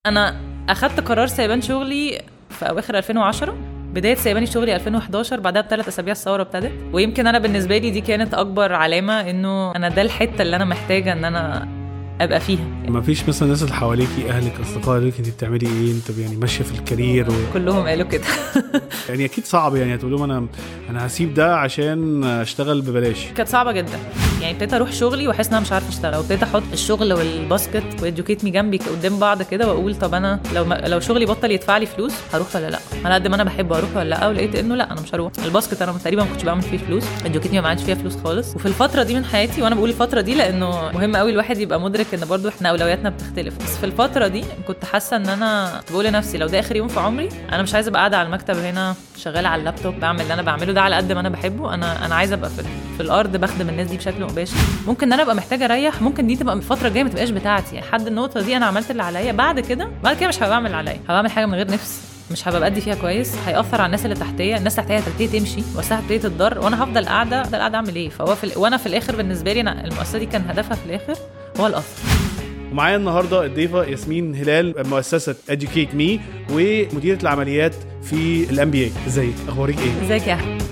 انا اخدت قرار سيبان شغلي في اواخر 2010 بدايه سيباني شغلي 2011 بعدها بثلاث اسابيع الثوره ابتدت ويمكن انا بالنسبه لي دي كانت اكبر علامه انه انا ده الحته اللي انا محتاجه ان انا ابقى فيها ما فيش مثلا الناس اللي حواليكي اهلك اصدقائك انت بتعملي ايه انت يعني ماشيه في الكارير و... كلهم قالوا كده يعني اكيد صعب يعني هتقول لهم انا انا هسيب ده عشان اشتغل ببلاش كانت صعبه جدا يعني ابتديت اروح شغلي واحس ان انا مش عارفه اشتغل وابتديت احط الشغل والباسكت وادوكيت مي جنبي قدام بعض كده واقول طب انا لو ما لو شغلي بطل يدفع لي فلوس هروح ولا لا على قد ما انا بحبه هروح ولا لا ولقيت انه لا انا مش هروح الباسكت انا تقريبا ما كنتش بعمل فيه فلوس ادوكيت مي ما عادش فيها فلوس خالص وفي الفتره دي من حياتي وانا بقول الفتره دي لانه مهم قوي الواحد يبقى مدرك ان برضو احنا اولوياتنا بتختلف بس في الفتره دي كنت حاسه ان انا بقول لنفسي لو ده اخر يوم في عمري انا مش عايزه ابقى قاعده على المكتب هنا شغاله على اللابتوب بعمل اللي انا بعمله ده على قد ما انا بحبه انا انا عايزه ابقى في, في الارض بخدم الناس دي بشكل مباشر ممكن ان انا ابقى محتاجه اريح ممكن دي تبقى الفتره الجايه ما تبقاش بتاعتي يعني لحد النقطه دي انا عملت اللي عليا بعد كده بعد كده مش هبقى بعمل اللي عليا هبقى بعمل حاجه من غير نفس مش هبقى بادي فيها كويس هياثر على الناس اللي تحتيه الناس تحتيه هتبتدي تمشي مؤسسه هتبتدي تتضر وانا هفضل قاعده هفضل قاعده اعمل ايه فهو في ال... وانا في الاخر بالنسبه لي انا المؤسسه دي كان هدفها في الاخر هو الاثر ومعايا النهارده الضيفه ياسمين هلال مؤسسه educate مي ومديره العمليات في الام بي اي ازيك اخبارك ايه ازيك يا احمد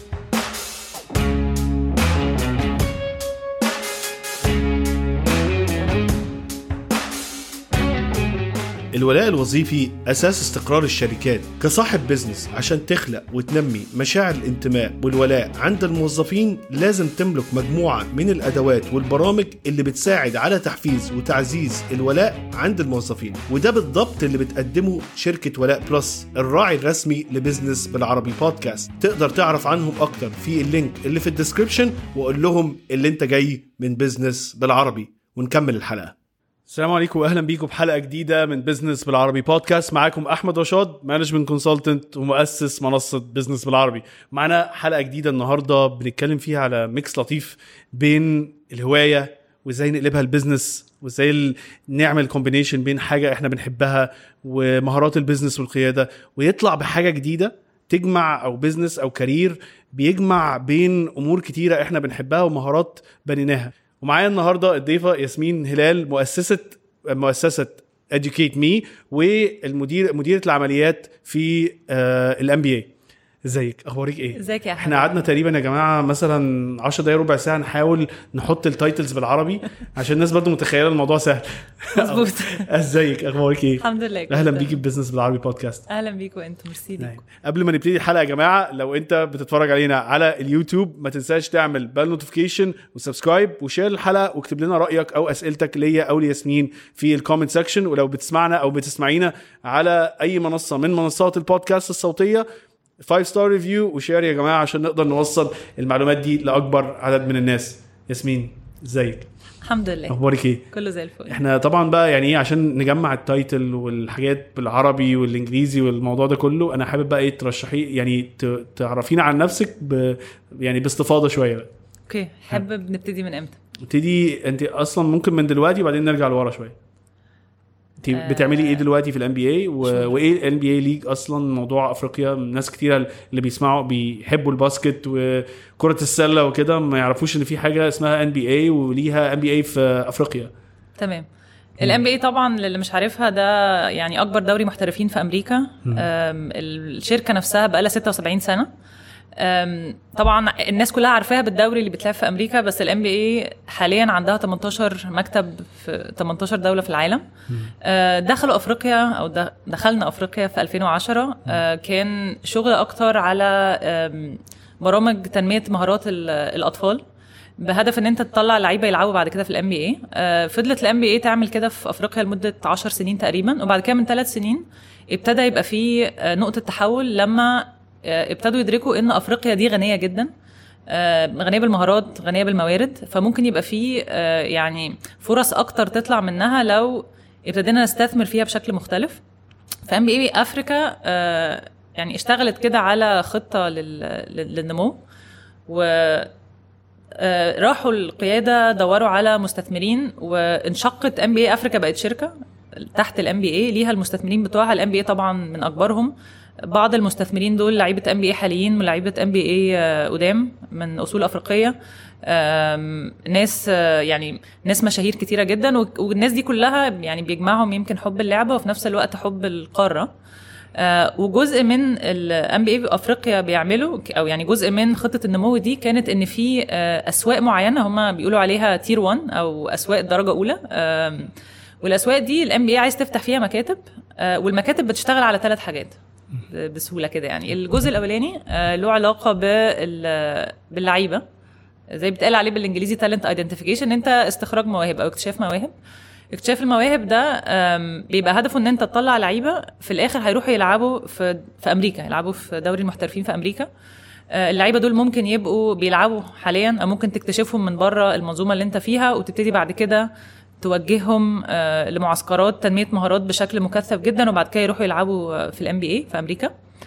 الولاء الوظيفي أساس استقرار الشركات كصاحب بزنس عشان تخلق وتنمي مشاعر الانتماء والولاء عند الموظفين لازم تملك مجموعة من الأدوات والبرامج اللي بتساعد على تحفيز وتعزيز الولاء عند الموظفين وده بالضبط اللي بتقدمه شركة ولاء بلس الراعي الرسمي لبزنس بالعربي بودكاست تقدر تعرف عنهم أكتر في اللينك اللي في الديسكريبشن وقول لهم اللي انت جاي من بزنس بالعربي ونكمل الحلقة السلام عليكم واهلا بيكم في حلقه جديده من بزنس بالعربي بودكاست معاكم احمد رشاد مانجمنت كونسلتنت ومؤسس منصه بزنس بالعربي معانا حلقه جديده النهارده بنتكلم فيها على ميكس لطيف بين الهوايه وازاي نقلبها لبزنس وازاي نعمل كومبينيشن بين حاجه احنا بنحبها ومهارات البزنس والقياده ويطلع بحاجه جديده تجمع او بزنس او كارير بيجمع بين امور كتيره احنا بنحبها ومهارات بنيناها ومعايا النهارده الضيفه ياسمين هلال مؤسسه مؤسسه educate مي والمدير مديره العمليات في الام بي اي ازيك اخبارك ايه ازيك يا احنا قعدنا تقريبا يا جماعه مثلا 10 دقايق ربع ساعه نحاول نحط التايتلز بالعربي عشان الناس برضو متخيله الموضوع سهل مظبوط ازيك اخبارك ايه الحمد لله اهلا بيكي في بزنس بالعربي بودكاست اهلا بيكم انتوا ميرسي نعم. ليكم قبل ما نبتدي الحلقه يا جماعه لو انت بتتفرج علينا على اليوتيوب ما تنساش تعمل بال نوتيفيكيشن وسبسكرايب وشير الحلقه واكتب لنا رايك او اسئلتك ليا او لياسمين في الكومنت سيكشن ولو بتسمعنا او بتسمعينا على اي منصه من منصات البودكاست الصوتيه 5 ستار ريفيو وشير يا جماعه عشان نقدر نوصل المعلومات دي لاكبر عدد من الناس ياسمين ازيك الحمد لله اخبارك ايه كله زي الفل احنا طبعا بقى يعني ايه عشان نجمع التايتل والحاجات بالعربي والانجليزي والموضوع ده كله انا حابب بقى ايه ترشحي يعني ت- تعرفينا عن نفسك ب يعني باستفاضه شويه بقى اوكي حابب نبتدي من امتى ابتدي انت اصلا ممكن من دلوقتي وبعدين نرجع لورا شويه انت آه. بتعملي ايه دلوقتي في الان بي اي Sure. وايه الان بي اي ليج اصلا موضوع افريقيا ناس كتيره اللي بيسمعوا بيحبوا الباسكت وكره السله وكده ما يعرفوش ان في حاجه اسمها ان بي اي وليها ان بي اي في افريقيا تمام الام بي اي طبعا للي مش عارفها ده يعني اكبر دوري محترفين في امريكا أم، الشركه نفسها بقى لها 76 سنه أم، طبعا الناس كلها عارفاها بالدوري اللي بيتلعب في امريكا بس الام بي اي حاليا عندها 18 مكتب في 18 دوله في العالم أه، دخلوا افريقيا او د- دخلنا افريقيا في 2010 أه، كان شغل اكتر على أم، برامج تنميه مهارات ال- الاطفال بهدف ان انت تطلع لعيبه يلعبوا بعد كده في الام بي اي فضلت الام بي اي تعمل كده في افريقيا لمده 10 سنين تقريبا وبعد كده من ثلاث سنين ابتدى يبقى في آه، نقطه تحول لما آه، ابتدوا يدركوا ان افريقيا دي غنيه جدا آه، غنيه بالمهارات غنيه بالموارد فممكن يبقى في آه، يعني فرص اكتر تطلع منها لو ابتدينا نستثمر فيها بشكل مختلف فام بي اي افريكا آه، يعني اشتغلت كده على خطه لل- لل- للنمو و آه، راحوا القياده دوروا على مستثمرين وانشقت ام بي اي افريكا بقت شركه تحت الام بي اي ليها المستثمرين بتوعها الام بي اي طبعا من اكبرهم بعض المستثمرين دول لعيبه ام بي اي حاليين ولعيبه ام بي اي قدام من اصول افريقيه آم، ناس آه، يعني ناس مشاهير كتيره جدا وك- والناس دي كلها يعني بيجمعهم يمكن حب اللعبه وفي نفس الوقت حب القاره آه، وجزء من الام بي اي افريقيا بيعملوا ك- او يعني جزء من خطه النمو دي كانت ان في آه، اسواق معينه هم بيقولوا عليها تير 1 او اسواق درجه اولى آم، والاسواق دي الام بي اي عايز تفتح فيها مكاتب آه، والمكاتب بتشتغل على ثلاث حاجات ب- بسهوله كده يعني الجزء الاولاني آه، له علاقه بال- باللعيبه زي بيتقال عليه بالانجليزي تالنت ايدنتيفيكيشن ان انت استخراج مواهب او اكتشاف مواهب اكتشاف المواهب ده آم، بيبقى هدفه ان انت تطلع لعيبه في الاخر هيروحوا يلعبوا في في امريكا يلعبوا في دوري المحترفين في امريكا آه، اللعيبه دول ممكن يبقوا بيلعبوا حاليا او ممكن تكتشفهم من بره المنظومه اللي انت فيها وتبتدي بعد كده توجههم آه، لمعسكرات تنميه مهارات بشكل مكثف جدا وبعد كده يروحوا يلعبوا آه، في الام بي اي في امريكا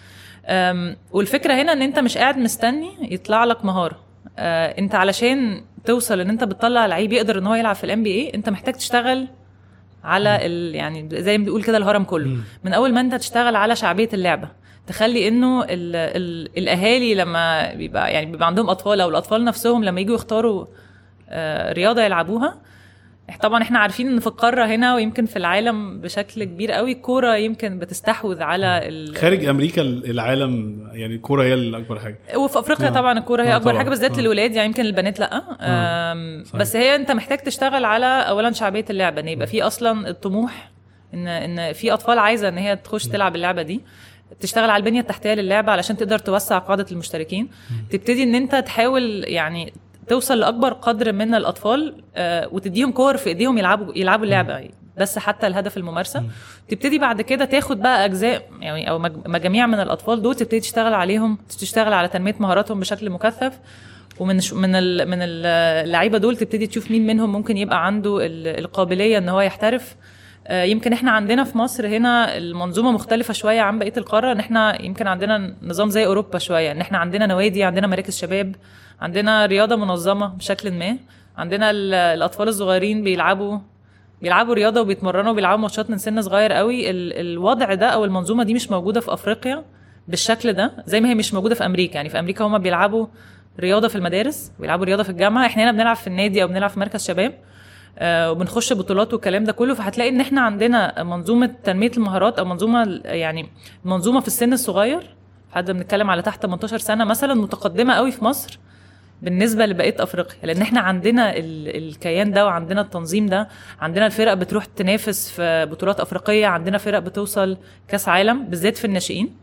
أم، والفكره هنا ان انت مش قاعد مستني يطلع لك مهاره أه، انت علشان توصل ان انت بتطلع لعيب يقدر ان هو يلعب في الام بي اي انت محتاج تشتغل على ال يعني زي ما بنقول كده الهرم كله من اول ما انت تشتغل على شعبيه اللعبه تخلي انه ال ال الاهالي لما بيبقى يعني بيبقى عندهم اطفال او الاطفال نفسهم لما يجوا يختاروا آه، رياضه يلعبوها طبعا احنا عارفين ان في القاره هنا ويمكن في العالم بشكل كبير قوي الكوره يمكن بتستحوذ على ال... خارج امريكا العالم يعني الكوره هي الاكبر حاجه وفي افريقيا آه. طبعا الكوره هي آه اكبر طبعاً. حاجه بالذات آه. للولاد يعني يمكن البنات لا آم، صحيح. بس هي انت محتاج تشتغل على اولا شعبيه اللعبه ان يبقى في اصلا الطموح ان ان في اطفال عايزه ان هي تخش تلعب اللعبه دي تشتغل على البنيه التحتيه للعبه علشان تقدر توسع قاعده المشتركين تبتدي ان انت تحاول يعني توصل لاكبر قدر من الاطفال آه، وتديهم كور في ايديهم يلعبوا يلعبوا اللعبه بس حتى الهدف الممارسه تبتدي بعد كده تاخد بقى اجزاء يعني او مج- مجاميع من الاطفال دول تبتدي تشتغل عليهم تشتغل على تنميه مهاراتهم بشكل مكثف ومن ش- من ال- من اللعيبه دول تبتدي تشوف مين منهم ممكن يبقى عنده ال- القابليه ان هو يحترف آه، يمكن احنا عندنا في مصر هنا المنظومه مختلفه شويه عن بقيه القاره ان احنا يمكن عندنا نظام زي اوروبا شويه ان احنا عندنا نوادي عندنا مراكز شباب عندنا رياضه منظمه بشكل ما عندنا ال- الاطفال الصغيرين بيلعبوا بيلعبوا رياضه وبيتمرنوا وبيلعبوا ماتشات من سن صغير قوي ال- الوضع ده او المنظومه دي مش موجوده في افريقيا بالشكل ده زي ما هي مش موجوده في امريكا يعني في امريكا هما بيلعبوا رياضه في المدارس بيلعبوا رياضه في الجامعه احنا هنا بنلعب في النادي او بنلعب في مركز شباب آه، وبنخش بطولات والكلام ده كله فهتلاقي ان احنا عندنا منظومه تنميه المهارات او منظومه يعني منظومه في السن الصغير حد بنتكلم على تحت 18 سنه مثلا متقدمه قوي في مصر بالنسبه لبقيه افريقيا لان احنا عندنا ال- الكيان ده وعندنا التنظيم ده عندنا الفرق بتروح تنافس في بطولات افريقيه عندنا فرق بتوصل كاس عالم بالذات في الناشئين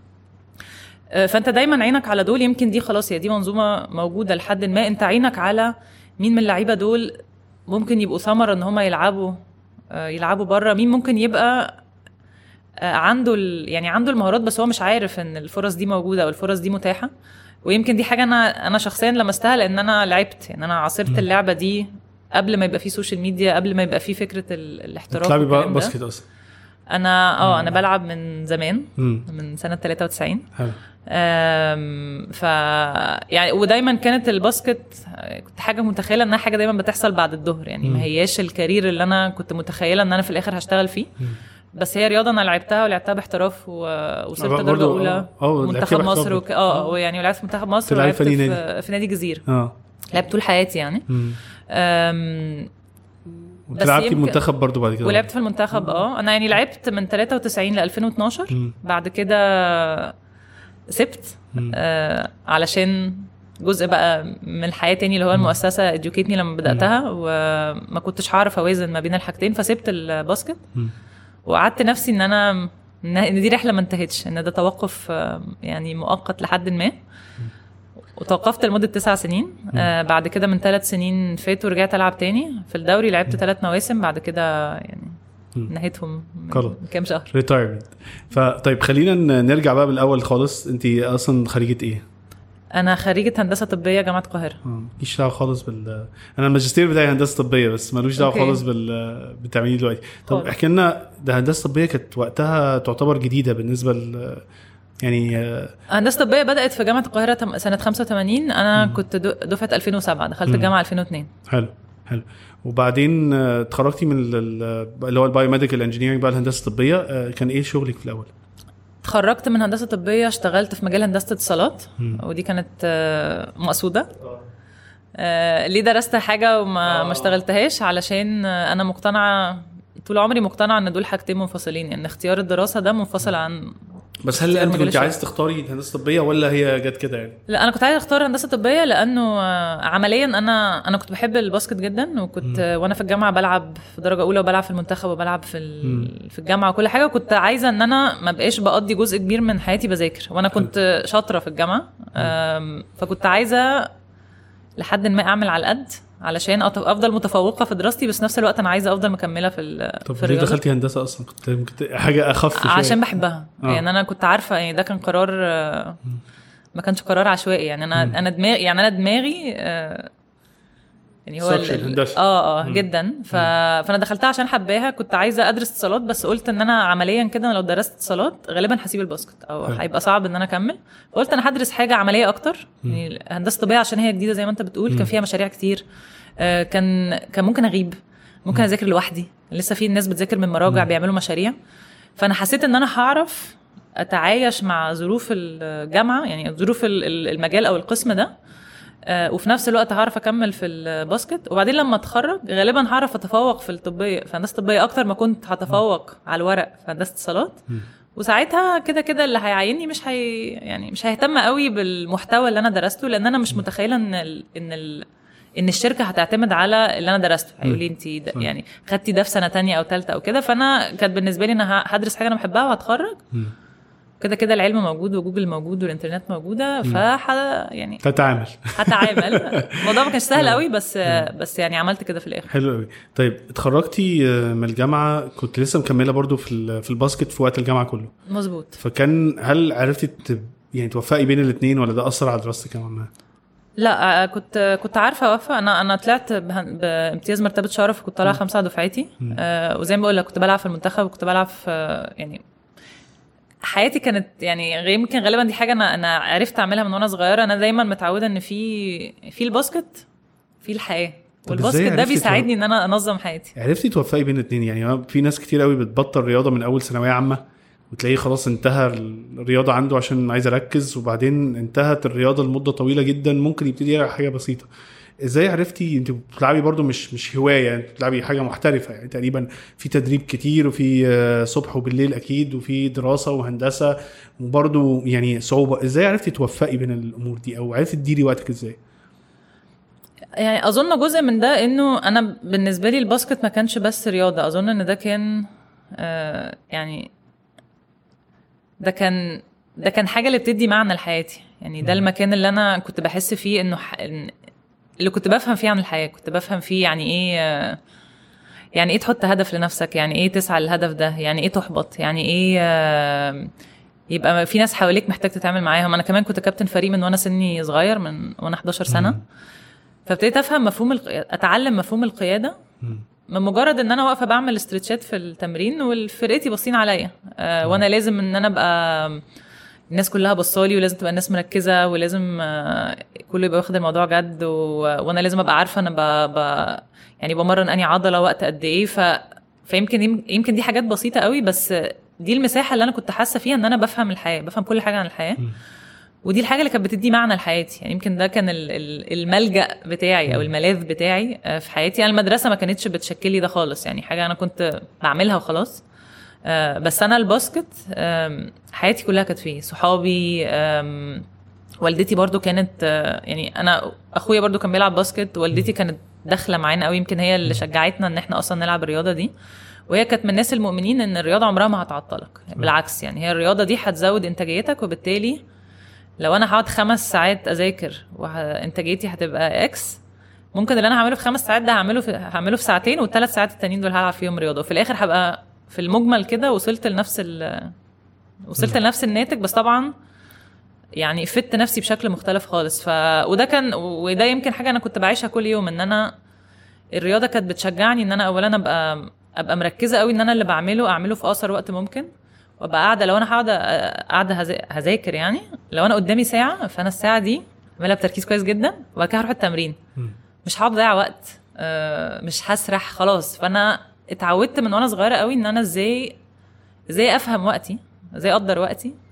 آه، فانت دايما عينك على دول يمكن دي خلاص هي دي منظومه موجوده لحد ما انت عينك على مين من اللعيبه دول ممكن يبقوا ثمره ان هم يلعبوا آه، يلعبوا بره مين ممكن يبقى آه، عنده ال... يعني عنده المهارات بس هو مش عارف ان الفرص دي موجوده او الفرص دي متاحه ويمكن دي حاجه انا انا شخصيا لمستها لان انا لعبت يعني انا عاصرت اللعبه دي قبل ما يبقى في سوشيال ميديا قبل ما يبقى في فكره ال... الاحتراف بتلعبي والكلام بقى ده. باسكت اصلا انا اه انا بلعب من زمان امم من سنه 93 حلو أم، ف يعني ودايما كانت الباسكت كنت حاجه متخيله انها حاجه دايما بتحصل بعد الظهر يعني ما هياش الكارير اللي انا كنت متخيله ان انا في الاخر هشتغل فيه بس هي رياضه انا لعبتها ولعبتها باحتراف ووصلت برضو- درجه اولى اه لعبتيها منتخب باحتراف مصر وك... اه آه، يعني ولعبت في منتخب مصر بتلعبي ولعبت في في, أي في, في نادي الجزيره اه لعبت طول حياتي يعني مم. أم... وتلعبتي يمكن- المنتخب برضو بعد كده ولعبت في المنتخب اه انا يعني لعبت من 93 ل 2012 مم. بعد كده سبت مم. آه علشان جزء بقى من الحياه تاني اللي هو المؤسسه اديوكيتني لما بداتها وما كنتش هعرف اوازن ما بين الحاجتين فسبت الباسكت مم. وقعدت نفسي ان انا ان إن دي رحله ما انتهتش ان ده توقف آه، يعني مؤقت لحد ما وتوقفت لمده تسع سنين آه بعد كده من ثلاث سنين فاتوا ورجعت العب تاني في الدوري لعبت ثلاث مواسم بعد كده يعني مم. نهيتهم من خلاص. من كام شهر ريتايرمنت فطيب خلينا ن- نرجع بقى بالاول خالص انت اصلا خريجه ايه؟ انا خريجه هندسه طبيه جامعه القاهره اه ماليش دعوه خالص بال انا الماجستير بتاعي هندسه طبيه بس ملوش دعوه أوكي. خالص بال بتعمليه دلوقتي طب خالص. احكي لنا ده هندسه طبيه كانت وقتها تعتبر جديده بالنسبه ل يعني آه، هندسه طبيه بدات في جامعه القاهره تم- سنه 85 انا كنت دو- دفعه 2007 دخلت مم. الجامعه 2002 حلو حلو وبعدين آه، اتخرجتي من ال- ال- اللي هو البايو ميديكال انجينيرنج بقى الهندسه الطبيه آه، كان ايه شغلك في الاول؟ اتخرجت من هندسه طبيه اشتغلت في مجال هندسه اتصالات ودي كانت آه، مقصوده آه، ليه درست حاجه وما ما اشتغلتهاش علشان آه، انا مقتنعه طول عمري مقتنعه ان دول حاجتين منفصلين يعني اختيار الدراسه ده منفصل عن بس هل اختيار انت مجال كنت الشغل. عايز تختاري هندسه طبيه ولا هي جت كده يعني؟ لا انا كنت عايزه اختار هندسه طبيه لانه آه، عمليا انا انا كنت بحب الباسكت جدا وكنت آه، وانا في الجامعه بلعب في درجه اولى وبلعب في المنتخب وبلعب في ال- في الجامعه وكل حاجه وكنت عايزه ان انا ما بقاش بقضي جزء كبير من حياتي بذاكر وانا كنت شاطره في الجامعه آم، فكنت عايزه لحد ما اعمل على القد علشان أط- افضل متفوقه في دراستي بس نفس الوقت انا عايزه افضل مكمله في ال- طب في ليه الرياضه دخلتي هندسه اصلا؟ كنت كنت حاجه اخف شويه عشان بحبها آه. يعني انا كنت عارفه يعني ده كان قرار آه، ما كانش قرار عشوائي يعني انا انا دماغي يعني انا دماغي آه، يعني هو ال- Structured ال- هندسة. اه اه جدا ف... فانا دخلتها عشان حباها كنت عايزه ادرس اتصالات بس قلت ان انا عمليا كده أنا لو درست اتصالات غالبا هسيب الباسكت او حلو. هيبقى صعب ان انا اكمل فقلت انا هدرس حاجه عمليه اكتر يعني هندسه طبيه عشان هي جديده زي ما انت بتقول كان فيها مشاريع كتير آه، كان كان ممكن اغيب ممكن اذاكر لوحدي لسه في ناس بتذاكر من مراجع بيعملوا مشاريع فانا حسيت ان انا هعرف اتعايش مع ظروف الجامعه يعني ظروف ال- ال- المجال او القسم ده آه، وفي نفس الوقت هعرف اكمل في الباسكت وبعدين لما اتخرج غالبا هعرف اتفوق في الطبيه في هندسه الطبيه اكتر ما كنت هتفوق على الورق في هندسه اتصالات وساعتها كده كده اللي هيعيني مش هي يعني مش هيهتم قوي بالمحتوى اللي انا درسته لان انا مش متخيله ان ال... ان ال... ان الشركه هتعتمد على اللي انا درسته هيقول لي انت د- يعني خدتي ده في سنه تانية او ثالثه او كده فانا كانت بالنسبه لي انا ه- هدرس حاجه انا بحبها وهتخرج كده كده العلم موجود وجوجل موجود والانترنت موجوده فح يعني تتعامل هتعامل الموضوع ما كانش سهل قوي بس بس يعني عملت كده في الاخر حلو قوي طيب اتخرجتي آه، من الجامعه كنت لسه مكمله برضو في ال- في الباسكت في وقت الجامعه كله مظبوط فكان هل عرفتي ت- يعني توفقي بين الاثنين ولا ده اثر على دراستك كمان ما؟ لا آه، كنت كنت عارفه اوفق انا انا طلعت به- بامتياز مرتبه شرف وكنت طالعه خمسه على دفعتي آه وزي ما بقول لك كنت بلعب في المنتخب وكنت بلعب في آه، يعني حياتي كانت يعني غ- يمكن غالبا دي حاجه انا انا عرفت اعملها من وانا صغيره انا دايما متعوده ان في في الباسكت في الحياه طب إزاي والباسكت ده عرفتي بيساعدني ان انا انظم حياتي عرفتي توفقي بين الاثنين يعني في ناس كتير قوي بتبطل رياضه من اول ثانويه عامه وتلاقيه خلاص انتهى الرياضه عنده عشان عايز اركز وبعدين انتهت الرياضه لمده طويله جدا ممكن يبتدي يلعب حاجه بسيطه ازاي عرفتي انت بتلعبي برضو مش مش هوايه انت بتلعبي حاجه محترفه يعني تقريبا في تدريب كتير وفي آه، صبح وبالليل اكيد وفي دراسه وهندسه وبرضو يعني صعوبه ازاي عرفتي توفقي بين الامور دي او عرفتي تديري وقتك ازاي يعني اظن جزء من ده انه انا بالنسبه لي الباسكت ما كانش بس رياضه اظن ان ده كان آه يعني ده كان ده كان حاجه اللي بتدي معنى لحياتي يعني ده المكان اللي انا كنت بحس فيه انه ح... إن- اللي كنت بفهم فيه عن الحياه كنت بفهم فيه يعني ايه آه، يعني ايه تحط هدف لنفسك يعني ايه تسعى للهدف ده يعني ايه تحبط يعني ايه آه، يبقى في ناس حواليك محتاج تتعامل معاهم انا كمان كنت كابتن فريق من وانا سني صغير من وانا 11 سنه فابتديت افهم مفهوم الق... اتعلم مفهوم القياده من مجرد ان انا واقفه بعمل استرتشات في التمرين والفرقتي باصين عليا آه وانا لازم ان انا ابقى الناس كلها بصالي ولازم تبقى الناس مركزه ولازم آه كله يبقى واخد الموضوع جد و... وانا لازم ابقى عارفه انا ب... ب... يعني بمرن اني عضله وقت قد ايه ف... فيمكن يمكن دي حاجات بسيطه قوي بس دي المساحه اللي انا كنت حاسه فيها ان انا بفهم الحياه بفهم كل حاجه عن الحياه ودي الحاجه اللي كانت بتدي معنى لحياتي يعني يمكن ده كان ال- ال- الملجا بتاعي او الملاذ بتاعي آه، في حياتي انا المدرسه ما كانتش بتشكل لي ده خالص يعني حاجه انا كنت بعملها وخلاص آه، بس انا الباسكت آم، حياتي كلها كانت فيه صحابي آم، والدتي برضو كانت آه، يعني انا اخويا برضو كان بيلعب باسكت والدتي كانت داخله معانا قوي يمكن هي اللي شجعتنا ان احنا اصلا نلعب الرياضه دي وهي كانت من الناس المؤمنين ان الرياضه عمرها ما هتعطلك بالعكس يعني هي الرياضه دي هتزود انتاجيتك وبالتالي لو انا هقعد خمس ساعات اذاكر وانتاجيتي هتبقى اكس ممكن اللي انا هعمله في خمس ساعات ده هعمله في هعمله في ساعتين والثلاث ساعات التانيين دول هلعب فيهم رياضه وفي الاخر هبقى في المجمل كده وصلت لنفس ال وصلت لنفس الناتج بس طبعا يعني فدت نفسي بشكل مختلف خالص ف وده كان وده يمكن حاجه انا كنت بعيشها كل يوم ان انا الرياضه كانت بتشجعني ان انا اولا ابقى ابقى مركزه قوي ان انا اللي بعمله اعمله في اقصر وقت ممكن وابقى قاعده لو انا هقعد قاعده هذا- هذاكر يعني لو انا قدامي ساعه فانا الساعه دي اعملها بتركيز كويس جدا وبعد كده هروح التمرين مش هقعد اضيع وقت آه، مش هسرح خلاص فانا اتعودت من وانا صغيره قوي ان انا ازاي ازاي افهم وقتي ازاي اقدر وقتي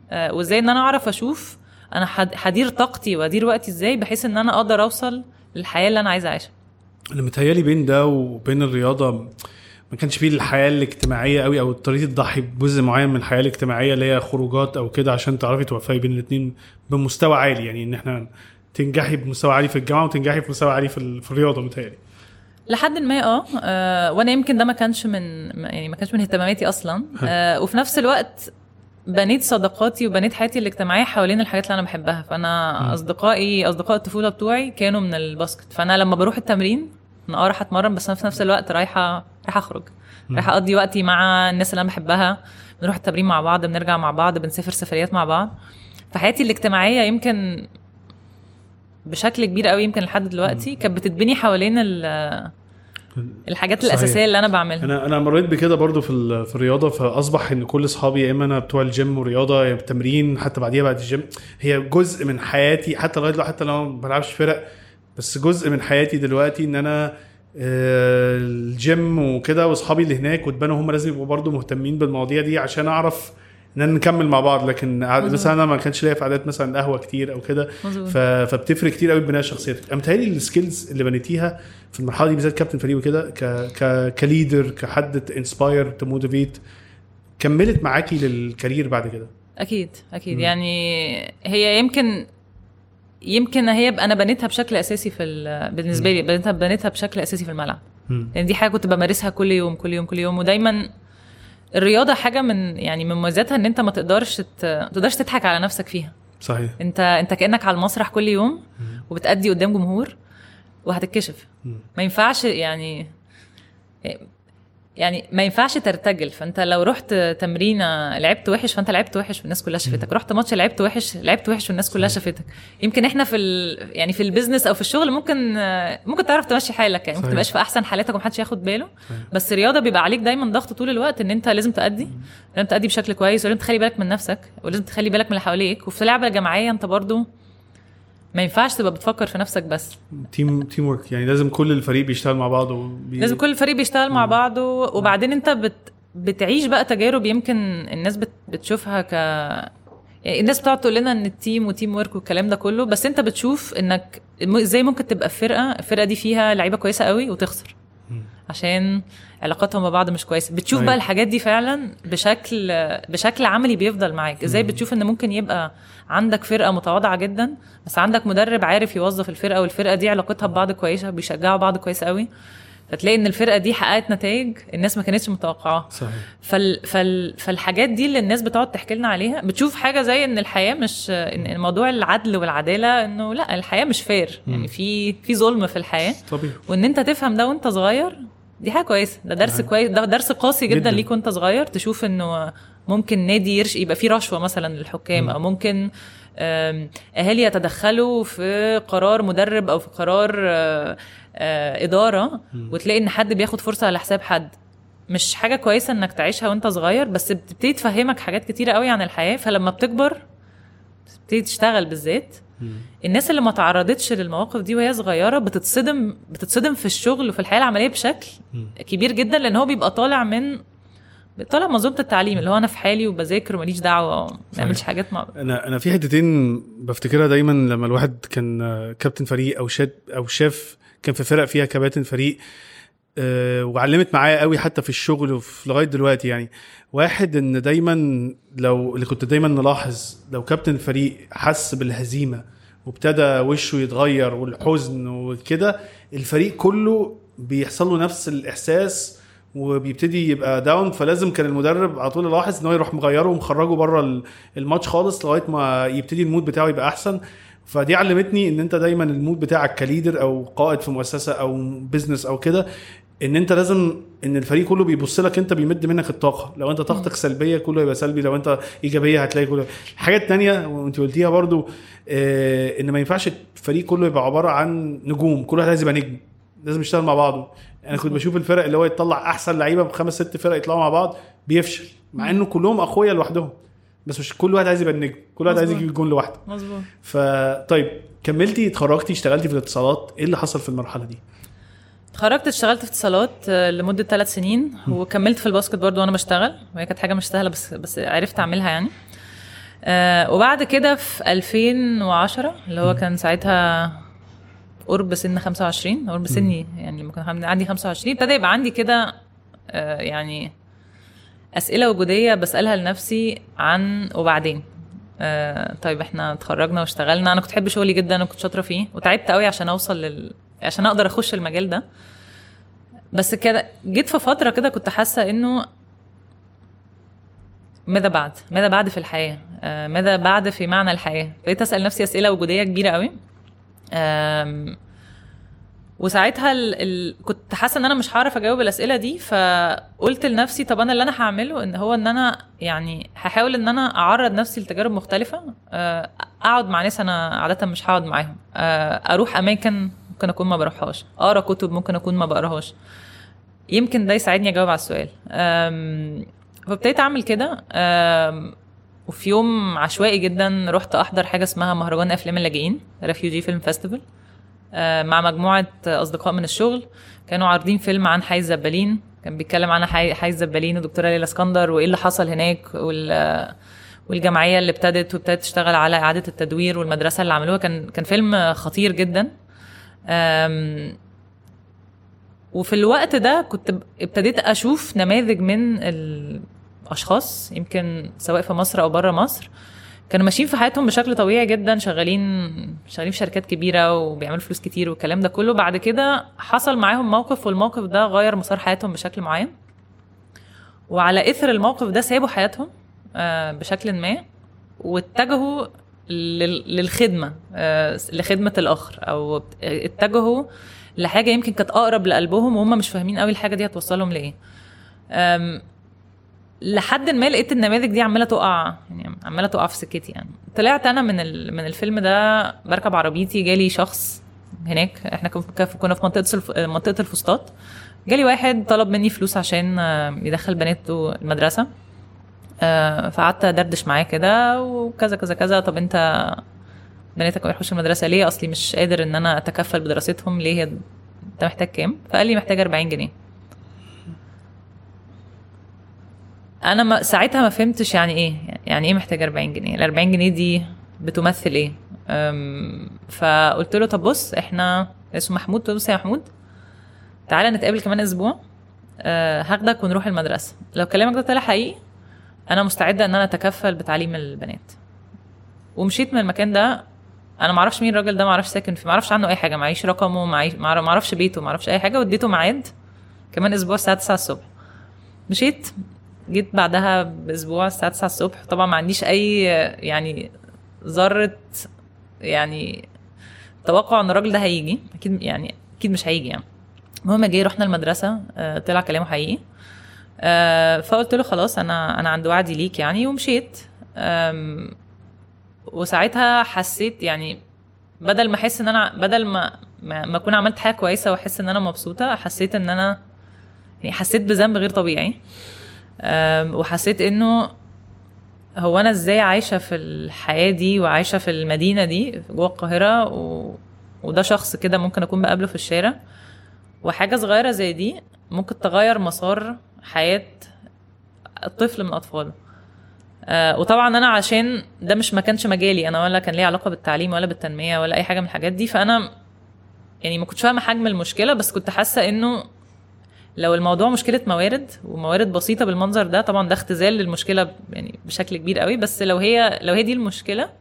آه، وازاي ان انا اعرف اشوف انا هد- هدير طاقتي وادير وقتي ازاي بحيث ان انا اقدر اوصل للحياه اللي انا عايزه اعيشها انا متهيالي بين ده وبين الرياضه ما كانش فيه الحياه الاجتماعيه قوي او طريقه تضحي بجزء معين من الحياه الاجتماعيه اللي هي خروجات او كده عشان تعرفي توفقي بين الاثنين بمستوى عالي يعني ان احنا تنجحي بمستوى عالي في الجامعه وتنجحي في مستوى عالي في, ال- في الرياضه متهيألي لحد ما اه آه، وانا يمكن ده ما كانش من ما- يعني ما كانش من اهتماماتي اصلا آه، وفي نفس الوقت بنيت صداقاتي وبنيت حياتي الاجتماعيه حوالين الحاجات اللي انا بحبها فانا اصدقائي اصدقاء الطفوله بتوعي كانوا من الباسكت فانا لما بروح التمرين انا اه رايحه اتمرن بس انا في نفس الوقت رايحه رايحه اخرج رايحه اقضي وقتي مع الناس اللي انا بحبها بنروح التمرين مع بعض بنرجع مع بعض بنسافر سفريات مع بعض فحياتي الاجتماعيه يمكن بشكل كبير قوي يمكن لحد دلوقتي كانت بتتبني حوالين ال- الحاجات صحيح. الاساسيه اللي انا بعملها انا انا مريت بكده برضو في ال- في الرياضه فاصبح ان كل اصحابي يا اما انا بتوع الجيم ورياضه يا تمرين حتى بعديها بعد الجيم هي جزء من حياتي حتى لغايه دلوقتي حتى لو ما بلعبش فرق بس جزء من حياتي دلوقتي ان انا آه، الجيم وكده واصحابي اللي هناك وتبانوا هم لازم يبقوا برضو مهتمين بالمواضيع دي عشان اعرف ان انا نكمل مع بعض لكن ع- مظبوط. مثلا انا ما كانش ليا في عادات مثلا قهوه كتير او كده مظبوط. ف... فبتفرق كتير قوي بناء شخصيتك انا متهيألي السكيلز اللي بنيتيها في المرحله دي بالذات كابتن فريق وكده ك... ك... كليدر كحد تنسباير تموتيفيت كملت معاكي للكارير بعد كده اكيد اكيد يعني هي يمكن يمكن هي انا بنيتها بشكل اساسي في ال- بالنسبه لي بنيتها بنيتها بشكل اساسي في الملعب مم. لان دي حاجه كنت بمارسها كل يوم كل يوم كل يوم ودايما الرياضه حاجه من يعني من مميزاتها ان انت ما تقدرش ت... ما تقدرش تضحك على نفسك فيها صحيح انت انت كانك على المسرح كل يوم وبتأدي قدام جمهور وهتتكشف مم. ما ينفعش يعني يعني ما ينفعش ترتجل فانت لو رحت تمرينه لعبت وحش فانت لعبت وحش والناس كلها شافتك رحت ماتش لعبت وحش لعبت وحش والناس كلها شافتك يمكن احنا في ال... يعني في البيزنس او في الشغل ممكن ممكن تعرف تمشي حالك يعني ممكن صحيح. تبقاش في احسن حالاتك ومحدش ياخد باله بس الرياضه بيبقى عليك دايما ضغط طول الوقت ان انت لازم تأدي لازم تأدي بشكل كويس ولازم تخلي بالك من نفسك ولازم تخلي بالك من اللي حواليك وفي لعبه جماعيه انت برضو ما ينفعش تبقى بتفكر في نفسك بس تيم تيم ورك يعني لازم كل الفريق بيشتغل مع بعض وبي... لازم كل الفريق بيشتغل مع بعضه وبعدين انت بت بتعيش بقى تجارب يمكن الناس بت بتشوفها ك يعني الناس بتقعد تقول لنا ان التيم وتيم ورك والكلام ده كله بس انت بتشوف انك م- ازاي ممكن تبقى في فرقه الفرقه دي فيها لعيبه كويسه قوي وتخسر عشان علاقاتهم ببعض مش كويسه بتشوف أيوة. بقى الحاجات دي فعلا بشكل بشكل عملي بيفضل معاك ازاي بتشوف ان ممكن يبقى عندك فرقه متواضعه جدا بس عندك مدرب عارف يوظف الفرقه والفرقه دي علاقتها ببعض كويسه بيشجعوا بعض كويس قوي فتلاقي ان الفرقه دي حققت نتائج الناس ما كانتش متوقعاها صحيح فال فال فالحاجات دي اللي الناس بتقعد تحكي لنا عليها بتشوف حاجه زي ان الحياه مش ان موضوع العدل والعداله انه لا الحياه مش فير يعني في في ظلم في الحياه طبيعي وان انت تفهم ده وانت صغير دي حاجه كويسه ده درس كويس ده درس قاسي جدا, جداً. جداً. ليك وانت صغير تشوف انه ممكن نادي يرش يبقى فيه رشوه مثلا للحكام او ممكن آم، اهالي يتدخلوا في قرار مدرب او في قرار آه، آه، اداره وتلاقي ان حد بياخد فرصه على حساب حد مش حاجه كويسه انك تعيشها وانت صغير بس بتبتدي تفهمك حاجات كتيره قوي عن الحياه فلما بتكبر بتبتدي تشتغل بالذات الناس اللي ما تعرضتش للمواقف دي وهي صغيره بتتصدم بتتصدم في الشغل وفي الحياه العمليه بشكل كبير جدا لان هو بيبقى طالع من طالع منظومه التعليم اللي هو انا في حالي وبذاكر وماليش دعوه ما بعملش حاجات مع انا انا في حتتين بفتكرها دايما لما الواحد كان آه، كابتن فريق او شات او شاف كان في فرق فيها كباتن فريق آه، وعلمت معايا قوي حتى في الشغل وفي لغايه دلوقتي يعني واحد ان دايما لو اللي كنت دايما نلاحظ لو كابتن الفريق حس بالهزيمه وابتدى وشه يتغير والحزن وكده الفريق كله بيحصل له نفس الاحساس وبيبتدي يبقى داون فلازم كان المدرب على طول يلاحظ ان هو يروح مغيره ومخرجه بره الماتش خالص لغايه ما يبتدي المود بتاعه يبقى احسن فدي علمتني ان انت دايما المود بتاعك كليدر او قائد في مؤسسه او بزنس او كده ان انت لازم ان الفريق كله بيبص لك انت بيمد منك الطاقه لو انت طاقتك سلبيه كله يبقى سلبي لو انت ايجابيه هتلاقي كله حاجات تانية وانت قلتيها برضو آه ان ما ينفعش الفريق كله يبقى عباره عن نجوم كل واحد عايز يبقى نجم لازم يشتغل مع بعضه انا كنت بشوف الفرق اللي هو يطلع احسن لعيبه بخمس ست فرق يطلعوا مع بعض بيفشل مع انه كلهم اخويا لوحدهم بس مش كل واحد عايز يبقى النجم كل واحد عايز مظبوط. يجيب الجون لوحده مظبوط فطيب كملتي اتخرجتي اشتغلتي في الاتصالات ايه اللي حصل في المرحله دي اتخرجت اشتغلت في اتصالات آه، لمده ثلاث سنين وكملت في الباسكت برضو وانا بشتغل وهي كانت حاجه مش سهله بس بس عرفت اعملها يعني آه وبعد كده في 2010 اللي هو كان ساعتها قرب سن 25 قرب سني يعني لما كان عندي 25 ابتدى يبقى عندي كده آه يعني اسئله وجوديه بسالها لنفسي عن وبعدين آه طيب احنا اتخرجنا واشتغلنا انا كنت بحب شغلي جدا وكنت شاطره فيه وتعبت قوي عشان اوصل لل عشان اقدر اخش المجال ده بس كده جيت في فتره كده كنت حاسه انه ماذا بعد ماذا بعد في الحياه آه ماذا بعد في معنى الحياه بقيت اسال نفسي اسئله وجوديه كبيره قوي آم، وساعتها ال... ال... كنت حاسه ان انا مش هعرف اجاوب الاسئله دي فقلت لنفسي طب انا اللي انا هعمله ان هو ان انا يعني هحاول ان انا اعرض نفسي لتجارب مختلفه آه، اقعد مع ناس انا عاده مش هقعد معاهم آه، اروح اماكن ممكن اكون ما بروحهاش اقرا كتب ممكن اكون ما بقراهاش يمكن ده يساعدني اجاوب على السؤال آم، فابتديت اعمل كده آم، وفي يوم عشوائي جدا رحت احضر حاجه اسمها مهرجان افلام اللاجئين ريفيوجي فيلم فيستيفال آه، مع مجموعه اصدقاء من الشغل كانوا عارضين فيلم عن حي الزبالين كان بيتكلم عن حي حي الزبالين ودكتوره ليلى اسكندر وايه اللي حصل هناك وال والجمعيه اللي ابتدت وابتدت تشتغل على اعاده التدوير والمدرسه اللي عملوها كان كان فيلم خطير جدا آم، وفي الوقت ده كنت ب- ابتديت اشوف نماذج من الاشخاص يمكن سواء في مصر او بره مصر كانوا ماشيين في حياتهم بشكل طبيعي جدا شغالين شغالين في شركات كبيره وبيعملوا فلوس كتير والكلام ده كله بعد كده حصل معاهم موقف والموقف ده غير مسار حياتهم بشكل معين وعلى اثر الموقف ده سابوا حياتهم آه، بشكل ما واتجهوا لل- للخدمه آه، لخدمه الاخر او اتجهوا لحاجه يمكن كانت اقرب لقلبهم وهم مش فاهمين قوي الحاجه دي هتوصلهم لايه أم، لحد ما لقيت النماذج دي عماله تقع يعني عماله تقع في سكتي يعني طلعت انا من ال... من الفيلم ده بركب عربيتي جالي شخص هناك احنا كنا في- كنا في منطقه الف... منطقه الفسطاط جالي واحد طلب مني فلوس عشان آه، يدخل بناته المدرسه آه، فقعدت ادردش معاه كده وكذا كذا كذا طب انت بناتك ما يروحوش المدرسه ليه اصلي مش قادر ان انا اتكفل بدراستهم ليه هي انت محتاج كام فقال لي محتاج 40 جنيه انا ما ساعتها ما فهمتش يعني ايه يعني ايه محتاج 40 جنيه ال 40 جنيه دي بتمثل ايه أم، فقلت له طب بص احنا اسمه محمود قلت له بص يا محمود تعالى نتقابل كمان اسبوع أه، هاخدك ونروح المدرسه لو كلامك ده طلع حقيقي انا مستعده ان انا اتكفل بتعليم البنات ومشيت من المكان ده انا ما اعرفش مين الراجل ده ما اعرفش ساكن فيه ما اعرفش عنه اي حاجه معيش رقمه معيش ما اعرفش بيته ما اعرفش اي حاجه واديته ميعاد كمان اسبوع الساعه 9 الصبح مشيت جيت بعدها باسبوع الساعه 9 الصبح طبعا ما عنديش اي يعني ذره يعني توقع ان الراجل ده هيجي اكيد يعني اكيد مش هيجي يعني المهم جه رحنا المدرسه آه، طلع كلامه حقيقي آه، فقلت له خلاص انا انا عند وعدي ليك يعني ومشيت آم، وساعتها حسيت يعني بدل ما احس ان انا بدل ما ما ما اكون عملت حاجه كويسه واحس ان انا مبسوطه حسيت ان انا يعني حسيت بذنب غير طبيعي أم، وحسيت انه هو انا ازاي عايشه في الحياه دي وعايشه في المدينه دي جوه القاهره و... وده شخص كده ممكن اكون بقابله في الشارع وحاجه صغيره زي دي ممكن تغير مسار حياه الطفل من اطفاله آه وطبعا انا عشان ده مش ما كانش مجالي انا ولا كان ليه علاقه بالتعليم ولا بالتنميه ولا اي حاجه من الحاجات دي فانا يعني ما كنتش فاهمه حجم المشكله بس كنت حاسه انه لو الموضوع مشكله موارد وموارد بسيطه بالمنظر ده طبعا ده اختزال للمشكله يعني بشكل كبير قوي بس لو هي لو هي دي المشكله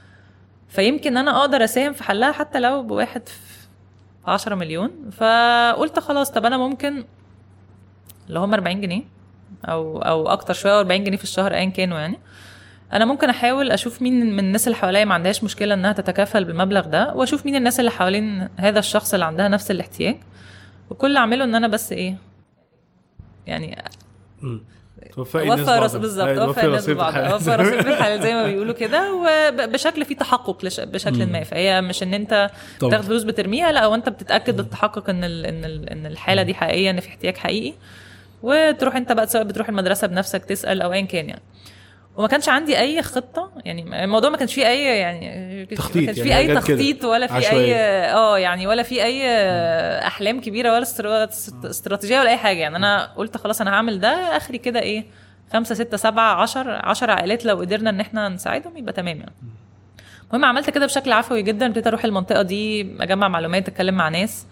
فيمكن انا اقدر اساهم في حلها حتى لو بواحد في 10 مليون فقلت خلاص طب انا ممكن اللي هم 40 جنيه او او اكتر شويه 40 جنيه في الشهر ايا كانوا يعني انا ممكن احاول اشوف مين من الناس اللي حواليا ما عندهاش مشكله انها تتكفل بالمبلغ ده واشوف مين الناس اللي حوالين هذا الشخص اللي عندها نفس الاحتياج وكل اللي اعمله ان انا بس ايه يعني توفقي الناس اوفى بعضها. راس بالظبط أيوة، اوفى توفقي الناس رصيد ببعض الحياة. اوفى رصيد بالحلال زي ما بيقولوا كده وبشكل فيه تحقق لش... بشكل ما فهي مش ان انت طبعا. تاخد فلوس بترميها لا وانت بتتاكد بالتحقق ان ال... ان ال... ان الحاله دي حقيقيه ان في احتياج حقيقي وتروح انت بقى سواء بتروح المدرسه بنفسك تسال او ايا كان يعني وما كانش عندي اي خطه يعني الموضوع ما كانش فيه اي يعني تخطيط، ما كانش يعني فيه اي جت كده. تخطيط ولا في اي عشوائية. اه يعني ولا في اي احلام كبيره ولا استرا- استراتيجيه ولا اي حاجه يعني انا قلت خلاص انا هعمل ده اخري كده ايه خمسة ستة سبعة عشر عشر عائلات لو قدرنا ان احنا نساعدهم يبقى تمام يعني المهم عملت كده بشكل عفوي جدا ابتديت اروح المنطقه دي اجمع معلومات اتكلم مع ناس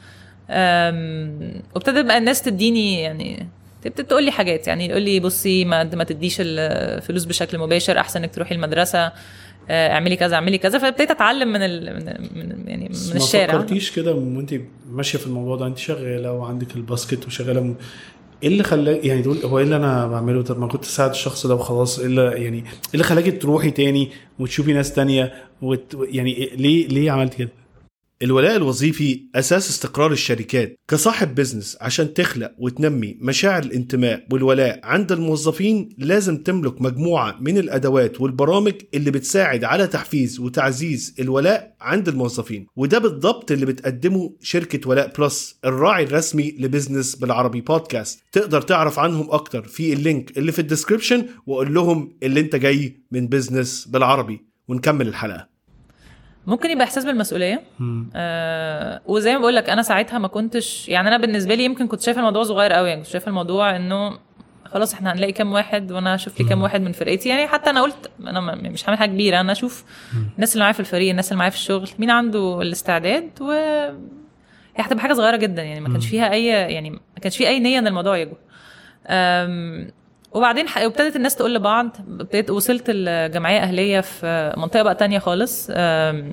أم، وابتدت بقى الناس تديني يعني تبتدي تقول لي حاجات يعني يقول لي بصي ما ما تديش الفلوس بشكل مباشر احسن انك تروحي المدرسه آه، اعملي كذا اعملي كذا فابتديت اتعلم من ال... من, من يعني من بس الشارع ما فكرتيش كده وانت ماشيه في الموضوع ده انت شغاله وعندك الباسكت وشغاله م... ايه اللي خلاك يعني تقول هو ايه اللي انا بعمله طب ما كنت اساعد الشخص ده وخلاص ايه اللي يعني ايه اللي خلاكي تروحي تاني وتشوفي ناس تانية وت... يعني إيه ليه ليه عملت كده؟ الولاء الوظيفي أساس استقرار الشركات كصاحب بزنس عشان تخلق وتنمي مشاعر الانتماء والولاء عند الموظفين لازم تملك مجموعة من الأدوات والبرامج اللي بتساعد على تحفيز وتعزيز الولاء عند الموظفين وده بالضبط اللي بتقدمه شركة ولاء بلس الراعي الرسمي لبزنس بالعربي بودكاست تقدر تعرف عنهم أكتر في اللينك اللي في الديسكريبشن وقول لهم اللي انت جاي من بزنس بالعربي ونكمل الحلقة ممكن يبقى احساس بالمسؤوليه آه وزي ما بقول لك انا ساعتها ما كنتش يعني انا بالنسبه لي يمكن كنت شايفه الموضوع صغير قوي يعني كنت شايفه الموضوع انه خلاص احنا هنلاقي كام واحد وانا اشوف لي كام واحد من فرقتي يعني حتى انا قلت انا م- مش هعمل حاجه كبيره انا اشوف الناس اللي معايا في الفريق الناس اللي معايا في الشغل مين عنده الاستعداد و هي هتبقى حاجه صغيره جدا يعني ما كانش فيها اي يعني ما كانش في اي نيه ان الموضوع يكبر أم، وبعدين ح- ابتدت الناس تقول لبعض ابتديت وصلت الجمعيه اهليه في منطقه بقى تانية خالص أم،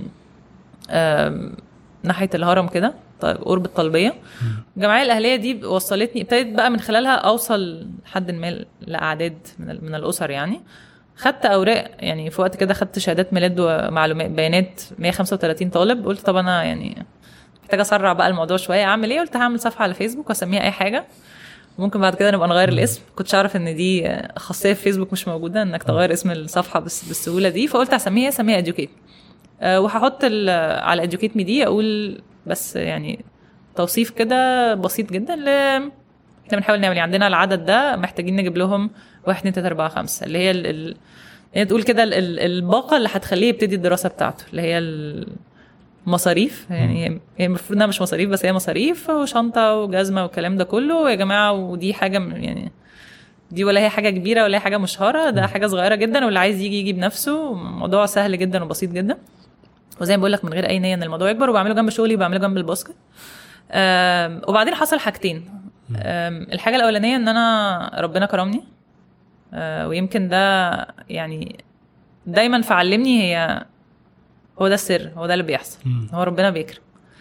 أم، ناحيه الهرم كده طيب قرب الطلبيه الجمعيه الاهليه دي وصلتني ابتديت بقى من خلالها اوصل لحد ما لاعداد من ال- من الاسر يعني خدت اوراق يعني في وقت كده خدت شهادات ميلاد ومعلومات بيانات 135 طالب قلت طب انا يعني محتاجه اسرع بقى الموضوع شويه اعمل ايه قلت هعمل صفحه على فيسبوك واسميها اي حاجه ممكن بعد كده نبقى نغير الاسم كنتش اعرف ان دي خاصيه في فيسبوك مش موجوده انك تغير اسم الصفحه بس بالسهوله دي فقلت هسميها اسميها educate أه وهحط ال- على educate me دي اقول بس يعني توصيف كده بسيط جدا ل احنا بنحاول نعمل يعني عندنا العدد ده محتاجين نجيب لهم واحد اتنين تلاته اربعه خمسه اللي هي ال... ال... هي تقول كده ال- ال- الباقه اللي هتخليه يبتدي الدراسه بتاعته اللي هي المصاريف يعني هي- هي المفروض انها مش مصاريف بس هي مصاريف وشنطه وجزمه والكلام ده كله يا جماعه ودي حاجه م- يعني دي ولا هي حاجه كبيره ولا هي حاجه مشهره ده حاجه صغيره جدا واللي عايز يجي يجي بنفسه موضوع سهل جدا وبسيط جدا وزي ما بقول لك من غير اي نيه ان الموضوع يكبر وبعمله جنب شغلي وبعمله جنب الباسكت آم، وبعدين حصل حاجتين آم، الحاجه الاولانيه ان انا ربنا كرمني آه، ويمكن ده يعني دايما فعلمني هي هو ده السر هو ده اللي بيحصل هو ربنا بيكرم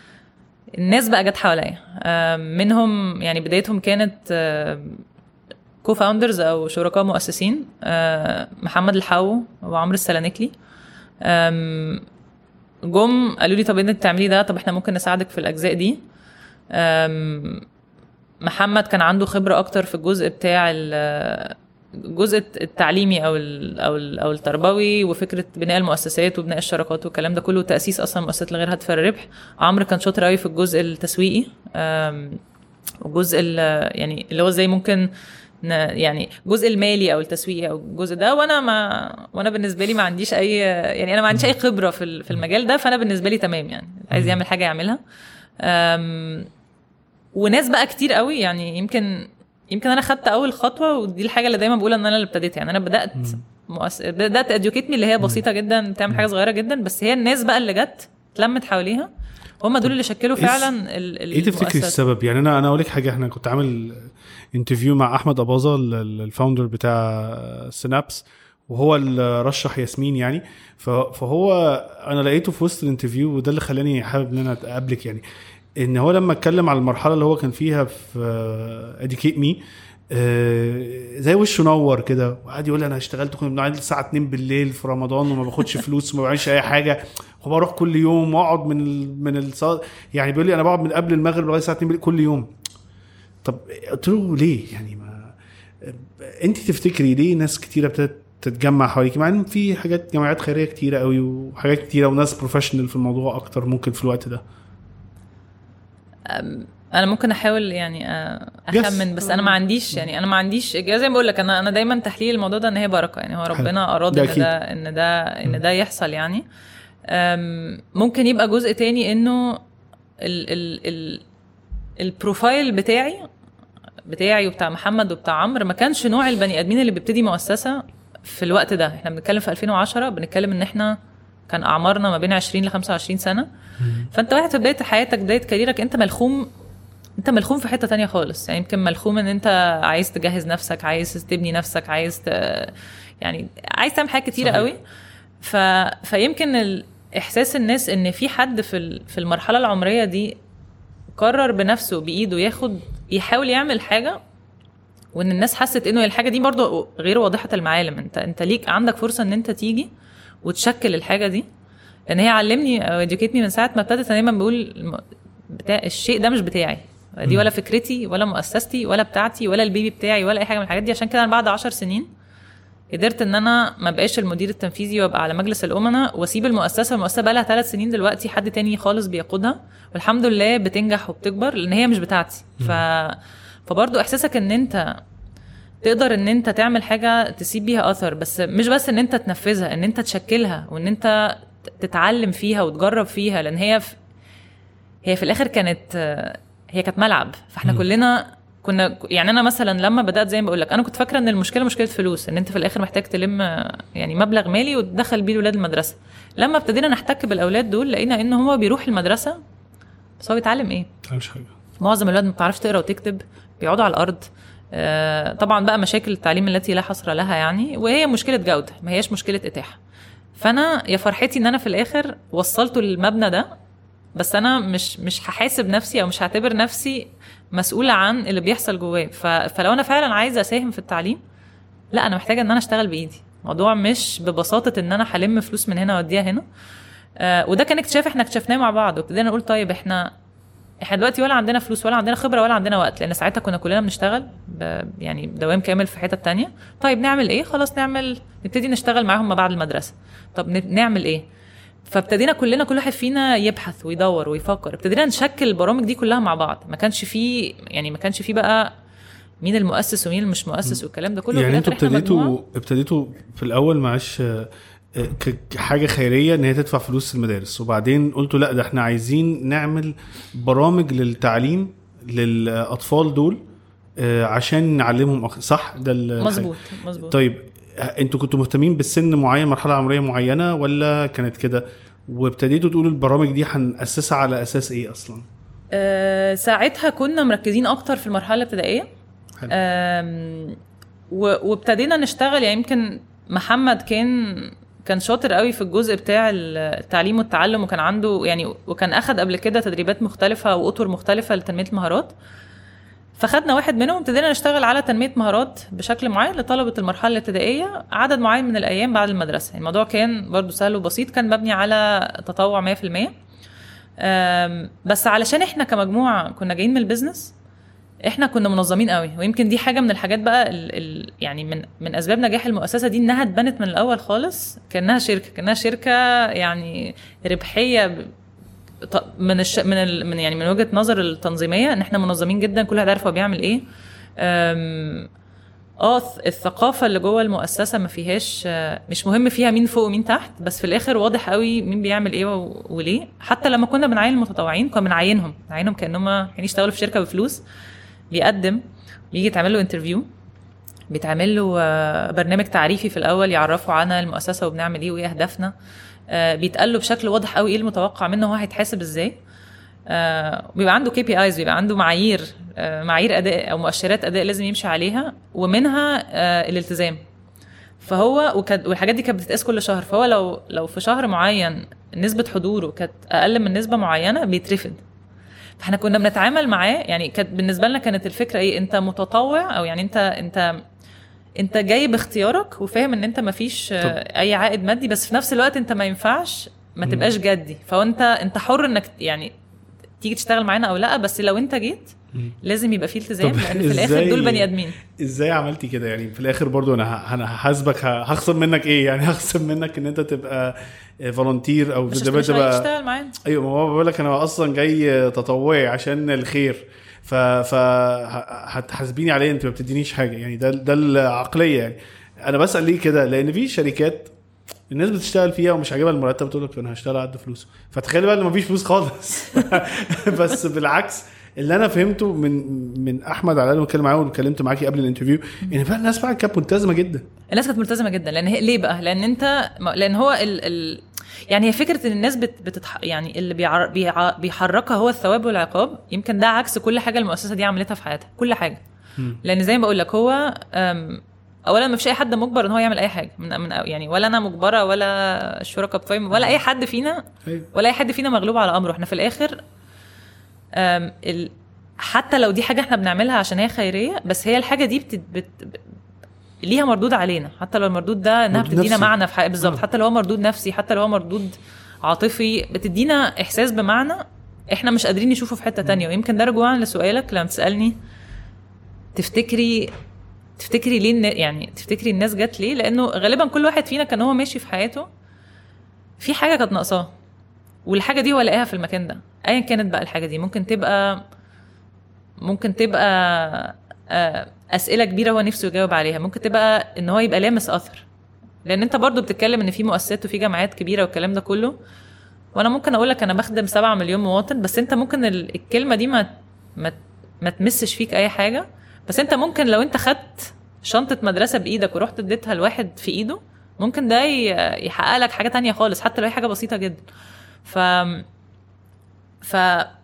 الناس بقى جت حواليا آم، منهم يعني بدايتهم كانت كو فاوندرز او شركاء مؤسسين آه، محمد الحو وعمرو السلانكلي آم، جم قالوا لي طب انت بتعملي ده طب احنا ممكن نساعدك في الاجزاء دي آم، محمد كان عنده خبره اكتر في الجزء بتاع ال- الجزء التعليمي او ال او ال او التربوي وفكره بناء المؤسسات وبناء الشراكات والكلام ده كله وتاسيس اصلا مؤسسات لغير هدف الربح عمرو كان شاطر قوي في الجزء التسويقي آم، والجزء ال- يعني اللي هو ازاي ممكن ن- يعني الجزء المالي او التسويقي او الجزء ده وانا ما وانا بالنسبه لي ما عنديش اي يعني انا ما عنديش اي خبره في ال- في المجال ده فانا بالنسبه لي تمام يعني عايز يعمل حاجه يعملها أم، وناس بقى كتير قوي يعني يمكن يمكن انا خدت اول خطوه ودي الحاجه اللي دايما بقول ان انا اللي ابتديت يعني انا بدات مؤس... بدات اديوكيت مي اللي هي بسيطه جدا بتعمل حاجه صغيره جدا بس هي الناس بقى اللي جت اتلمت حواليها هم دول اللي شكلوا إيه- فعلا ال... ال- ايه تفتكري المؤسسة. السبب يعني انا انا اقول لك حاجه احنا كنت عامل انترفيو مع احمد اباظه ال- ال- الفاوندر بتاع سينابس وهو اللي رشح ياسمين يعني ف- فهو انا لقيته في وسط الانترفيو وده اللي خلاني حابب ان انا اقابلك يعني ان هو لما اتكلم على المرحله اللي هو كان فيها في اديكيت مي زي وشه نور كده وقعد يقول لي انا اشتغلت كنا بنقعد الساعه 2 بالليل في رمضان وما باخدش فلوس وما بعملش اي حاجه وبروح كل يوم واقعد من ال من الص... يعني بيقول لي انا بقعد من قبل المغرب لغايه الساعه 2 بالليل كل يوم طب قلت له ليه يعني ما انت تفتكري ليه ناس كتيره ابتدت تتجمع حواليك مع ان في حاجات جمعيات خيريه كتيره قوي وحاجات كتيره وناس بروفيشنال في الموضوع اكتر ممكن في الوقت ده انا ممكن احاول يعني آه، Yes. اخمن بس انا ما عنديش يعني انا ما عنديش إجابة. زي ما بقول لك انا انا دايما تحليل الموضوع ده ان هي بركه يعني هو ربنا اراد ده ان أكيد. ده ان ده ان ده يحصل يعني أم، ممكن يبقى جزء تاني انه ال ال ال البروفايل بتاعي بتاعي وبتاع محمد وبتاع عمرو ما كانش نوع البني ادمين اللي بيبتدي مؤسسه في الوقت ده احنا بنتكلم في 2010 بنتكلم ان احنا كان اعمارنا ما بين 20 ل 25 سنه فانت واحد في بدايه حياتك بدايه كاريرك انت ملخوم انت ملخوم في حته تانية خالص يعني يمكن ملخوم ان انت عايز تجهز نفسك عايز تبني نفسك عايز ت... يعني عايز تعمل حاجات كتيره صحيح. قوي ف... فيمكن ال... احساس الناس ان في حد في ال- في المرحله العمريه دي قرر بنفسه بايده ياخد يحاول يعمل حاجه وان الناس حست انه الحاجه دي برضو غير واضحه المعالم انت انت ليك عندك فرصه ان انت تيجي وتشكل الحاجه دي لان هي علمني او educate me من ساعه ما ابتدت انا دايما بقول الم- بتاع الشيء ده مش بتاعي دي ولا فكرتي ولا مؤسستي ولا بتاعتي ولا البيبي بتاعي ولا اي حاجه من الحاجات دي عشان كده انا بعد عشر سنين قدرت ان انا ما بقاش المدير التنفيذي وابقى على مجلس الامناء واسيب المؤسسه المؤسسه بقى لها ثلاث سنين دلوقتي حد تاني خالص بيقودها والحمد لله بتنجح وبتكبر لان هي مش بتاعتي ف فبرضه احساسك ان انت تقدر ان انت تعمل حاجه تسيب بيها اثر بس مش بس ان انت تنفذها ان انت تشكلها وان انت تتعلم فيها وتجرب فيها لان هي في هي في الاخر كانت هي كانت ملعب فاحنا مم. كلنا كنا يعني انا مثلا لما بدات زي ما بقول لك انا كنت فاكره ان المشكله مشكله فلوس ان انت في الاخر محتاج تلم يعني مبلغ مالي وتدخل بيه الولاد المدرسه لما ابتدينا نحتك بالاولاد دول لقينا ان هو بيروح المدرسه بس هو بيتعلم ايه مش حاجه معظم الولاد ما بتعرفش تقرا وتكتب بيقعدوا على الارض آه، طبعا بقى مشاكل التعليم التي لا حصر لها يعني وهي مشكله جوده ما هياش مشكله اتاحه فانا يا فرحتي ان انا في الاخر وصلته للمبنى ده بس انا مش مش هحاسب نفسي او مش هعتبر نفسي مسؤوله عن اللي بيحصل جواه ف- فلو انا فعلا عايزه اساهم في التعليم لا انا محتاجه ان انا اشتغل بايدي الموضوع مش ببساطه ان انا هلم فلوس من هنا واديها هنا آه وده كان اكتشاف احنا اكتشفناه مع بعض وابتدينا نقول طيب احنا احنا دلوقتي ولا عندنا فلوس ولا عندنا خبره ولا عندنا وقت لان ساعتها كنا كلنا بنشتغل ب... يعني دوام كامل في حته تانية طيب نعمل ايه خلاص نعمل نبتدي نشتغل معاهم ما بعد المدرسه طب ن... نعمل ايه فابتدينا كلنا كل واحد فينا يبحث ويدور ويفكر ابتدينا نشكل البرامج دي كلها مع بعض ما كانش فيه يعني ما كانش فيه بقى مين المؤسس ومين اللي مش مؤسس والكلام ده كله يعني في انتوا الآخر إحنا ابتديتوا مجموعة. ابتديتوا في الاول معلش آه، آه، ك- كحاجه خيريه ان هي تدفع فلوس المدارس وبعدين قلتوا لا ده احنا عايزين نعمل برامج للتعليم للاطفال دول آه، عشان نعلمهم أخ- صح ده ال- مظبوط مظبوط طيب آه، انتوا كنتوا مهتمين بالسن معين مرحله عمريه معينه ولا كانت كده وابتديتوا تقولوا البرامج دي هنأسسها على اساس ايه اصلا آه، ساعتها كنا مركزين اكتر في المرحله الابتدائيه حلو. آم، و- وابتدينا نشتغل يعني يمكن محمد كان كان شاطر قوي في الجزء بتاع التعليم والتعلم وكان عنده يعني وكان اخد قبل كده تدريبات مختلفه واطر مختلفه لتنميه المهارات فخدنا واحد منهم ابتدينا نشتغل على تنميه مهارات بشكل معين لطلبه المرحله الابتدائيه عدد معين من الايام بعد المدرسه يعني الموضوع كان برضو سهل وبسيط كان مبني على تطوع 100% أم، بس علشان احنا كمجموعه كنا جايين من البيزنس احنا كنا منظمين قوي ويمكن دي حاجه من الحاجات بقى ال ال يعني من من اسباب نجاح المؤسسه دي انها اتبنت من الاول خالص كانها شركه كانها شركه يعني ربحيه ب- ط- من الش... من ال... من يعني من وجهه نظر التنظيميه ان احنا منظمين جدا كل واحد عارف هو بيعمل ايه أم... اه الث- الثقافه اللي جوه المؤسسه ما فيهاش آه، مش مهم فيها مين فوق ومين تحت بس في الاخر واضح قوي مين بيعمل ايه و- وليه حتى لما كنا بنعين المتطوعين كنا بنعينهم نعينهم كانهم يعني يشتغلوا في شركه بفلوس بيقدم بيجي يتعمل له انترفيو بيتعمل له آه، برنامج تعريفي في الاول يعرفوا عنا المؤسسه وبنعمل ايه وايه اهدافنا آه، بيتقال له بشكل واضح قوي ايه المتوقع منه هو هيتحاسب ازاي آه، بيبقى عنده كي بي ايز بيبقى عنده معايير آه، معايير اداء او مؤشرات اداء لازم يمشي عليها ومنها آه، الالتزام فهو وكانت والحاجات دي كانت بتتقاس كل شهر فهو لو لو في شهر معين نسبه حضوره كانت اقل من نسبه معينه بيترفد فاحنا كنا بنتعامل معاه يعني كانت بالنسبه لنا كانت الفكره ايه انت متطوع او يعني انت انت انت جاي باختيارك وفاهم ان انت مفيش آه، اي عائد مادي بس في نفس الوقت انت ما ينفعش ما تبقاش جدي فهو انت انت حر انك يعني تيجي تشتغل معانا او لا بس لو انت جيت لازم يبقى فيه التزام طب لان في الاخر إزاي- دول بني ادمين ازاي عملتي كده يعني في الاخر برضو انا ه- انا هحاسبك ه- هخصم منك ايه يعني هخصم منك ان انت تبقى فولنتير او مش تبقى مش هتشتغل معانا ايوه ما هو بقول لك انا اصلا جاي تطوعي عشان الخير ف ف ه- هتحاسبيني عليه انت ما بتدينيش حاجه يعني ده ده العقليه يعني انا بسال ليه كده لان في شركات الناس بتشتغل فيها ومش عاجبها المرتب تقول لك انا هشتغل قد فلوس فتخيل بقى ان مفيش فلوس خالص بس بالعكس اللي انا فهمته من من احمد على الاقل بتكلم معاه واتكلمت معاكي قبل الانترفيو ان فعلا الناس فعلا كانت ملتزمه جدا الناس كانت ملتزمه جدا لان هي ليه بقى لان انت لان هو ال... ال... يعني هي فكره ان الناس بت... بتتح... يعني اللي بيعر... بيع... بيحركها هو الثواب والعقاب يمكن ده عكس كل حاجه المؤسسه دي عملتها في حياتها كل حاجه لان زي ما بقول لك هو أم... اولا ما فيش اي حد مجبر ان هو يعمل اي حاجه من, من يعني ولا انا مجبره ولا الشركاء بتوعي ولا اي حد فينا أيوة. ولا اي حد فينا مغلوب على امره احنا في الاخر أم... ال... حتى لو دي حاجه احنا بنعملها عشان هي خيريه بس هي الحاجه دي بت... بت... ليها مردود علينا حتى لو المردود ده انها مردود بتدينا نفسي. معنى في حياتنا بالظبط آه. حتى لو هو مردود نفسي حتى لو هو مردود عاطفي بتدينا احساس بمعنى احنا مش قادرين نشوفه في حته تانية ويمكن ده رجوعا لسؤالك لما تسالني تفتكري تفتكري ليه النا- يعني تفتكري الناس جت ليه لانه غالبا كل واحد فينا كان هو ماشي في حياته في حاجه كانت ناقصاه والحاجه دي هو لقاها في المكان ده ايا كانت بقى الحاجه دي ممكن تبقى ممكن تبقى آه، اسئله كبيره هو نفسه يجاوب عليها ممكن تبقى ان هو يبقى لامس اثر لان انت برضو بتتكلم ان في مؤسسات وفي جامعات كبيره والكلام ده كله وانا ممكن اقول لك انا بخدم 7 مليون مواطن بس انت ممكن ال- الكلمه دي ما ما ما تمسش فيك اي حاجه بس انت ممكن لو انت خدت شنطه مدرسه بايدك ورحت اديتها لواحد في ايده ممكن ده ي- يحقق لك حاجه تانية خالص حتى لو هي حاجه بسيطه جدا ف ف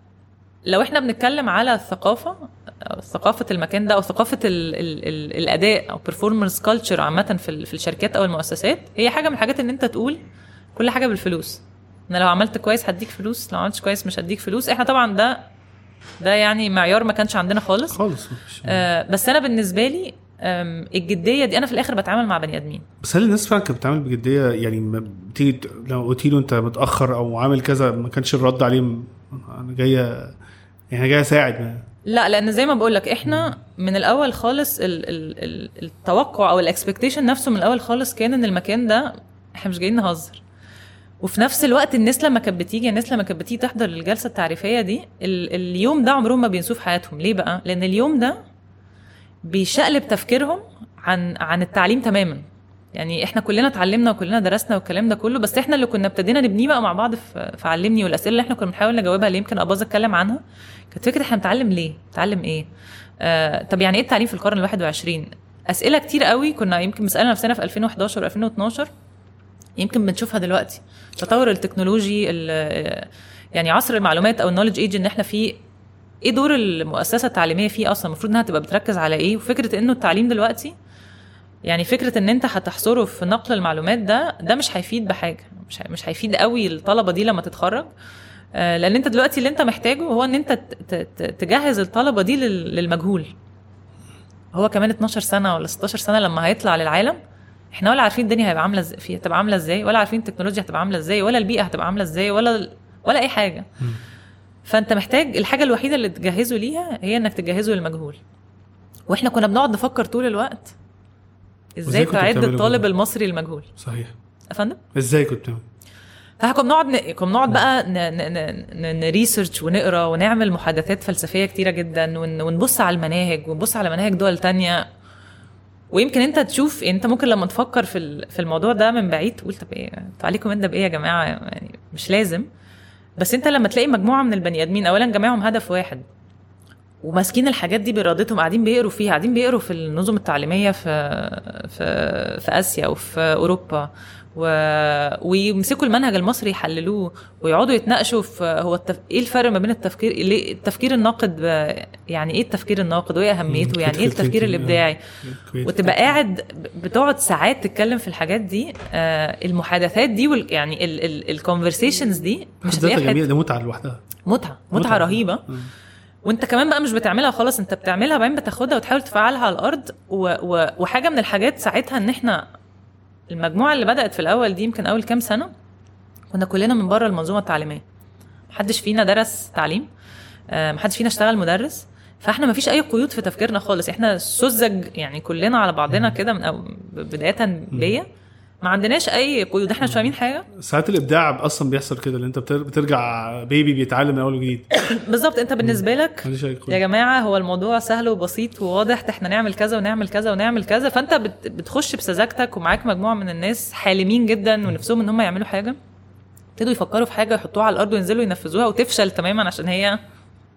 لو احنا بنتكلم على الثقافه أو ثقافه المكان ده او ثقافه ال ال ال الاداء او performance culture عامه في ال- في الشركات او المؤسسات هي حاجه من الحاجات ان انت تقول كل حاجه بالفلوس انا لو عملت كويس هديك فلوس لو عملتش كويس مش هديك فلوس احنا طبعا ده ده يعني معيار ما كانش عندنا خالص خالص مفيش. آه بس انا بالنسبه لي آم، الجديه دي انا في الاخر بتعامل مع بني ادمين بس هل الناس فعلا كانت بتتعامل بجديه يعني ما بتيجي ت- لو قلت له انت متاخر او عامل كذا ما كانش الرد عليه م- انا جايه يعني أنا جاي اساعد ما. لا لان زي ما بقول لك احنا من الاول خالص ال ال ال التوقع او الاكسبكتيشن نفسه من الاول خالص كان ان المكان ده احنا مش جايين نهزر وفي نفس الوقت الناس لما كانت بتيجي الناس لما كانت بتيجي تحضر الجلسه التعريفيه دي ال اليوم ده عمرهم ما بينسوه في حياتهم ليه بقى لان اليوم ده بيشقلب تفكيرهم عن عن التعليم تماما يعني احنا كلنا اتعلمنا وكلنا درسنا والكلام ده كله بس احنا اللي كنا ابتدينا نبنيه بقى مع بعض في في علمني والاسئله اللي احنا كنا بنحاول نجاوبها اللي يمكن اباظ اتكلم عنها كانت فكره احنا بنتعلم ليه؟ بنتعلم ايه؟ آه طب يعني ايه التعليم في القرن ال 21 اسئله كتير قوي كنا يمكن بنسالها نفسنا في 2011 و2012 يمكن بنشوفها دلوقتي التطور التكنولوجي ال- يعني عصر المعلومات او النولج ايج ان احنا فيه ايه دور المؤسسه التعليميه فيه اصلا المفروض انها تبقى بتركز على ايه وفكره انه التعليم دلوقتي يعني فكره ان انت هتحصره في نقل المعلومات ده ده مش هيفيد بحاجه مش هي- مش هيفيد قوي الطلبه دي لما تتخرج آه، لان انت دلوقتي اللي انت محتاجه هو ان انت ت- ت- ت- تجهز الطلبه دي لل- للمجهول هو كمان 12 سنه ولا 16 سنه لما هيطلع للعالم احنا ولا عارفين الدنيا هيبقى عامله ازاي فيها هتبقى عامله ازاي ولا عارفين التكنولوجيا هتبقى عامله ازاي ولا البيئه هتبقى عامله ازاي ولا ولا اي حاجه فانت محتاج الحاجه الوحيده اللي تجهزه ليها هي انك تجهزه للمجهول واحنا كنا بنقعد نفكر طول الوقت وإزاي ازاي كنتوا تعد بتعملوا الطالب كده؟ المصري المجهول صحيح يا فندم ازاي كنت بتعمل؟ فاحنا كنا بنقعد ن... كنا بنقعد بقى ن... ن... ن... نريسيرش ونقرا ونعمل محادثات فلسفيه كتيره جدا ون... ونبص على المناهج ونبص على مناهج دول تانية ويمكن انت تشوف انت ممكن لما تفكر في ال- في الموضوع ده من بعيد تقول طب ايه انتوا عليكم انت بايه يا جماعه يعني مش لازم بس انت لما تلاقي مجموعه من البني ادمين اولا جميعهم هدف واحد وماسكين الحاجات دي بارادتهم قاعدين بيقروا فيها قاعدين بيقروا في النظم التعليميه في في في اسيا وفي اوروبا و... ويمسكوا المنهج المصري يحللوه ويقعدوا يتناقشوا في هو التف... ايه الفرق ما بين التفكير ليه التفكير الناقد ب... يعني ايه التفكير الناقد وايه اهميته يعني ايه critical التفكير thinking، الابداعي creative وتبقى thinking. قاعد بتقعد ساعات تتكلم في الحاجات دي آه المحادثات دي وال... يعني الكونفرسيشنز دي مش ذاتها هتلاقيها في جميله حتة- ده متعه لوحدها متعه متعه رهيبه مم. وانت كمان بقى مش بتعملها خلاص انت بتعملها بعدين بتاخدها وتحاول تفعلها على الارض و... و... وحاجه من الحاجات ساعتها ان احنا المجموعه اللي بدات في الاول دي يمكن اول كام سنه كنا كلنا من بره المنظومه التعليميه محدش فينا درس تعليم آه، محدش فينا اشتغل مدرس فاحنا مفيش اي قيود في تفكيرنا خالص احنا سذج يعني كلنا على بعضنا كده من أو بدايه بيا ما عندناش اي قيود احنا مش فاهمين حاجه ساعات الابداع اصلا بيحصل كده اللي انت بتر- بترجع بيبي بيتعلم من اول وجديد بالظبط انت بالنسبه لك ماليش اي يا قيود. جماعه هو الموضوع سهل وبسيط وواضح احنا نعمل كذا ونعمل كذا ونعمل كذا فانت بت- بتخش بسذاجتك ومعاك مجموعه من الناس حالمين جدا ونفسهم ان هم يعملوا حاجه ابتدوا يفكروا في حاجه يحطوها على الارض وينزلوا ينفذوها وتفشل تماما عشان هي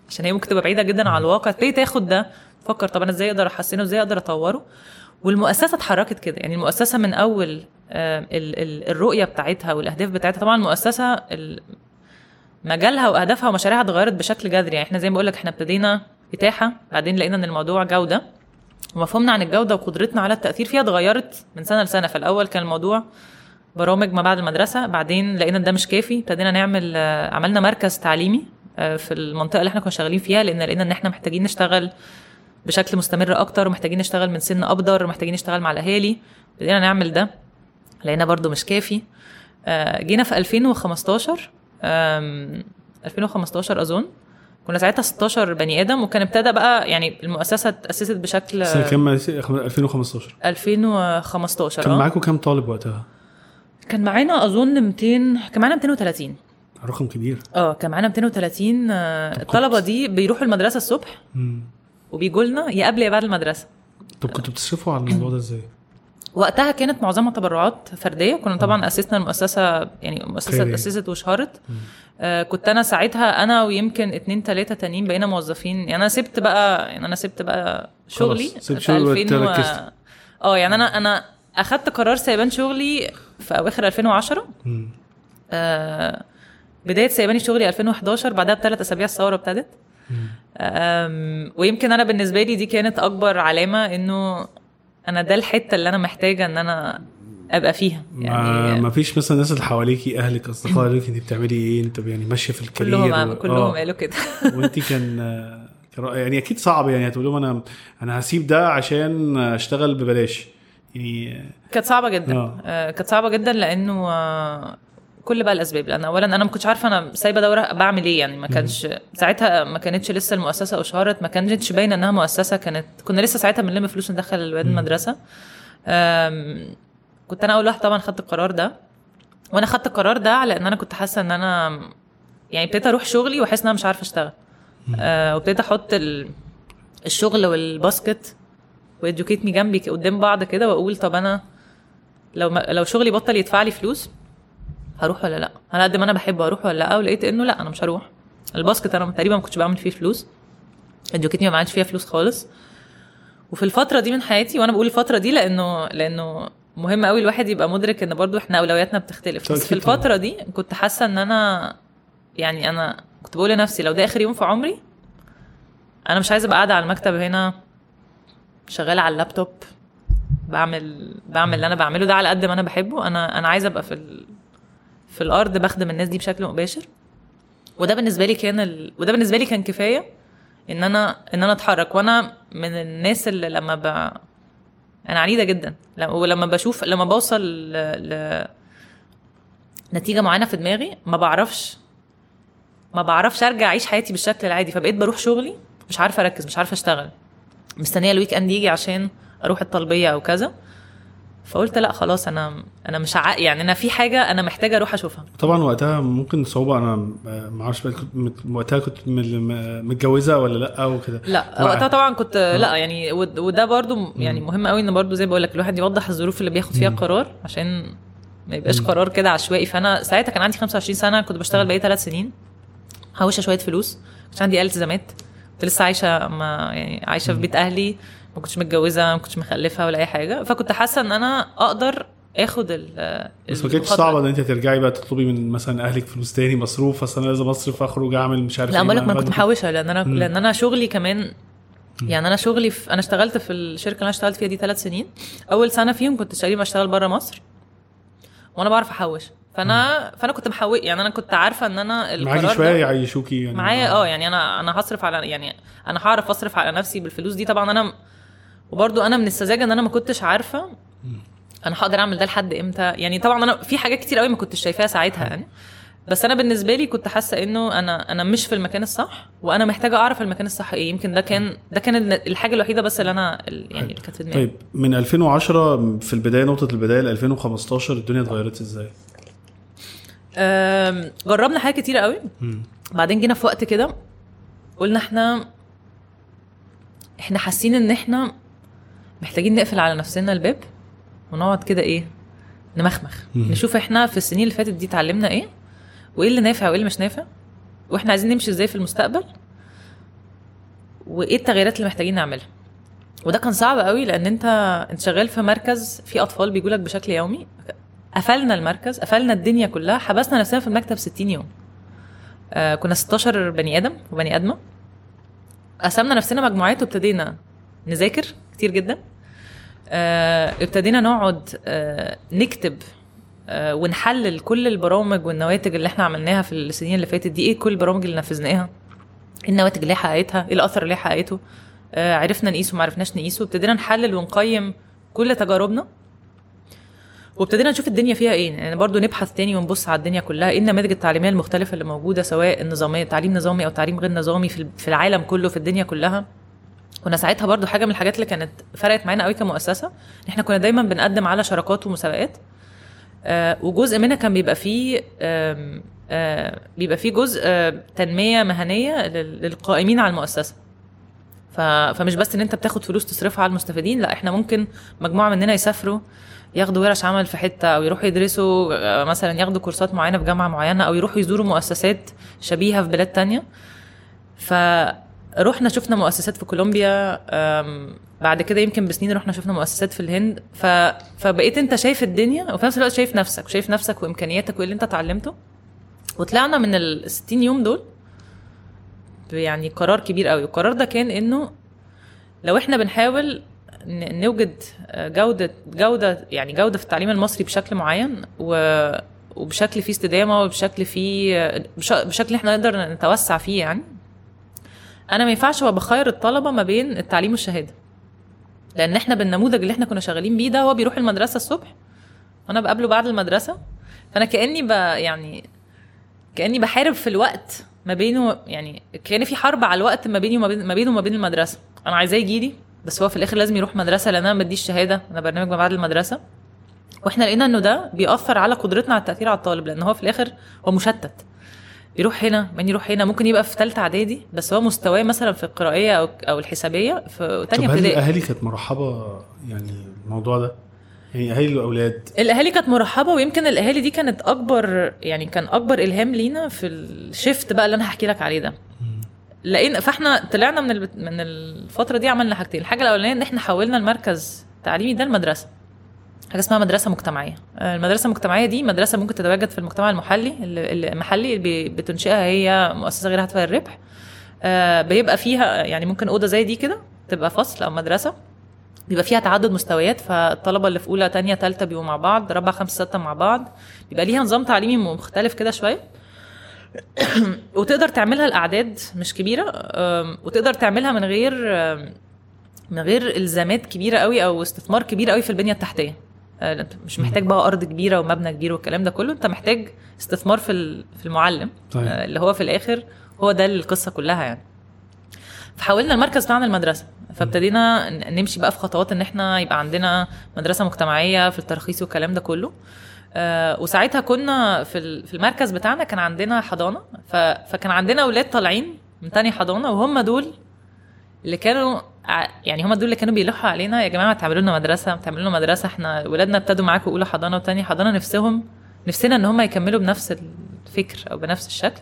عشان هي ممكن تبقى بعيده جدا عن الواقع تبتدي تاخد ده تفكر طب انا ازاي اقدر احسنه ازاي اقدر اطوره والمؤسسه اتحركت كده يعني المؤسسه من اول آه، ال- ال- الرؤيه بتاعتها والاهداف بتاعتها طبعا المؤسسه ال- مجالها واهدافها ومشاريعها اتغيرت بشكل جذري يعني احنا زي ما بقول لك احنا ابتدينا اتاحه بعدين لقينا ان الموضوع جوده ومفهومنا عن الجوده وقدرتنا على التاثير فيها اتغيرت من سنه لسنه فالاول كان الموضوع برامج ما بعد المدرسه بعدين لقينا ان ده مش كافي ابتدينا نعمل آه، عملنا مركز تعليمي آه، في المنطقه اللي احنا كنا شغالين فيها لان لقينا ان احنا محتاجين نشتغل بشكل مستمر اكتر ومحتاجين نشتغل من سن ابدر ومحتاجين نشتغل مع الاهالي بدينا نعمل ده لقينا برضو مش كافي آه، جينا في 2015 آم، 2015 اظن كنا ساعتها 16 بني ادم وكان ابتدى بقى يعني المؤسسه اتاسست بشكل سنه كام 2015 2015 كان آه. معاكم كام طالب وقتها؟ كان معانا اظن 200 كان معانا 230 رقم كبير اه كان معانا 230 آه، طب الطلبه كنت- دي بيروحوا المدرسه الصبح مم. وبيجوا لنا يا قبل يا بعد المدرسه طب كنتوا بتصرفوا على الموضوع ده ازاي؟ وقتها كانت معظمها تبرعات فرديه كنا طبعا اسسنا المؤسسه يعني مؤسسه خيرية. اتاسست واشهرت آه كنت انا ساعتها انا ويمكن اتنين تلاته تانيين بقينا موظفين يعني انا سبت بقى يعني انا سبت بقى شغلي خلاص، سبت في شغل 2000 و- وركزت. اه يعني انا انا اخدت قرار سيبان شغلي في اواخر 2010 مم. آه بدايه سيباني شغلي 2011 بعدها بثلاث اسابيع الثوره ابتدت آم، ويمكن انا بالنسبه لي دي كانت اكبر علامه انه انا ده الحته اللي انا محتاجه ان انا ابقى فيها ما, يعني ما فيش مثلا الناس اللي حواليكي اهلك اصدقائك قالوا لك انت بتعملي ايه انت يعني ماشيه في الكارير كلهم و- كلهم آه. قالوا كده وانت كان كان رأي- يعني اكيد صعب يعني هتقول لهم انا انا هسيب ده عشان اشتغل ببلاش يعني كانت صعبه جدا آه. آه، كانت صعبه جدا لانه آه، كل بقى الاسباب لان اولا انا ما كنتش عارفه انا سايبه دوره بعمل ايه يعني ما كانش ساعتها ما كانتش لسه المؤسسه اشهرت ما كانتش باينه انها مؤسسه كانت كنا لسه ساعتها بنلم فلوس ندخل الولاد المدرسه آم، كنت انا اول واحد طبعا خدت القرار ده وانا خدت القرار ده على ان انا كنت حاسه ان انا يعني ابتديت اروح شغلي واحس ان انا مش عارفه اشتغل آه وابتديت احط ال- الشغل والباسكت وادوكيت مي جنبي ك- قدام بعض كده واقول طب انا لو ما لو شغلي بطل يدفع لي فلوس هروح ولا لا على قد ما انا بحبه هروح ولا لا ولقيت انه لا انا مش هروح الباسكت انا تقريبا ما كنتش بعمل فيه فلوس ادوكيت مي ما عملتش فيها فلوس خالص وفي الفتره دي من حياتي وانا بقول الفتره دي لانه لانه مهم قوي الواحد يبقى مدرك ان برضو احنا اولوياتنا بتختلف بس في أكيد طبعاً. الفتره دي كنت حاسه ان انا يعني انا كنت بقول لنفسي لو ده اخر يوم في عمري انا مش عايزه ابقى قاعده على المكتب هنا شغاله على اللابتوب بعمل بعمل اللي انا بعمله ده على قد ما انا بحبه انا انا عايزه ابقى في ال... في الارض بخدم الناس دي بشكل مباشر وده بالنسبه لي كان ال... وده بالنسبه لي كان كفايه ان انا ان انا اتحرك وانا من الناس اللي لما ب... انا عنيده جدا لما- ولما بشوف لما بوصل ل... ل... نتيجه معينه في دماغي ما بعرفش ما بعرفش ارجع اعيش حياتي بالشكل العادي فبقيت بروح شغلي مش عارفه اركز مش عارفه اشتغل مستنيه الويك اند يجي عشان اروح الطلبيه او كذا فقلت لا خلاص انا انا مش ع... يعني انا في حاجه انا محتاجه اروح اشوفها طبعا وقتها ممكن صعوبه انا ما اعرفش بقى كنت مت- وقتها كنت م- متجوزه ولا لا وكده لا مع- وقتها طبعا كنت لا يعني ود- وده برضو م- يعني مهم قوي ان برضو زي بقول لك الواحد يوضح الظروف اللي بياخد فيها قرار عشان ما يبقاش قرار كده عشوائي فانا ساعتها كان عندي 25 سنه كنت بشتغل بقالي ثلاث سنين حوشه شويه فلوس كنت عندي آلة التزامات كنت لسه عايشه ما يعني عايشه في بيت اهلي ما كنتش متجوزه ما كنتش مخلفه ولا اي حاجه فكنت حاسه ان انا اقدر اخد ال بس ما كانتش المخاطرة. صعبه ان انت ترجعي بقى تطلبي من مثلا اهلك فلوس تاني مصروف اصل انا لازم اصرف اخرج اعمل مش عارف لا إيه بقول لك مع ما انا كنت بعض. محوشه لان انا لان انا شغلي كمان يعني انا شغلي في انا اشتغلت في الشركه اللي انا اشتغلت فيها دي ثلاث سنين اول سنه فيهم كنت تقريبا بشتغل بره مصر وانا بعرف احوش فانا فانا كنت محوش يعني انا كنت عارفه ان انا القرار معاكي ده- شويه يعيشوكي يعني معايا اه يعني انا انا هصرف على يعني انا هعرف اصرف على نفسي بالفلوس دي طبعا انا وبرضو انا من السذاجه ان انا ما كنتش عارفه انا هقدر اعمل ده لحد امتى يعني طبعا انا في حاجات كتير قوي ما كنتش شايفاها ساعتها يعني بس انا بالنسبه لي كنت حاسه انه انا انا مش في المكان الصح وانا محتاجه اعرف المكان الصح ايه يمكن ده كان ده كان الحاجه الوحيده بس اللي انا يعني اللي كانت في دماغي طيب من 2010 في البدايه نقطه البدايه ل 2015 الدنيا اتغيرت ازاي؟ أم، جربنا حاجات كتير قوي بعدين جينا في وقت كده قلنا احنا احنا حاسين ان احنا محتاجين نقفل على نفسنا الباب ونقعد كده ايه نمخمخ نشوف احنا في السنين اللي فاتت دي اتعلمنا ايه وايه اللي نافع وايه اللي مش نافع واحنا عايزين نمشي ازاي في المستقبل وايه التغييرات اللي محتاجين نعملها وده كان صعب قوي لان انت انت شغال في مركز في اطفال بيجوا لك بشكل يومي قفلنا المركز قفلنا الدنيا كلها حبسنا نفسنا في المكتب 60 يوم آه كنا 16 بني ادم وبني ادمه قسمنا نفسنا مجموعات وابتدينا نذاكر كتير جدا آه ابتدينا نقعد آه نكتب آه ونحلل كل البرامج والنواتج اللي احنا عملناها في السنين اللي فاتت دي ايه كل البرامج اللي نفذناها ايه النواتج اللي هي حققتها ايه الاثر اللي هي حققته آه عرفنا نقيسه ما عرفناش نقيسه ابتدينا نحلل ونقيم كل تجاربنا وابتدينا نشوف الدنيا فيها ايه يعني برضو نبحث تاني ونبص على الدنيا كلها ايه النماذج التعليميه المختلفه اللي موجوده سواء النظاميه تعليم نظامي او تعليم غير نظامي في في العالم كله في الدنيا كلها كنا ساعتها برضو حاجه من الحاجات اللي كانت فرقت معانا قوي كمؤسسه ان احنا كنا دايما بنقدم على شراكات ومسابقات آه وجزء منها كان بيبقى فيه آم آه بيبقى فيه جزء آه تنميه مهنيه لل- للقائمين على المؤسسه ف... فمش بس ان انت بتاخد فلوس تصرفها على المستفيدين لا احنا ممكن مجموعه مننا يسافروا ياخدوا ورش عمل في حته او يروحوا يدرسوا آه، مثلا ياخدوا كورسات معينه في جامعه معينه او يروحوا يزوروا مؤسسات شبيهه في بلاد تانية فرحنا شفنا مؤسسات في كولومبيا آم، بعد كده يمكن بسنين رحنا شفنا مؤسسات في الهند ف... فبقيت انت شايف الدنيا وفي نفس الوقت شايف نفسك وشايف نفسك وامكانياتك وايه اللي انت اتعلمته وطلعنا من ال 60 يوم دول يعني قرار كبير قوي والقرار ده كان انه لو احنا بنحاول ن- نوجد جودة جودة يعني جودة في التعليم المصري بشكل معين و وبشكل فيه استدامة وبشكل فيه بش- بشكل احنا نقدر نتوسع فيه يعني انا ما ينفعش ابقى بخير الطلبة ما بين التعليم والشهادة لان احنا بالنموذج اللي احنا كنا شغالين بيه ده هو بيروح المدرسة الصبح وانا بقابله بعد المدرسة فانا كاني ب يعني كاني بحارب في الوقت ما بينه يعني كان في حرب على الوقت ما بيني وما بين ما بينه وما بين المدرسه انا عايزاه يجي لي بس هو في الاخر لازم يروح مدرسه لان انا ما بديش شهاده انا برنامج ما بعد المدرسه واحنا لقينا انه ده بيأثر على قدرتنا على التأثير على الطالب لان هو في الاخر هو مشتت يروح هنا من يروح هنا ممكن يبقى في ثالثه اعدادي بس هو مستواه مثلا في القرائيه او او الحسابيه في طب ثانيه هل ابتدائي الاهالي كانت مرحبه يعني الموضوع ده يعني اهالي الاولاد الاهالي كانت مرحبه ويمكن الاهالي دي كانت اكبر يعني كان اكبر الهام لينا في الشيفت بقى اللي انا هحكي لك عليه ده لقينا فاحنا طلعنا من الب- من الفتره دي عملنا حاجتين الحاجه الاولانيه ان احنا حولنا المركز التعليمي ده المدرسه حاجه اسمها مدرسه مجتمعيه آه، المدرسه المجتمعيه دي مدرسه ممكن تتواجد في المجتمع المحلي اللي- اللي- المحلي اللي بي- بتنشئها هي مؤسسه غير هادفه للربح آه، بيبقى فيها يعني ممكن اوضه زي دي كده تبقى فصل او مدرسه بيبقى فيها تعدد مستويات فالطلبه اللي في اولى تانية تالتة بيبقوا مع بعض رابعه خمسه سته مع بعض بيبقى ليها نظام تعليمي مختلف كده شويه وتقدر تعملها الاعداد مش كبيره أم، وتقدر تعملها من غير أم، من غير الزامات كبيره قوي او استثمار كبير قوي في البنيه التحتيه أه، أنت مش محتاج بقى ارض كبيره ومبنى كبير والكلام ده كله انت محتاج استثمار في ال- في المعلم طيب. أه، اللي هو في الاخر هو ده القصه كلها يعني فحولنا المركز بتاعنا المدرسه فابتدينا ن- نمشي بقى في خطوات ان احنا يبقى عندنا مدرسه مجتمعيه في الترخيص والكلام ده كله آه، وساعتها كنا في ال- في المركز بتاعنا كان عندنا حضانه ف- فكان عندنا اولاد طالعين من تاني حضانه وهم دول اللي كانوا ع- يعني هم دول اللي كانوا بيلحوا علينا يا جماعه تعملوا لنا مدرسه تعملوا لنا مدرسه احنا ولادنا ابتدوا معاكم اولى حضانه وتاني حضانه نفسهم نفسنا ان هم يكملوا بنفس الفكر او بنفس الشكل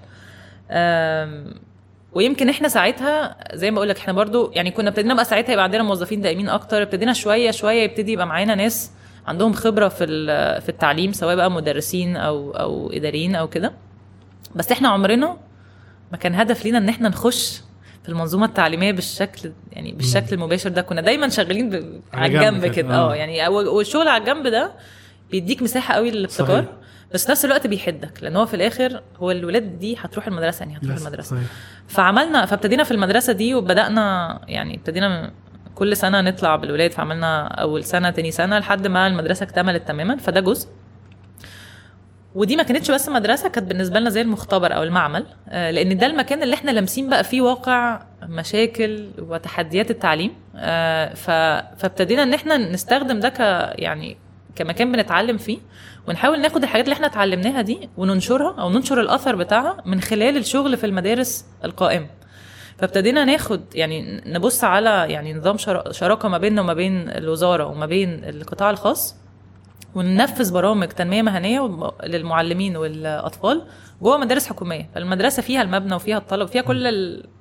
آم، ويمكن احنا ساعتها زي ما بقول لك احنا برضو يعني كنا ابتدينا بقى ساعتها يبقى عندنا موظفين دائمين اكتر ابتدينا شويه شويه يبتدي يبقى معانا ناس عندهم خبره في ال- في التعليم سواء بقى مدرسين او او اداريين او كده بس احنا عمرنا ما كان هدف لينا ان احنا نخش في المنظومه التعليميه بالشكل يعني بالشكل المباشر ده كنا دايما شغالين ب... على على جنب الجنب كده، كده آه. اه يعني و- والشغل على الجنب ده بيديك مساحه قوي للابتكار صحيح. بس في نفس الوقت بيحدك لان هو في الاخر هو الولاد دي هتروح المدرسه يعني هتروح للأسف، المدرسه صحيح. فعملنا فابتدينا في المدرسه دي وبدانا يعني ابتدينا كل سنه نطلع بالولاد فعملنا اول سنه تاني سنه لحد ما المدرسه اكتملت تماما فده جزء ودي ما كانتش بس مدرسه كانت بالنسبه لنا زي المختبر او المعمل آه، لان ده المكان اللي احنا لامسين بقى فيه واقع مشاكل وتحديات التعليم آه، ف- فابتدينا ان احنا نستخدم ده ك يعني كمكان بنتعلم فيه ونحاول ناخد الحاجات اللي احنا اتعلمناها دي وننشرها او ننشر الاثر بتاعها من خلال الشغل في المدارس القائمه فابتدينا ناخد يعني نبص على يعني نظام شرا- شراكه ما بيننا وما بين الوزاره وما بين القطاع الخاص وننفذ برامج تنميه مهنيه وم- للمعلمين والاطفال جوه مدارس حكوميه فالمدرسه فيها المبنى وفيها الطلب وفيها كل ال...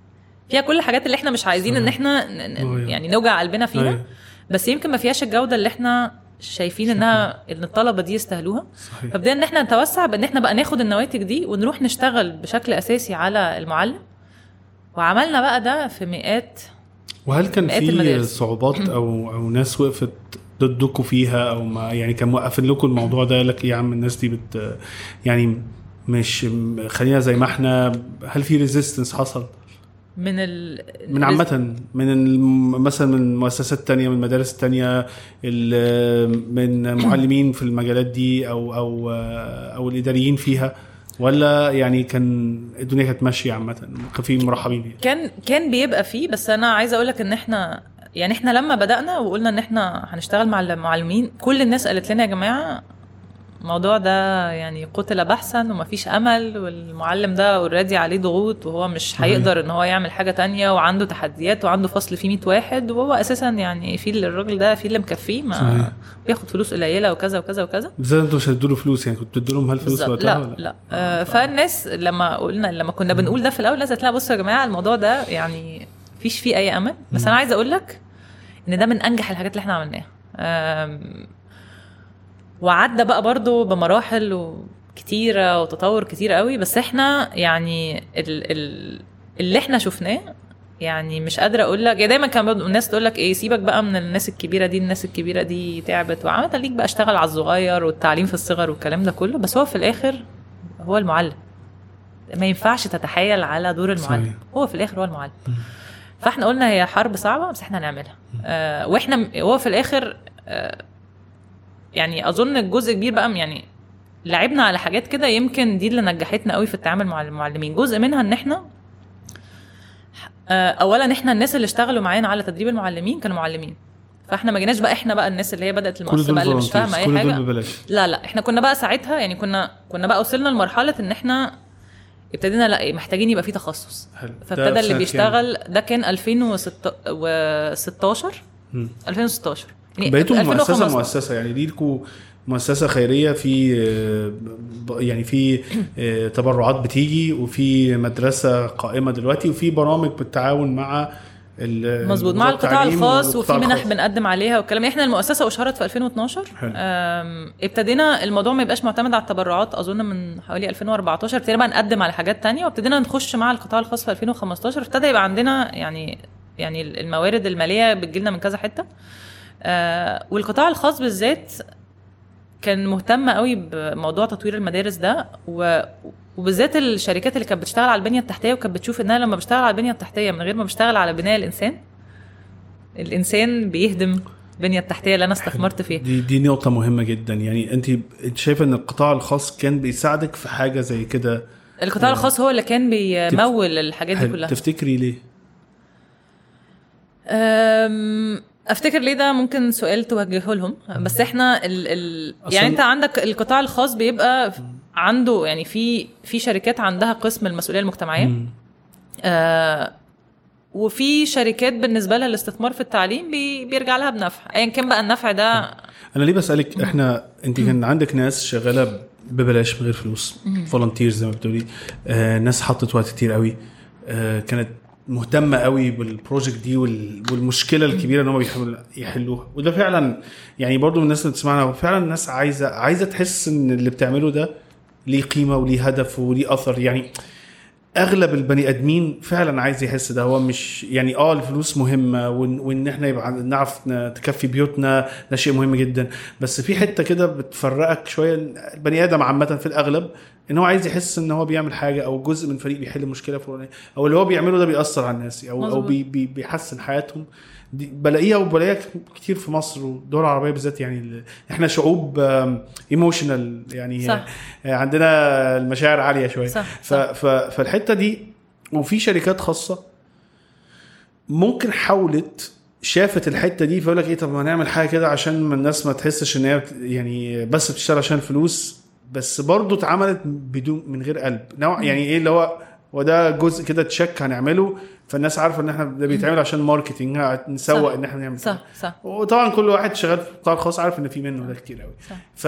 فيها كل الحاجات اللي احنا مش عايزين ان احنا ن- ن- أيوة. يعني نوجع قلبنا فيها أيوة. بس يمكن ما فيهاش الجوده اللي احنا شايفين انها ان الطلبه دي يستاهلوها صحيح فبدأنا ان احنا نتوسع بان احنا بقى ناخد النواتج دي ونروح نشتغل بشكل اساسي على المعلم وعملنا بقى ده في مئات وهل كان مئات في المدارس. صعوبات او او ناس وقفت ضدكم فيها او ما يعني كان موقفين لكم الموضوع ده لك إيه يا عم الناس دي بت يعني مش خلينا زي ما احنا هل في ريزيستنس حصل من ال من عامة من الم- مثلا من مؤسسات تانية من مدارس تانية ال- من معلمين في المجالات دي او او او الاداريين فيها ولا يعني كان الدنيا كانت ماشية عامة كان في مرحبين بيها كان كان بيبقى فيه بس انا عايزه اقول لك ان احنا يعني احنا لما بدانا وقلنا ان احنا هنشتغل مع المعلمين كل الناس قالت لنا يا جماعه الموضوع ده يعني قتل بحثا ومفيش امل والمعلم ده اوريدي عليه ضغوط وهو مش هيقدر ان هو يعمل حاجه تانية وعنده تحديات وعنده فصل فيه 100 واحد وهو اساسا يعني في اللي- الراجل ده في اللي مكفيه صحيح. ما بياخد فلوس قليله وكذا وكذا وكذا بالذات انتوا مش هتدوا له فلوس يعني كنتوا بتدوا لهم هالفلوس بالظبط وقتها لا ولا لا آه فالناس لما قلنا لما كنا بنقول ده في الاول الناس قالت لنا بصوا يا جماعه الموضوع ده يعني مفيش فيه اي امل بس انا عايزه اقول لك ان ده من انجح الحاجات اللي احنا عملناها آم، وعدى بقى برضو بمراحل كتيرة وتطور كتير قوي بس احنا يعني ال ال اللي احنا شفناه يعني مش قادره اقول لك يعني دايما كان برضو الناس تقول لك ايه سيبك بقى من الناس الكبيره دي الناس الكبيره دي تعبت وعملت ليك بقى اشتغل على الصغير والتعليم في الصغر والكلام ده كله بس هو في الاخر هو المعلم ما ينفعش تتحايل على دور المعلم صحيح. هو في الاخر هو المعلم فاحنا قلنا هي حرب صعبه بس احنا هنعملها آه واحنا هو في الاخر آه يعني اظن الجزء كبير بقى يعني لعبنا على حاجات كده يمكن دي اللي نجحتنا قوي في التعامل مع المعلمين جزء منها ان احنا آه، اولا احنا الناس اللي اشتغلوا معانا على تدريب المعلمين كانوا معلمين فاحنا ما جيناش بقى احنا بقى الناس اللي هي بدات كل المؤسسه دول بقى اللي مش فاهمه volunteers، اي كل حاجه دول ببلاش لا لا احنا كنا بقى ساعتها يعني كنا كنا بقى وصلنا لمرحله ان احنا ابتدينا لا محتاجين يبقى في تخصص حلو ده فابتدى في اللي سنة بيشتغل ده كان 2016 مم. 2016 يعني بقيتوا مؤسسه 2015. مؤسسه يعني ليكوا مؤسسه خيريه في آه، ب- يعني في آه، تبرعات بتيجي وفي مدرسه قائمه دلوقتي وفي برامج بالتعاون مع ال- مظبوط مع وزارة القطاع التعليم الخاص والقطاع وفي منح الخاص. بنقدم عليها والكلام احنا المؤسسه اشهرت في 2012 حلو. أم، ابتدينا الموضوع ما يبقاش معتمد على التبرعات اظن من حوالي 2014 ابتدينا بقى نقدم على حاجات تانية وابتدينا نخش مع القطاع الخاص في 2015 ابتدى يبقى عندنا يعني يعني الموارد الماليه بتجيلنا من كذا حته آه، والقطاع الخاص بالذات كان مهتم قوي بموضوع تطوير المدارس ده و... وبالذات الشركات اللي كانت بتشتغل على البنيه التحتيه وكانت بتشوف انها لما بشتغل على البنيه التحتيه من غير ما بشتغل على بناء الانسان الانسان بيهدم البنيه التحتيه اللي انا استثمرت فيها دي دي نقطه مهمه جدا يعني انت انت شايفه ان القطاع الخاص كان بيساعدك في حاجه زي كده القطاع الخاص هو اللي كان بيمول الحاجات دي حلو. كلها تفتكري ليه أم، افتكر ليه ده ممكن سؤال توجهه لهم بس احنا ال ال أصلاً- يعني انت عندك القطاع الخاص بيبقى عنده يعني في في شركات عندها قسم المسؤوليه المجتمعيه مم. آه وفي شركات بالنسبه لها الاستثمار في التعليم بي بيرجع لها بنفع ايا كان بقى النفع ده انا ليه بسالك احنا انت كان عندك ناس شغاله ببلاش من غير فلوس فولنتيرز زي ما بتقولي آه ناس حطت وقت كتير قوي آه كانت مهتمه قوي بالبروجكت دي وال- والمشكله الكبيره ان هم بيحاولوا يحلوها وده فعلا يعني برضو من الناس اللي بتسمعنا فعلا الناس عايزه عايزه تحس ان اللي بتعمله ده ليه قيمه وليه هدف وليه اثر يعني اغلب البني ادمين فعلا عايز يحس ده هو مش يعني اه الفلوس مهمه وان, وإن احنا يبقى عن- نعرف نكفي بيوتنا ده شيء مهم جدا بس في حته كده بتفرقك شويه البني ادم عامه في الاغلب ان هو عايز يحس ان هو بيعمل حاجه او جزء من فريق بيحل مشكله فلانيه او اللي هو بيعمله ده بيأثر على الناس او او مظبوط. بي بي بيحسن حياتهم دي بلاقيها وبلاقيها كتير في مصر والدول العربيه بالذات يعني ال- احنا شعوب ايموشنال يعني صح. عندنا المشاعر عاليه شويه صح، ف ف فالحته دي وفي شركات خاصه ممكن حاولت شافت الحته دي فيقول لك ايه طب ما نعمل حاجه كده عشان ما الناس ما تحسش ان هي بت- يعني بس بتشتغل عشان فلوس بس برضه اتعملت بدون من غير قلب نوع يعني ايه اللي هو وده جزء كده تشيك هنعمله فالناس عارفه ان احنا ده بيتعمل عشان ماركتنج نسوق صح. ان احنا نعمل صح صح وطبعا كل واحد شغال في القطاع الخاص عارف ان في منه ده كتير قوي صح. ف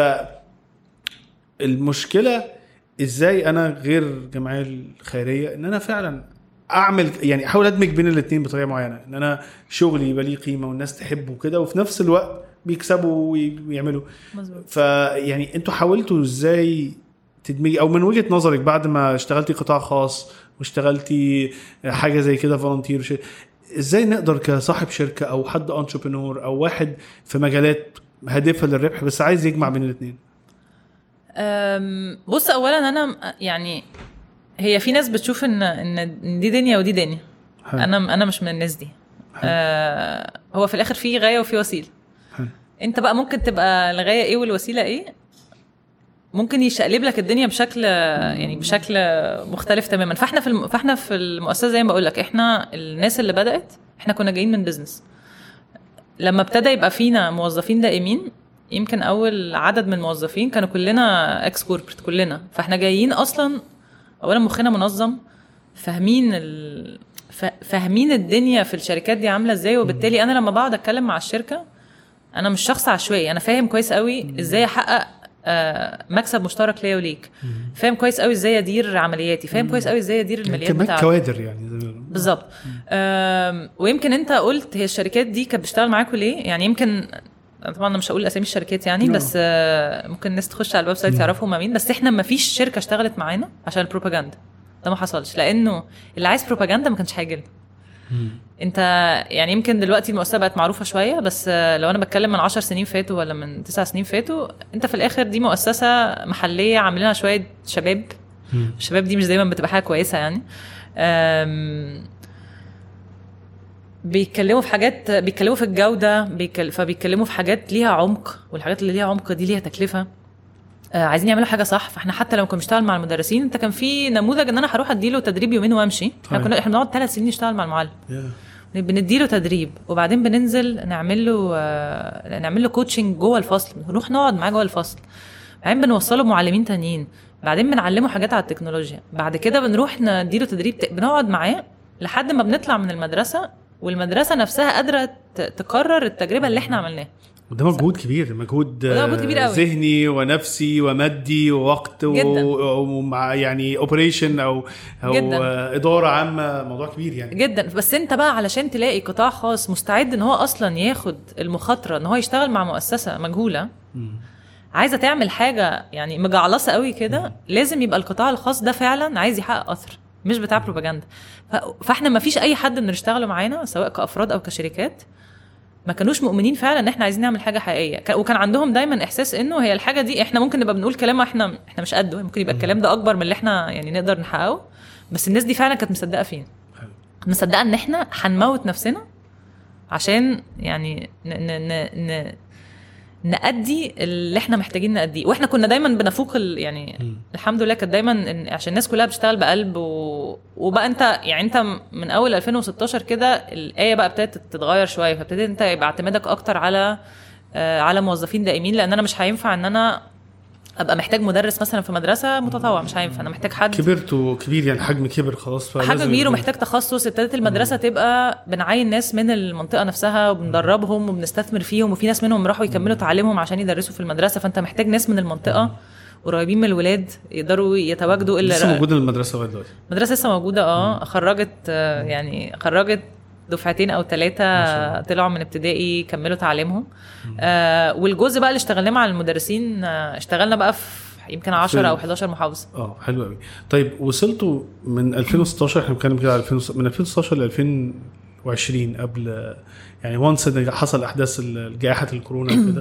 المشكله ازاي انا غير الجمعيه الخيريه ان انا فعلا اعمل يعني احاول ادمج بين الاثنين بطريقه معينه ان انا شغلي يبقى ليه قيمه والناس تحبه كده وفي نفس الوقت بيكسبوا وي- ويعملوا مظبوط فيعني انتوا حاولتوا ازاي تدمجي او من وجهه نظرك بعد ما اشتغلتي قطاع خاص واشتغلتي حاجه زي كده فولنتير ازاي نقدر كصاحب شركه او حد انتربرنور او واحد في مجالات هادفه للربح بس عايز يجمع بين الاثنين أم، بص اولا انا م- يعني هي في ناس بتشوف ان ان إن دي دنيا ودي دنيا حلو. انا انا مش من الناس دي حلو. آه هو في الاخر في غايه وفي وسيله حلو. انت بقى ممكن تبقى الغايه ايه والوسيله ايه ممكن يشقلب لك الدنيا بشكل يعني بشكل مختلف تماما فاحنا في الم... فاحنا في المؤسسه زي ما بقول لك احنا الناس اللي بدات احنا كنا جايين من بزنس لما ابتدى يبقى فينا موظفين دائمين يمكن اول عدد من الموظفين كانوا كلنا اكس كوربريت كلنا فاحنا جايين اصلا اولا مخنا منظم فاهمين ال... ف... فاهمين الدنيا في الشركات دي عامله ازاي وبالتالي انا لما بقعد اتكلم مع الشركه انا مش شخص عشوائي انا فاهم كويس قوي ازاي احقق آه، مكسب مشترك ليا وليك فاهم كويس قوي ازاي ادير عملياتي فاهم كويس قوي ازاي ادير الماليات كمان بتاعتي كوادر يعني زي ما بيقولوا. بالظبط آم، ويمكن انت قلت هي الشركات دي كانت بتشتغل معاكم ليه يعني يمكن طبعا انا مش هقول اسامي الشركات يعني لا. بس آه، ممكن الناس تخش على الويب سايت يعرفوا هم مين بس احنا ما فيش شركه اشتغلت معانا عشان البروباجندا ده ما حصلش لانه اللي عايز بروباجندا ما كانش هيجي لنا. انت يعني يمكن دلوقتي المؤسسه بقت معروفه شويه بس آه، لو انا بتكلم من 10 سنين فاتوا ولا من 9 سنين فاتوا انت في الاخر دي مؤسسه محليه عاملينها شويه شباب مم. الشباب دي مش دايما بتبقى حاجه كويسه يعني أم، بيتكلموا في حاجات بيتكلموا في الجوده بيكل... فبيتكلموا في حاجات ليها عمق والحاجات اللي ليها عمق دي ليها تكلفه آه عايزين يعملوا حاجه صح فاحنا حتى لو كنا بنشتغل مع المدرسين انت كان في نموذج ان انا هروح اديله تدريب يومين وامشي احنا طيب. كنا احنا بنقعد ثلاث سنين نشتغل مع المعلم Yeah. بنديله تدريب وبعدين بننزل نعمل له آه، نعمل له كوتشنج جوه الفصل نروح نقعد معاه جوه الفصل بعدين بنوصله معلمين تانيين بعدين بنعلمه حاجات على التكنولوجيا بعد كده بنروح نديله تدريب ت- بنقعد معاه لحد ما بنطلع من المدرسه والمدرسه نفسها قادره ت- تكرر التجربه اللي احنا عملناها وده مجهود كبير مجهود وده مجهود كبير آه، قوي. ذهني ونفسي ومادي ووقت و- جداً. ومع يعني اوبريشن او او جداً. آه، اداره عامه موضوع كبير يعني جدا بس انت بقى علشان تلاقي قطاع خاص مستعد ان هو اصلا ياخد المخاطره ان هو يشتغل مع مؤسسه مجهوله مم. عايزه تعمل حاجه يعني مجعلصه قوي كده لازم يبقى القطاع الخاص ده فعلا عايز يحقق اثر مش بتاع بروباجندا ف- فاحنا ما فيش اي حد من اللي اشتغلوا معانا سواء كافراد او كشركات ما كانوش مؤمنين فعلا ان احنا عايزين نعمل حاجه حقيقيه كان- وكان عندهم دايما احساس انه هي الحاجه دي احنا ممكن نبقى بنقول كلام احنا احنا مش قده ممكن يبقى الكلام ده اكبر من اللي احنا يعني نقدر نحققه بس الناس دي فعلا كانت مصدقه فينا حلو. مصدقه ان احنا هنموت نفسنا عشان يعني ن ن ن ن نأدي اللي احنا محتاجين نأديه واحنا كنا دايما بنفوق ال يعني مم. الحمد لله كانت دايما إن عشان الناس كلها بتشتغل بقلب و... وبقى انت يعني انت من اول 2016 كده الايه بقى ابتدت تتغير شويه فابتديت انت يبقى اعتمادك اكتر على آه، على موظفين دائمين لان انا مش هينفع ان انا ابقى محتاج مدرس مثلا في مدرسه متطوع مش هينفع انا محتاج حد كبرت وكبير يعني الحجم كبر خلاص فلازم حاجه كبيره يكون- ومحتاج تخصص ابتدت المدرسه تبقى بنعين ناس من المنطقه نفسها وبندربهم وبنستثمر فيهم وفي ناس منهم راحوا يكملوا تعليمهم عشان يدرسوا في المدرسه فانت محتاج ناس من المنطقه قريبين من الولاد يقدروا يتواجدوا لسه الا موجوده المدرسه لغايه دلوقتي المدرسه لسه موجوده اه خرجت آه، يعني خرجت دفعتين او ما شاء ثلاثه الله. طلعوا من ابتدائي كملوا تعليمهم آه والجزء بقى اللي اشتغلناه مع المدرسين آه اشتغلنا بقى في يمكن 10 او 11 محافظه اه حلو قوي طيب وصلتوا من 2016 احنا بنتكلم كده على 2000 من 2016 ل 2020 قبل يعني وانس ان حصل احداث ال- جائحه الكورونا وكده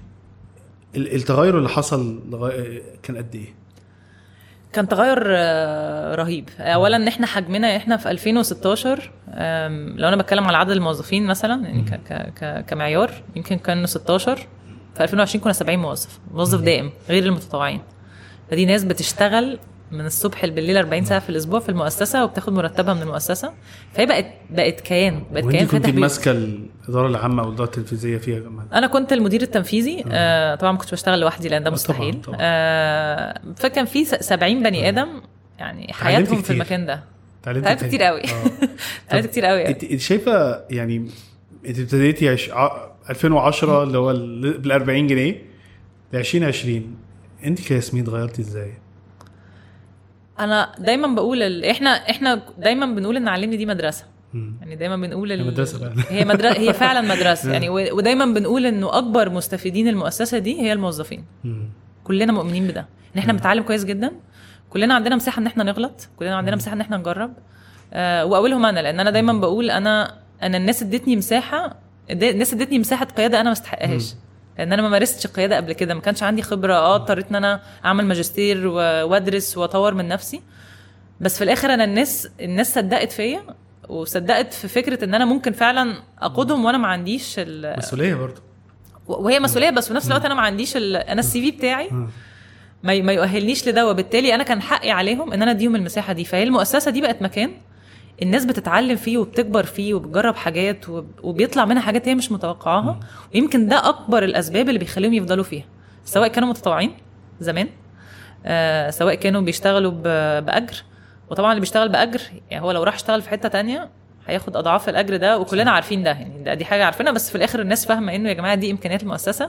ال- التغير اللي حصل لغاية كان قد ايه؟ كان تغير آه، رهيب اولا ان احنا حجمنا احنا في 2016 آم، لو انا بتكلم على عدد الموظفين مثلا يعني ك ك ك كمعيار يمكن كانوا 16 في 2020 كنا 70 موظف موظف دائم غير المتطوعين فدي ناس بتشتغل من الصبح بالليل 40 ساعه في الاسبوع في المؤسسه وبتاخد مرتبها من المؤسسه فهي بقت بقت كيان بقت كيان وانت كنت فاتح بيوت. ماسكه الاداره العامه او الاداره التنفيذيه فيها كمان انا كنت المدير التنفيذي آه طبعا ما كنتش بشتغل لوحدي لان ده طبعاً، مستحيل طبعاً. آه فكان في س- 70 بني ادم يعني حياتهم في كتير. المكان ده اتعلمت اتعلمت تاني. كتير قوي. آه. عرفت كتير قوي يعني. انت انت شايفه يعني انت ابتديتي عش... ع- 2010 اللي هو بال 40 جنيه ل 2020 انت كياسمين اتغيرتي ازاي؟ انا دايما بقول ال... احنا احنا دايما بنقول ان علمني دي مدرسه يعني دايما بنقول ال... هي مدرسة فعلا. هي مدرسه هي فعلا مدرسه يعني و... ودايما بنقول انه اكبر مستفيدين المؤسسه دي هي الموظفين مم. كلنا مؤمنين بده ان احنا بنتعلم كويس جدا كلنا عندنا مساحه ان احنا نغلط كلنا عندنا مساحه ان احنا نجرب آه واولهم انا لان انا دايما بقول انا انا الناس ادتني مساحه اد- الناس ادتني مساحه قياده انا ما استحقهاش لان انا ما مارستش القياده قبل كده ما كانش عندي خبره اه اضطريت ان انا اعمل ماجستير و- وادرس واطور من نفسي بس في الاخر انا الناس الناس صدقت فيا وصدقت في فكره ان انا ممكن فعلا اقودهم وانا ما عنديش ال... مسؤوليه برضه وهي مسؤوليه بس في نفس الوقت انا ما عنديش ال... انا السي في بتاعي مم. ما ي- ما يؤهلنيش لده وبالتالي انا كان حقي عليهم ان انا اديهم المساحه دي فهي المؤسسه دي بقت مكان الناس بتتعلم فيه وبتكبر فيه وبتجرب حاجات وب- وبيطلع منها حاجات هي مش متوقعاها ويمكن ده اكبر الاسباب اللي بيخليهم يفضلوا فيها سواء كانوا متطوعين زمان آه سواء كانوا بيشتغلوا ب- باجر وطبعا اللي بيشتغل باجر يعني هو لو راح اشتغل في حته تانية هياخد اضعاف الاجر ده وكلنا عارفين ده يعني ده دي حاجه عارفينها بس في الاخر الناس فاهمه انه يا جماعه دي امكانيات المؤسسه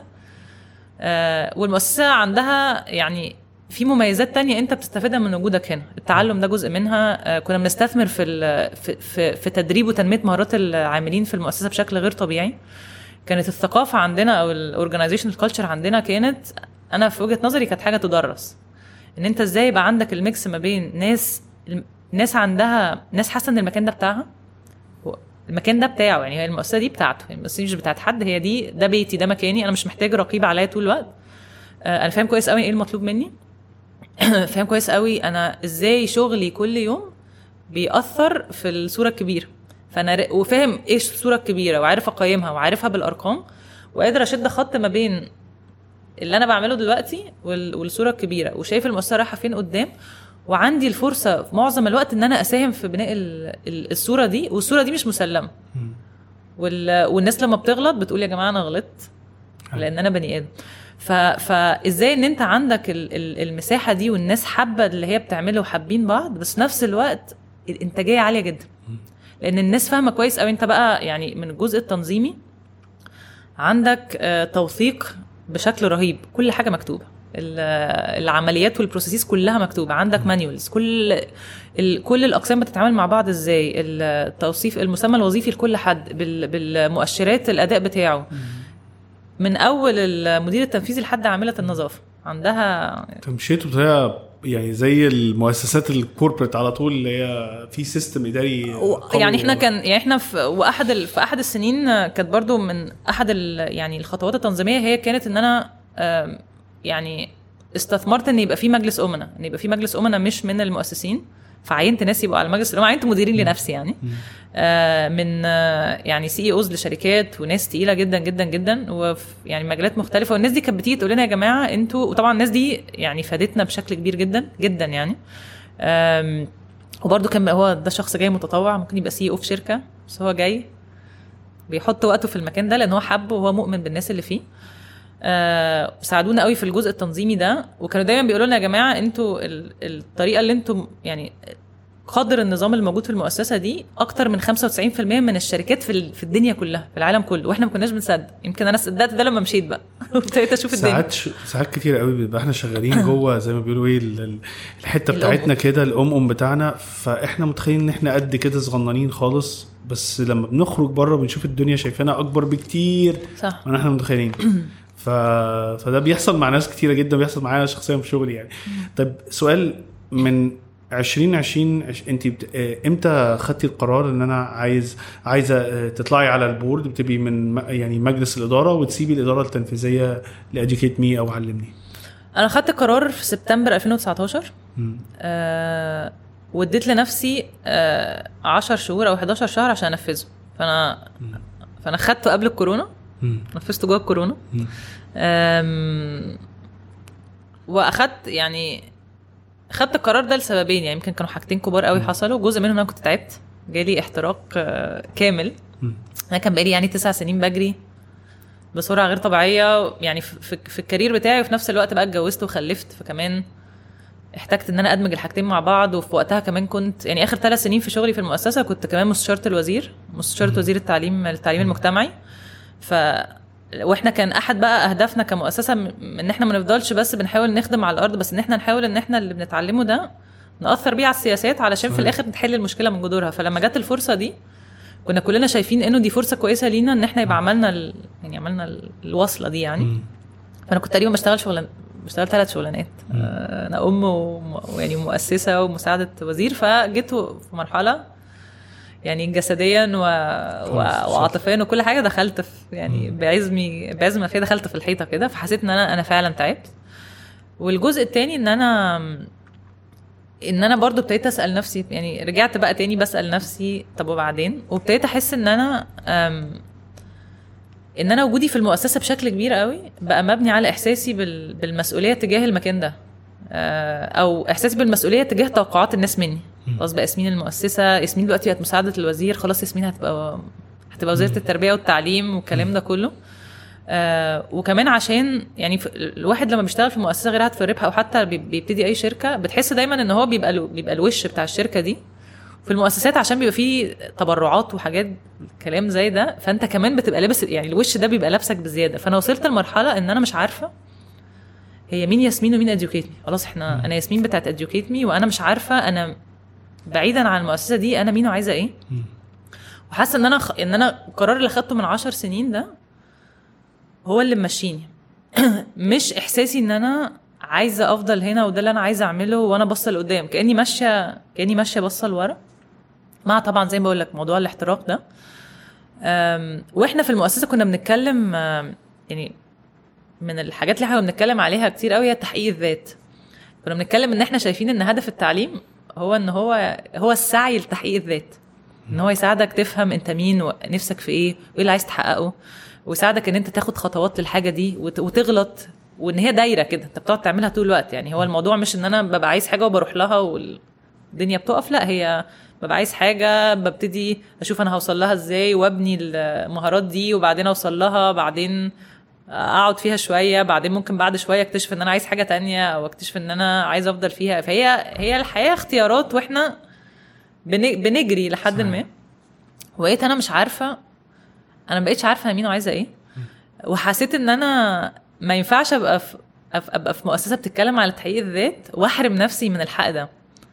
آه والمؤسسه عندها يعني في مميزات تانية انت بتستفيدها من وجودك هنا التعلم ده جزء منها آه كنا بنستثمر في ال- في في, في تدريب وتنميه مهارات العاملين في المؤسسه بشكل غير طبيعي كانت الثقافه عندنا او الاورجنايزيشن كلتشر عندنا كانت انا في وجهه نظري كانت حاجه تدرس ان انت ازاي يبقى عندك الميكس ما بين ناس ناس عندها ناس حاسه ان المكان ده بتاعها المكان ده بتاعه يعني هي المؤسسه دي بتاعته المؤسسه دي مش بتاعت حد هي دي ده بيتي ده مكاني انا مش محتاج رقيب عليا طول الوقت آه، انا فاهم كويس قوي ايه المطلوب مني فاهم كويس قوي انا ازاي شغلي كل يوم بيأثر في الصوره الكبيره فانا ر- وفاهم ايه الصوره الكبيره وعارف اقيمها وعارفها بالارقام وقادر اشد خط ما بين اللي انا بعمله دلوقتي وال- والصوره الكبيره وشايف المؤسسه رايحه فين قدام وعندي الفرصه في معظم الوقت ان انا اساهم في بناء ال- ال- الصوره دي والصوره دي مش مسلمه وال... والناس لما بتغلط بتقول يا جماعه انا غلطت لان انا بني ادم ف... فازاي ان انت عندك ال... ال- المساحه دي والناس حابه اللي هي بتعمله وحابين بعض بس في نفس الوقت الانتاجيه عاليه جدا لان الناس فاهمه كويس قوي انت بقى يعني من الجزء التنظيمي عندك آه، توثيق بشكل رهيب كل حاجه مكتوبه ال- آه، العمليات والبروسيسز كلها مكتوبه عندك مانيولز كل ال... كل الاقسام بتتعامل مع بعض ازاي التوصيف المسمى الوظيفي لكل حد بال... بالمؤشرات الاداء بتاعه من اول المدير التنفيذي لحد عامله النظافه عندها انت مشيتوا بطريقه يعني زي المؤسسات الكوربريت على طول اللي هي في سيستم اداري و- قوي يعني احنا و- كان يعني احنا في واحد ال... في احد السنين كانت برضو من احد ال... يعني الخطوات التنظيميه هي كانت ان انا آم، يعني استثمرت ان يبقى في مجلس امنا ان يبقى في مجلس امنا مش من المؤسسين فعينت ناس يبقوا على المجلس الامنا عينت مديرين لنفسي يعني آه، من آه، يعني سي اوز لشركات وناس تقيله جدا جدا جدا وفي يعني مجالات مختلفه والناس دي كانت بتيجي تقول لنا يا جماعه انتوا وطبعا الناس دي يعني فادتنا بشكل كبير جدا جدا يعني آم، وبرده كان هو ده شخص جاي متطوع ممكن يبقى سي او في شركه بس هو جاي بيحط وقته في المكان ده لان هو حبه وهو مؤمن بالناس اللي فيه آه ساعدونا قوي في الجزء التنظيمي ده وكانوا دايما بيقولوا لنا يا جماعه انتوا ال- الطريقه اللي انتم يعني قدر النظام الموجود في المؤسسه دي اكتر من 95% من الشركات في ال- في الدنيا كلها في العالم كله واحنا ما كناش بنصدق يمكن انا صدقت ده لما مشيت بقى وابتديت اشوف الدنيا ساعات ش... ساعات كتير قوي بيبقى احنا شغالين جوه زي ما بيقولوا ايه ال- ال- الحته الأم. بتاعتنا كده الام ام بتاعنا فاحنا متخيلين ان احنا قد كده صغننين خالص بس لما بنخرج بره بنشوف الدنيا شايفانا اكبر بكتير صح من احنا متخيلين ف... فده بيحصل مع ناس كتيره جدا بيحصل معايا شخصيا في شغلي يعني طيب سؤال من 2020 عش- انت بت... اه، امتى خدتي القرار ان انا عايز عايزه اه، تطلعي على البورد بتبقي من م- يعني مجلس الاداره وتسيبي الاداره التنفيذيه لاديوكيت مي او علمني انا خدت قرار في سبتمبر 2019 مم. آه واديت لنفسي آه 10 شهور او 11 شهر عشان انفذه فانا فانا خدته قبل الكورونا مم. نفذته جوه الكورونا مم. آم، واخدت يعني خدت القرار ده لسببين يعني يمكن كانوا حاجتين كبار قوي حصلوا جزء منهم انا كنت تعبت جالي احتراق آه، كامل مم. انا كان بقالي يعني تسع سنين بجري بسرعه غير طبيعيه يعني في, في, في الكارير بتاعي وفي نفس الوقت بقى اتجوزت وخلفت فكمان احتجت ان انا ادمج الحاجتين مع بعض وفي وقتها كمان كنت يعني اخر ثلاث سنين في شغلي في المؤسسه كنت كمان مستشاره الوزير مستشاره وزير التعليم التعليم المجتمعي ف واحنا كان احد بقى اهدافنا كمؤسسه م- ان احنا ما نفضلش بس بنحاول نخدم على الارض بس ان احنا نحاول ان احنا اللي بنتعلمه ده ناثر بيه على السياسات علشان في صحيح. الاخر نحل المشكله من جذورها فلما جت الفرصه دي كنا كلنا شايفين انه دي فرصه كويسه لينا ان احنا يبقى عملنا ال... يعني عملنا ال- الوصله دي يعني مم. فانا كنت تقريبا بشتغل شغلان بشتغل ثلاث شغلانات آه، انا ام وم- ويعني مؤسسه ومساعده وزير فجيت في مرحله يعني جسديا و... و... خلاص، وعاطفيا وكل حاجه دخلت في يعني بعزمي بعزم ما فيه دخلت في الحيطه كده فحسيت ان انا انا فعلا تعبت والجزء التاني ان انا ان انا برضو ابتديت اسال نفسي يعني رجعت بقى تاني بسال نفسي طب وبعدين وابتديت احس ان انا أم، ان انا وجودي في المؤسسه بشكل كبير قوي بقى مبني على احساسي بال- بالمسؤوليه تجاه المكان ده آه، او احساسي بالمسؤوليه تجاه توقعات الناس مني خلاص بقى ياسمين المؤسسه ياسمين دلوقتي بقت مساعده الوزير خلاص ياسمين هتبقى هتبقى وزيره التربيه والتعليم والكلام ده كله آه وكمان عشان يعني ف- الواحد لما بيشتغل في مؤسسه غير هادفه الربح او حتى بي- بيبتدي اي شركه بتحس دايما ان هو بيبقى له- بيبقى الوش بتاع الشركه دي في المؤسسات عشان بيبقى فيه تبرعات وحاجات كلام زي ده فانت كمان بتبقى لابس يعني الوش ده بيبقى لابسك بزياده فانا وصلت لمرحله ان انا مش عارفه هي مين ياسمين ومين اديوكيت مي خلاص احنا انا ياسمين بتاعت اديوكيت مي وانا مش عارفه انا بعيدا عن المؤسسه دي انا مين وعايزه ايه وحاسه ان انا خ... ان انا القرار اللي خدته من عشر سنين ده هو اللي ممشيني مش احساسي ان انا عايزه افضل هنا وده اللي انا عايزه اعمله وانا باصه لقدام كاني ماشيه كاني ماشيه باصه لورا مع طبعا زي ما بقول لك موضوع الاحتراق ده أم، واحنا في المؤسسه كنا بنتكلم أم، يعني من الحاجات اللي احنا كنا بنتكلم عليها كتير قوي هي تحقيق الذات كنا بنتكلم ان احنا شايفين ان هدف التعليم هو ان هو هو السعي لتحقيق الذات ان هو يساعدك تفهم انت مين ونفسك في ايه وايه اللي عايز تحققه ويساعدك ان انت تاخد خطوات للحاجه دي وت- وتغلط وان هي دايره كده انت بتقعد تعملها طول الوقت يعني هو الموضوع مش ان انا ببقى عايز حاجه وبروح لها والدنيا بتقف لا هي ببقى عايز حاجه ببتدي اشوف انا هوصل لها ازاي وابني المهارات دي وبعدين اوصل لها بعدين اقعد فيها شويه بعدين ممكن بعد شويه اكتشف ان انا عايز حاجه تانية او اكتشف ان انا عايز افضل فيها فهي هي الحياه اختيارات واحنا بن- بنجري لحد ما وبقيت انا مش عارفه انا ما بقتش عارفه انا مين وعايزه ايه وحسيت ان انا ما ينفعش ابقى في أف- ابقى في مؤسسه بتتكلم على تحقيق الذات واحرم نفسي من الحق ده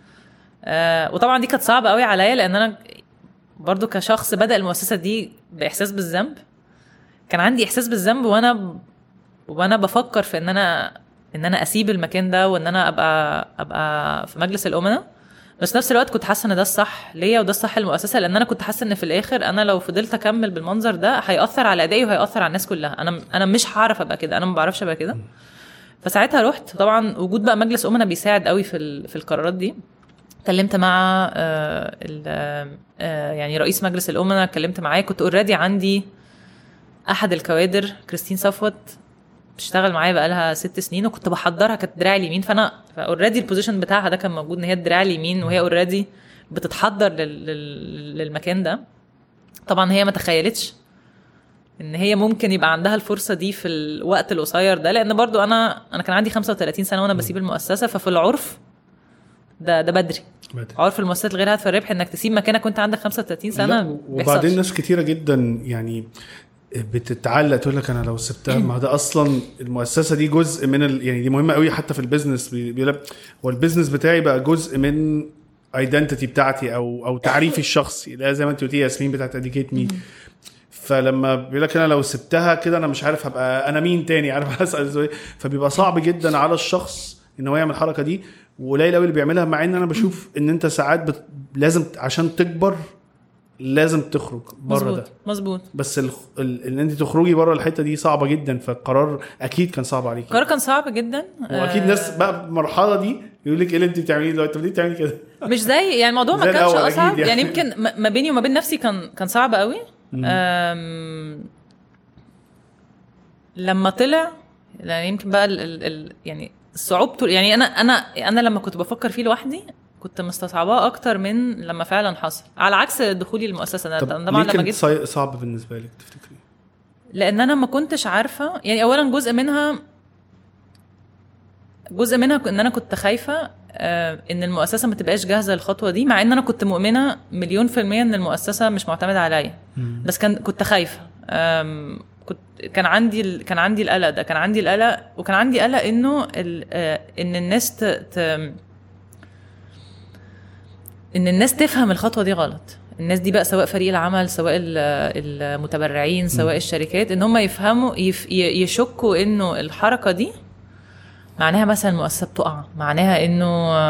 آه وطبعا دي كانت صعبه قوي عليا لان انا برضو كشخص بدا المؤسسه دي باحساس بالذنب كان عندي احساس بالذنب وانا وانا بفكر في ان انا ان انا اسيب المكان ده وان انا ابقى ابقى في مجلس الامناء بس نفس الوقت كنت حاسه ان ده الصح ليا وده الصح للمؤسسه لان انا كنت حاسه ان في الاخر انا لو فضلت اكمل بالمنظر ده هياثر على ادائي وهياثر على الناس كلها انا انا مش هعرف ابقى كده انا ما بعرفش ابقى كده فساعتها رحت طبعا وجود بقى مجلس امنا بيساعد قوي في ال- في القرارات دي اتكلمت مع آه، ال- آه، يعني رئيس مجلس الامنا اتكلمت معاه كنت اوريدي عندي احد الكوادر كريستين صفوت بتشتغل معايا بقالها ست سنين وكنت بحضرها كانت دراعي اليمين فانا اوريدي البوزيشن بتاعها ده كان موجود ان هي الدراع اليمين وهي اوريدي بتتحضر لل... لل... للمكان ده طبعا هي ما تخيلتش ان هي ممكن يبقى عندها الفرصه دي في الوقت القصير ده لان برضو انا انا كان عندي 35 سنه وانا بسيب المؤسسه ففي العرف ده ده بدري بدري. عرف المؤسسات الغير هادفه الربح انك تسيب مكانك وانت عندك 35 سنه لا، ما وبعدين بيحصلش. ناس كتيره جدا يعني بتتعلق تقول لك انا لو سبتها ما ده اصلا المؤسسه دي جزء من ال... يعني دي مهمه قوي حتى في البيزنس بي- بيقول لك هو البيزنس بتاعي بقى جزء من ايدنتيتي بتاعتي او او تعريفي الشخصي لا زي ما انت قلتي ياسمين بتاعت اديكيت مي فلما بيقول لك انا لو سبتها كده انا مش عارف هبقى انا مين تاني عارف اسال ازاي فبيبقى صعب جدا على الشخص ان هو يعمل الحركه دي وقليل قوي اللي بيعملها مع ان انا بشوف ان انت ساعات بت... لازم عشان تكبر لازم تخرج بره ده مظبوط مظبوط بس ال... ال... ان انت تخرجي بره الحته دي صعبه جدا فالقرار اكيد كان صعب عليكي القرار كان صعب جدا واكيد آه، ناس بقى بالمرحله دي يقول لك ايه اللي انت بتعمليه دلوقتي طب ليه بتعملي كده مش زي يعني الموضوع ما زي كانش الأول اصعب أكيد يعني, يعني. يعني يمكن ما ما بيني وما بين نفسي كان كان صعب قوي أم... لما طلع يعني يمكن بقى ال... ال... ال... يعني صعوبته يعني انا انا انا لما كنت بفكر فيه لوحدي كنت مستصعباه اكتر من لما فعلا حصل على عكس دخولي المؤسسه انا طب طبعا ليه لما كان جيت صي- صعب بالنسبه لك تفتكري لان انا ما كنتش عارفه يعني اولا جزء منها جزء منها ان انا كنت خايفه آه، ان المؤسسه ما تبقاش جاهزه للخطوه دي مع ان انا كنت مؤمنه مليون في الميه ان المؤسسه مش معتمده عليا بس كان كنت خايفه آم، كنت كان عندي ال- كان عندي القلق ده كان عندي القلق وكان عندي قلق انه ال- آه، ان الناس ت... ت... ان الناس تفهم الخطوه دي غلط الناس دي بقى سواء فريق العمل سواء ال- المتبرعين سواء الشركات ان هم يفهموا يف ي- يشكوا انه الحركه دي معناها مثلا المؤسسه بتقع معناها انه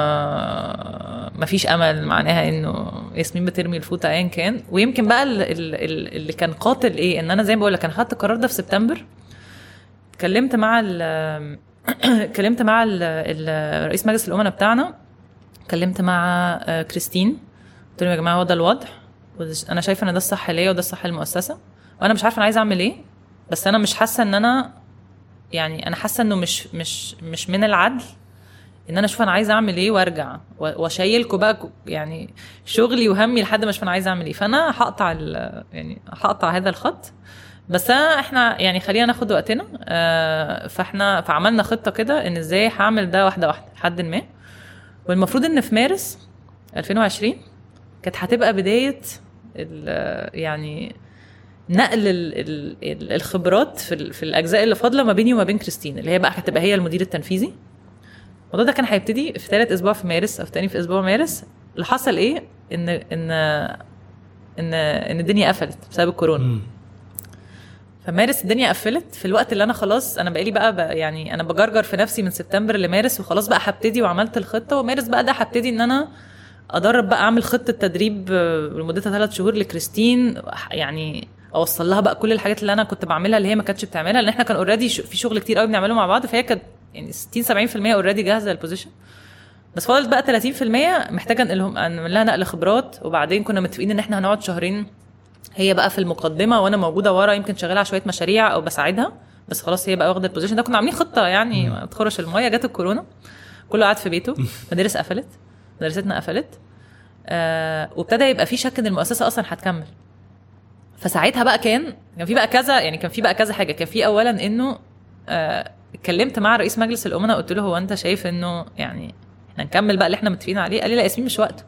آه، مفيش امل معناها انه ياسمين بترمي الفوطه ايا كان ويمكن بقى ال- ال- ال- اللي كان قاتل ايه ان انا زي ما بقول لك انا خدت القرار ده في سبتمبر اتكلمت مع ال اتكلمت مع ال- ال- رئيس مجلس الامناء بتاعنا اتكلمت مع آه، كريستين قلت لهم يا جماعه هو ده الوضع وده- انا شايفه ان ده الصح ليا وده الصح للمؤسسه وانا مش عارفه انا عايزه اعمل ايه بس انا مش حاسه ان انا يعني انا حاسه انه مش مش مش من العدل ان انا اشوف انا عايزه اعمل ايه وارجع و- واشيلكوا بقى ك- يعني شغلي وهمي لحد ما اشوف انا عايزه اعمل ايه فانا هقطع ال- يعني هقطع هذا الخط بس أنا احنا يعني خلينا ناخد وقتنا آه، فاحنا فعملنا خطه كده ان ازاي هعمل ده واحده واحده لحد ما والمفروض ان في مارس 2020 كانت هتبقى بدايه ال- يعني نقل ال ال ال الخبرات في, ال في الاجزاء اللي فاضله ما بيني وما بين كريستين اللي هي بقى هتبقى هي المدير التنفيذي الموضوع ده كان هيبتدي في ثالث اسبوع في مارس او تاني في اسبوع مارس اللي حصل ايه ان ان ان ان الدنيا قفلت بسبب الكورونا فمارس الدنيا قفلت في الوقت اللي انا خلاص انا بقالي بقى, بقى يعني انا بجرجر في نفسي من سبتمبر لمارس وخلاص بقى هبتدي وعملت الخطه ومارس بقى ده هبتدي ان انا ادرب بقى اعمل خطه تدريب آه، لمدتها ثلاث شهور لكريستين يعني اوصل لها بقى كل الحاجات اللي انا كنت بعملها اللي هي ما كانتش بتعملها لان احنا كان اوريدي في شغل كتير قوي بنعمله مع بعض فهي كانت يعني 60 70% اوريدي جاهزه للبوزيشن بس فضلت بقى 30% محتاجه انقلهم انقل لها نقل خبرات وبعدين كنا متفقين ان احنا هنقعد شهرين هي بقى في المقدمه وانا موجوده ورا يمكن شغاله على شويه مشاريع او بساعدها بس خلاص هي بقى واخده البوزيشن ده كنا عاملين خطه يعني ما تخرش الميه جت الكورونا كله قاعد في بيته مدارس قفلت مدرستنا قفلت آه وابتدى يبقى في شك ان المؤسسه اصلا هتكمل فساعتها بقى كان كان في بقى كذا يعني كان في بقى كذا حاجه كان في اولا انه آه اتكلمت مع رئيس مجلس الامناء قلت له هو انت شايف انه يعني احنا نكمل بقى اللي احنا متفقين عليه قال لي لا ياسمين مش وقته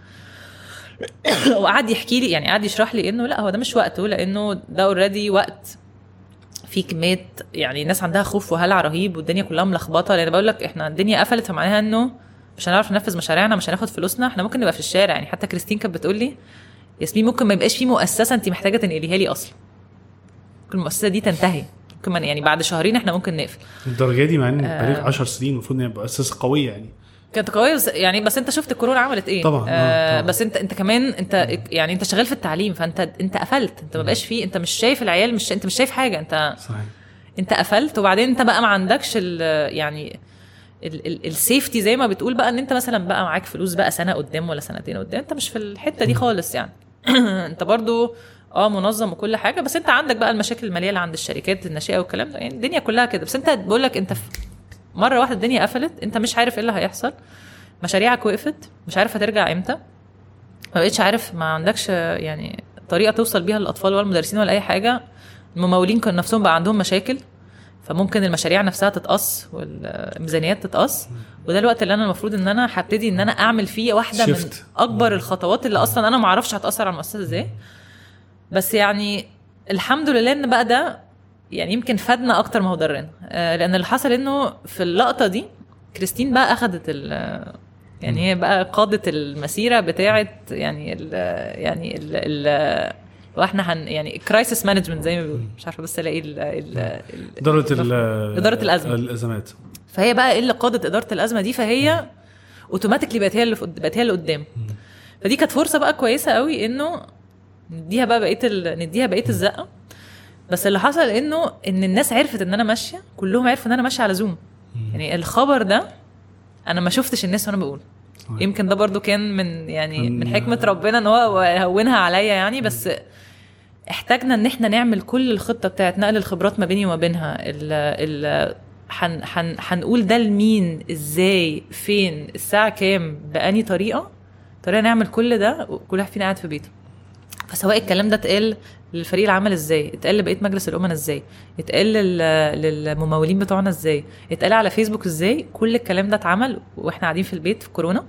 وقعد يحكي لي يعني قعد يشرح لي انه لا هو ده مش وقته لانه ده اوريدي وقت في كميه يعني الناس عندها خوف وهلع رهيب والدنيا كلها ملخبطه لان بقول لك احنا الدنيا قفلت فمعناها انه مش هنعرف ننفذ مشاريعنا مش هناخد فلوسنا احنا ممكن نبقى في الشارع يعني حتى كريستين كانت بتقول لي ياسمين ممكن ما يبقاش في مؤسسه انت محتاجه تنقليها لي اصلا ممكن المؤسسه دي تنتهي ممكن من- يعني بعد شهرين احنا ممكن نقفل الدرجه دي مع ان بقالك 10 سنين المفروض ان هي مؤسسه قويه يعني كانت قويه بس يعني بس انت شفت الكورونا عملت ايه طبعاً، آه، آه طبعاً. بس انت انت كمان انت يعني انت شغال في التعليم فانت انت قفلت انت ما بقاش فيه انت مش شايف العيال مش انت مش شايف حاجه انت صحيح انت قفلت وبعدين انت بقى ما عندكش ال يعني ال- ال- السيفتي زي ما بتقول بقى ان انت مثلا بقى معاك فلوس بقى سنه قدام ولا سنتين قدام انت مش في الحته دي خالص يعني انت برضو اه منظم وكل حاجه بس انت عندك بقى المشاكل الماليه اللي عند الشركات الناشئه والكلام ده يعني الدنيا كلها كده بس انت بقول لك انت في مره واحده الدنيا قفلت انت مش عارف ايه اللي هيحصل مشاريعك وقفت مش عارف هترجع امتى ما بقتش عارف ما عندكش يعني طريقه توصل بيها للاطفال ولا المدرسين ولا اي حاجه الممولين كانوا نفسهم بقى عندهم مشاكل فممكن المشاريع نفسها تتقص والميزانيات تتقص وده الوقت اللي انا المفروض ان انا هبتدي ان انا اعمل فيه واحده من Shift. اكبر الخطوات اللي اصلا انا ما اعرفش هتاثر على المؤسسه ازاي بس يعني الحمد لله ان بقى ده يعني يمكن فادنا اكتر ما هو ضرنا آه، لان اللي حصل انه في اللقطه دي كريستين بقى اخذت ال يعني هي بقى قادت المسيره بتاعه يعني ال يعني ال ال واحنا هن يعني كرايسيس مانجمنت زي ما بيقولوا مش عارفه بس الاقي ال ال ال- اداره ال- إدارة الأزمة. الازمات فهي بقى ايه اللي قادت اداره الازمه دي فهي اوتوماتيكلي بقت هي اللي في- بقت هي اللي قدام فدي كانت فرصه بقى كويسه قوي انه نديها بقى بقيه ال... نديها بقيه الزقه بس اللي حصل انه ان الناس عرفت ان انا ماشيه كلهم عرفوا ان انا ماشيه على زوم يعني الخبر ده انا ما شفتش الناس وانا بقول صحيح. يمكن ده برضو كان من يعني من- من حكمه ربنا ان هو هونها عليا يعني بس احتاجنا ان احنا نعمل كل الخطه بتاعت نقل الخبرات ما بيني وما بينها ال ال حن حن هنقول ده لمين ازاي فين الساعه كام بأني طريقه طريقه نعمل كل ده وكل واحد فينا قاعد في بيته فسواء الكلام ده اتقال للفريق العمل ازاي اتقال لبقيه مجلس الامناء ازاي اتقال لل- للممولين بتوعنا ازاي اتقال على فيسبوك ازاي كل الكلام ده اتعمل واحنا قاعدين في البيت في كورونا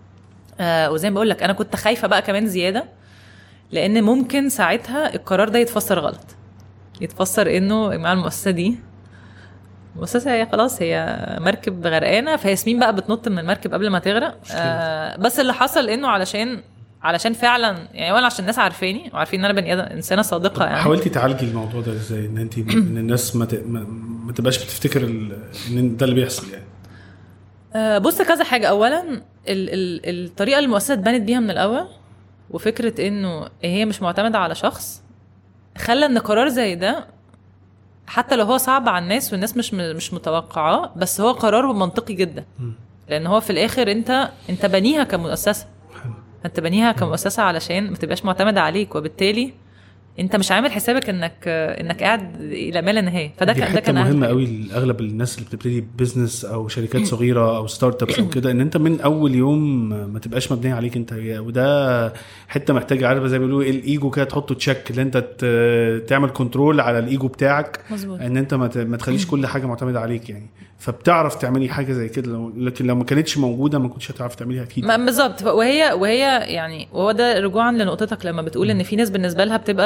آه وزي ما بقول لك انا كنت خايفه بقى كمان زياده لان ممكن ساعتها القرار ده يتفسر غلط يتفسر انه يا جماعه المؤسسه دي المؤسسه هي خلاص هي مركب غرقانه فياسمين بقى بتنط من المركب قبل ما تغرق آه بس اللي حصل انه علشان علشان فعلا يعني ولا عشان الناس عارفاني وعارفين ان انا بني ادم انسانه صادقه يعني حاولتي تعالجي الموضوع ده ازاي ان انت ان الناس ما, ت... ما... ما تبقاش بتفتكر ال... ان ده اللي بيحصل يعني آه، بص كذا حاجه اولا ال ال الطريقه اللي المؤسسه اتبنت بيها من الاول وفكره انه هي مش معتمده على شخص خلى ان قرار زي ده حتى لو هو صعب على الناس والناس مش مش متوقعاه بس هو قرار منطقي جدا لان هو في الاخر انت انت بنيها كمؤسسه انت بنيها كمؤسسه علشان ما تبقاش معتمده عليك وبالتالي انت مش عامل حسابك انك انك قاعد الى ما لا نهايه فده دي كان ده حته كان أهم مهمه حاجة. قوي لاغلب الناس اللي بتبتدي بزنس او شركات صغيره او ستارت ابس او كده ان انت من اول يوم ما تبقاش مبنيه عليك انت هي وده حته محتاجه عارفه زي ما بيقولوا ايه الايجو كده تحطه تشيك ان انت ت- تعمل كنترول على الايجو بتاعك مظبوط ان انت ما ت- ما تخليش كل حاجه معتمده عليك يعني فبتعرف تعملي حاجه زي كده لو- لكن لو ما كانتش موجوده ما كنتش هتعرف تعمليها اكيد ما- بالظبط وهي وهي يعني وهو ده رجوعا لنقطتك لما بتقول ان في ناس بالنسبه لها بتبقى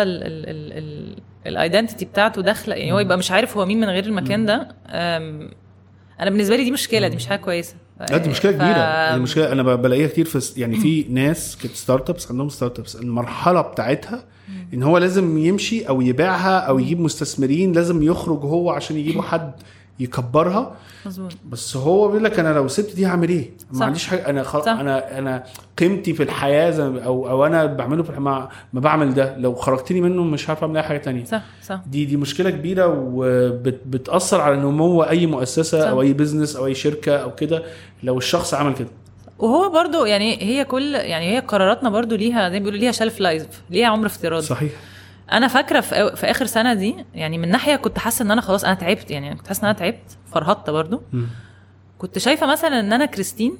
الايدنتيتي بتاعته داخله يعني هو يبقى مش عارف هو مين من غير المكان ده أم، انا بالنسبه لي دي مشكله دي مش حاجه كويسه لا دي مشكله ف- كبيره يعني مشكله انا ب- بلاقيها كتير في يعني في ناس كانت ستارت ابس عندهم ستارت ابس المرحله بتاعتها ان هو لازم يمشي او يبيعها او يجيب مستثمرين لازم يخرج هو عشان يجيبوا حد يكبرها مظبوط بس هو بيقول لك انا لو سبت دي هعمل ايه؟ ما صح. عنديش حاجه انا خل... صح. انا انا قيمتي في الحياه زي ما- او او انا بعمله في الح- ما, ما بعمل ده لو خرجتني منه مش عارف اعمل اي حاجه تانية صح صح دي دي مشكله كبيره وبتاثر على نمو اي مؤسسه صح. او اي بزنس او اي شركه او كده لو الشخص عمل كده وهو برضو يعني هي كل يعني هي قراراتنا برضو ليها زي ما بيقولوا ليها شلف لايف ليها عمر افتراضي صحيح انا فاكره في, في اخر سنه دي يعني من ناحيه كنت حاسه ان انا خلاص انا تعبت يعني كنت حاسه ان انا تعبت فرهطت برضو مم. كنت شايفه مثلا ان انا كريستين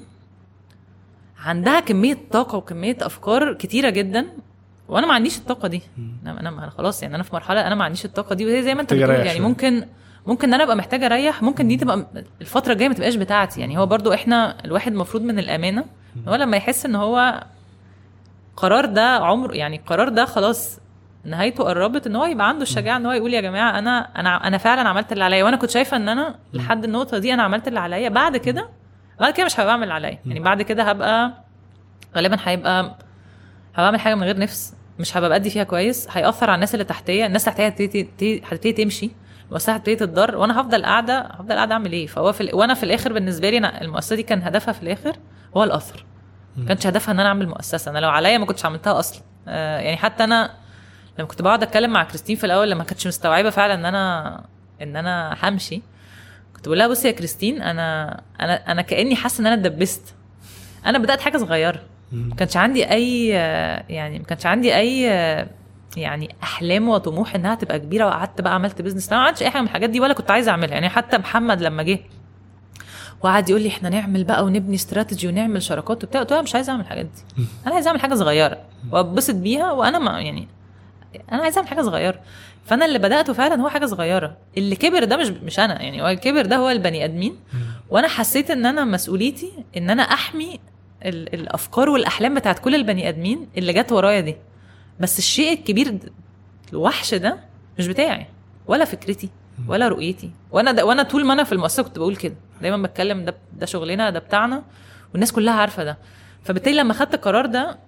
عندها كميه طاقه وكميه افكار كتيره جدا وانا ما عنديش الطاقه دي انا انا أنا خلاص يعني انا في مرحله انا ما عنديش الطاقه دي وهي زي ما انت محتاجة بتقول أريح يعني شوية. ممكن ممكن ان انا ابقى محتاجه اريح ممكن دي تبقى الفتره الجايه ما تبقاش بتاعتي يعني هو برضو احنا الواحد المفروض من الامانه إن هو لما يحس ان هو قرار ده عمر يعني القرار ده خلاص نهايته قربت ان هو يبقى عنده الشجاعه ان هو يقول يا جماعه انا انا انا فعلا عملت اللي عليا وانا كنت شايفه ان انا لحد النقطه دي انا عملت اللي عليا بعد كده بعد كده مش هبقى اعمل اللي عليا يعني بعد كده هبقى غالبا هيبقى هبقى اعمل حاجه من غير نفس مش هبقى بادي فيها كويس هياثر على الناس اللي تحتيه الناس تحتيه هتبتدي هتبتدي- هتبتدي تمشي المؤسسه هتبتدي تتضر وانا هفضل قاعده هفضل قاعده اعمل ايه فهو في ال... وانا في الاخر بالنسبه لي أنا المؤسسه دي كان هدفها في الاخر هو الاثر ما كانش هدفها ان انا اعمل مؤسسه انا لو عليا ما كنتش عملتها اصلا آه يعني حتى انا لما كنت بقعد اتكلم مع كريستين في الاول لما كانتش مستوعبه فعلا ان انا ان انا همشي كنت بقول لها بصي يا كريستين انا انا انا كاني حاسه ان انا اتدبست انا بدات حاجه صغيره ما كانش عندي اي آه، يعني ما كانش عندي اي آه، يعني احلام وطموح انها تبقى كبيره وقعدت بقى عملت بيزنس انا ما عملتش اي حاجه من الحاجات دي ولا كنت عايزه اعملها يعني حتى محمد لما جه وقعد يقول لي احنا نعمل بقى ونبني استراتيجي ونعمل شراكات وبتاع قلت له أنا مش عايزه اعمل الحاجات دي انا عايزه اعمل حاجه صغيره واتبسط بيها وانا ما يعني انا عايزه اعمل حاجه صغيره فانا اللي بداته فعلا هو حاجه صغيره اللي كبر ده مش مش انا يعني هو الكبر ده هو البني ادمين وانا حسيت ان انا مسؤوليتي ان انا احمي ال- الافكار والاحلام بتاعت كل البني ادمين اللي جت ورايا دي بس الشيء الكبير د- الوحش ده مش بتاعي ولا فكرتي ولا رؤيتي وانا ده وانا طول ما انا في المؤسسه كنت بقول كده دايما بتكلم ده ده شغلنا ده بتاعنا والناس كلها عارفه ده فبالتالي لما خدت القرار ده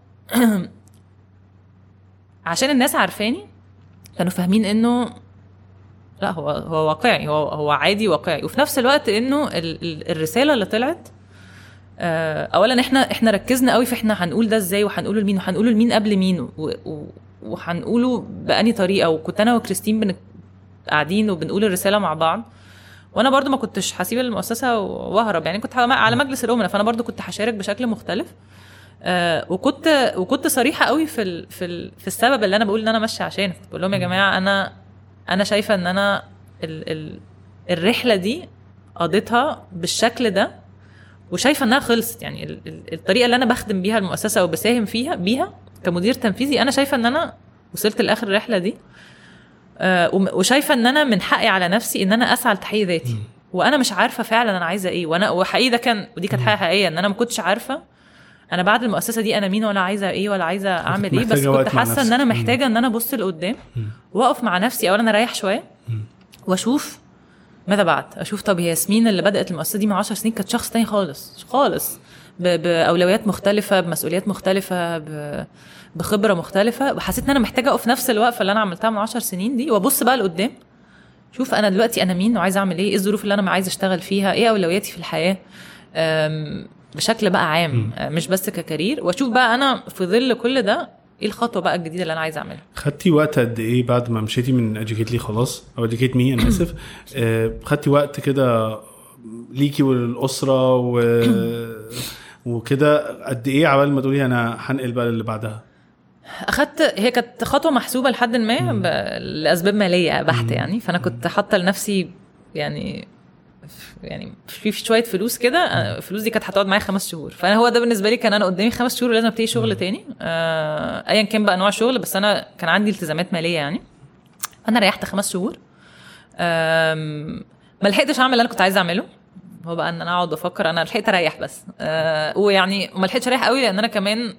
عشان الناس عارفاني كانوا فاهمين انه لا هو هو واقعي هو هو عادي واقعي وفي نفس الوقت انه ال- ال- الرساله اللي طلعت آه، اولا احنا احنا ركزنا قوي في احنا هنقول ده ازاي وهنقوله لمين وهنقوله لمين قبل مين و- و- وهنقوله بأني طريقه وكنت انا وكريستين بن قاعدين وبنقول الرساله مع بعض وانا برضو ما كنتش هسيب المؤسسه واهرب يعني كنت هبقى على مجلس الامناء فانا برضو كنت هشارك بشكل مختلف آه وكنت وكنت صريحه قوي في ال في ال في السبب اللي انا بقول ان انا ماشيه عشانه كنت بقول لهم يا جماعه انا انا شايفه ان انا ال ال الرحله دي قضيتها بالشكل ده وشايفه انها خلصت يعني ال ال الطريقه اللي انا بخدم بيها المؤسسه وبساهم فيها بيها كمدير تنفيذي انا شايفه ان انا وصلت لاخر الرحله دي آه وم- وشايفه ان انا من حقي على نفسي ان انا اسعى لتحقيق ذاتي وانا مش عارفه فعلا انا عايزه ايه وانا وحقيقي ده كان ودي كانت حاجه حقيقيه ان انا ما كنتش عارفه انا بعد المؤسسه دي انا مين ولا عايزه ايه ولا عايزه اعمل ايه بس محتاجة وقت كنت مع حاسه ان انا نفسك. محتاجه ان انا ابص لقدام واقف مع نفسي اولا اريح شويه واشوف ماذا بعد اشوف طب هي ياسمين اللي بدات المؤسسه دي من 10 سنين كانت شخص تاني خالص خالص ب- باولويات مختلفه بمسؤوليات مختلفه ب- بخبره مختلفه وحسيت ان انا محتاجه اقف نفس الوقفه اللي انا عملتها من 10 سنين دي وابص بقى لقدام شوف انا دلوقتي انا مين وعايزه اعمل ايه ايه الظروف اللي انا عايزه اشتغل فيها ايه اولوياتي في الحياه أم، بشكل بقى عام أه، مش بس ككارير واشوف بقى انا في ظل كل ده ايه الخطوه بقى الجديده اللي انا عايزه اعملها خدتي وقت قد ايه بعد ما مشيتي من اديوكيت لي خلاص او اديوكيت مي انا اسف آه، خدتي وقت كده ليكي وللاسره و وكده قد ايه عبال ما تقولي انا هنقل بقى اللي بعدها اخدت هي كانت خطوه محسوبه لحد ما ب... لاسباب ماليه بحته يعني فانا كنت حاطه لنفسي يعني يعني في في شويه فلوس كده أنا الفلوس دي كانت هتقعد معايا خمس شهور فانا هو ده بالنسبه لي كان انا قدامي خمس شهور ولازم ابتدي شغل تاني آه، ايا كان بقى نوع الشغل بس انا كان عندي التزامات ماليه يعني فانا ريحت خمس شهور آم، ما لحقتش اعمل اللي انا كنت عايزه اعمله هو بقى ان انا اقعد افكر انا لحقت اريح بس آه ويعني ما لحقتش اريح قوي لان انا كمان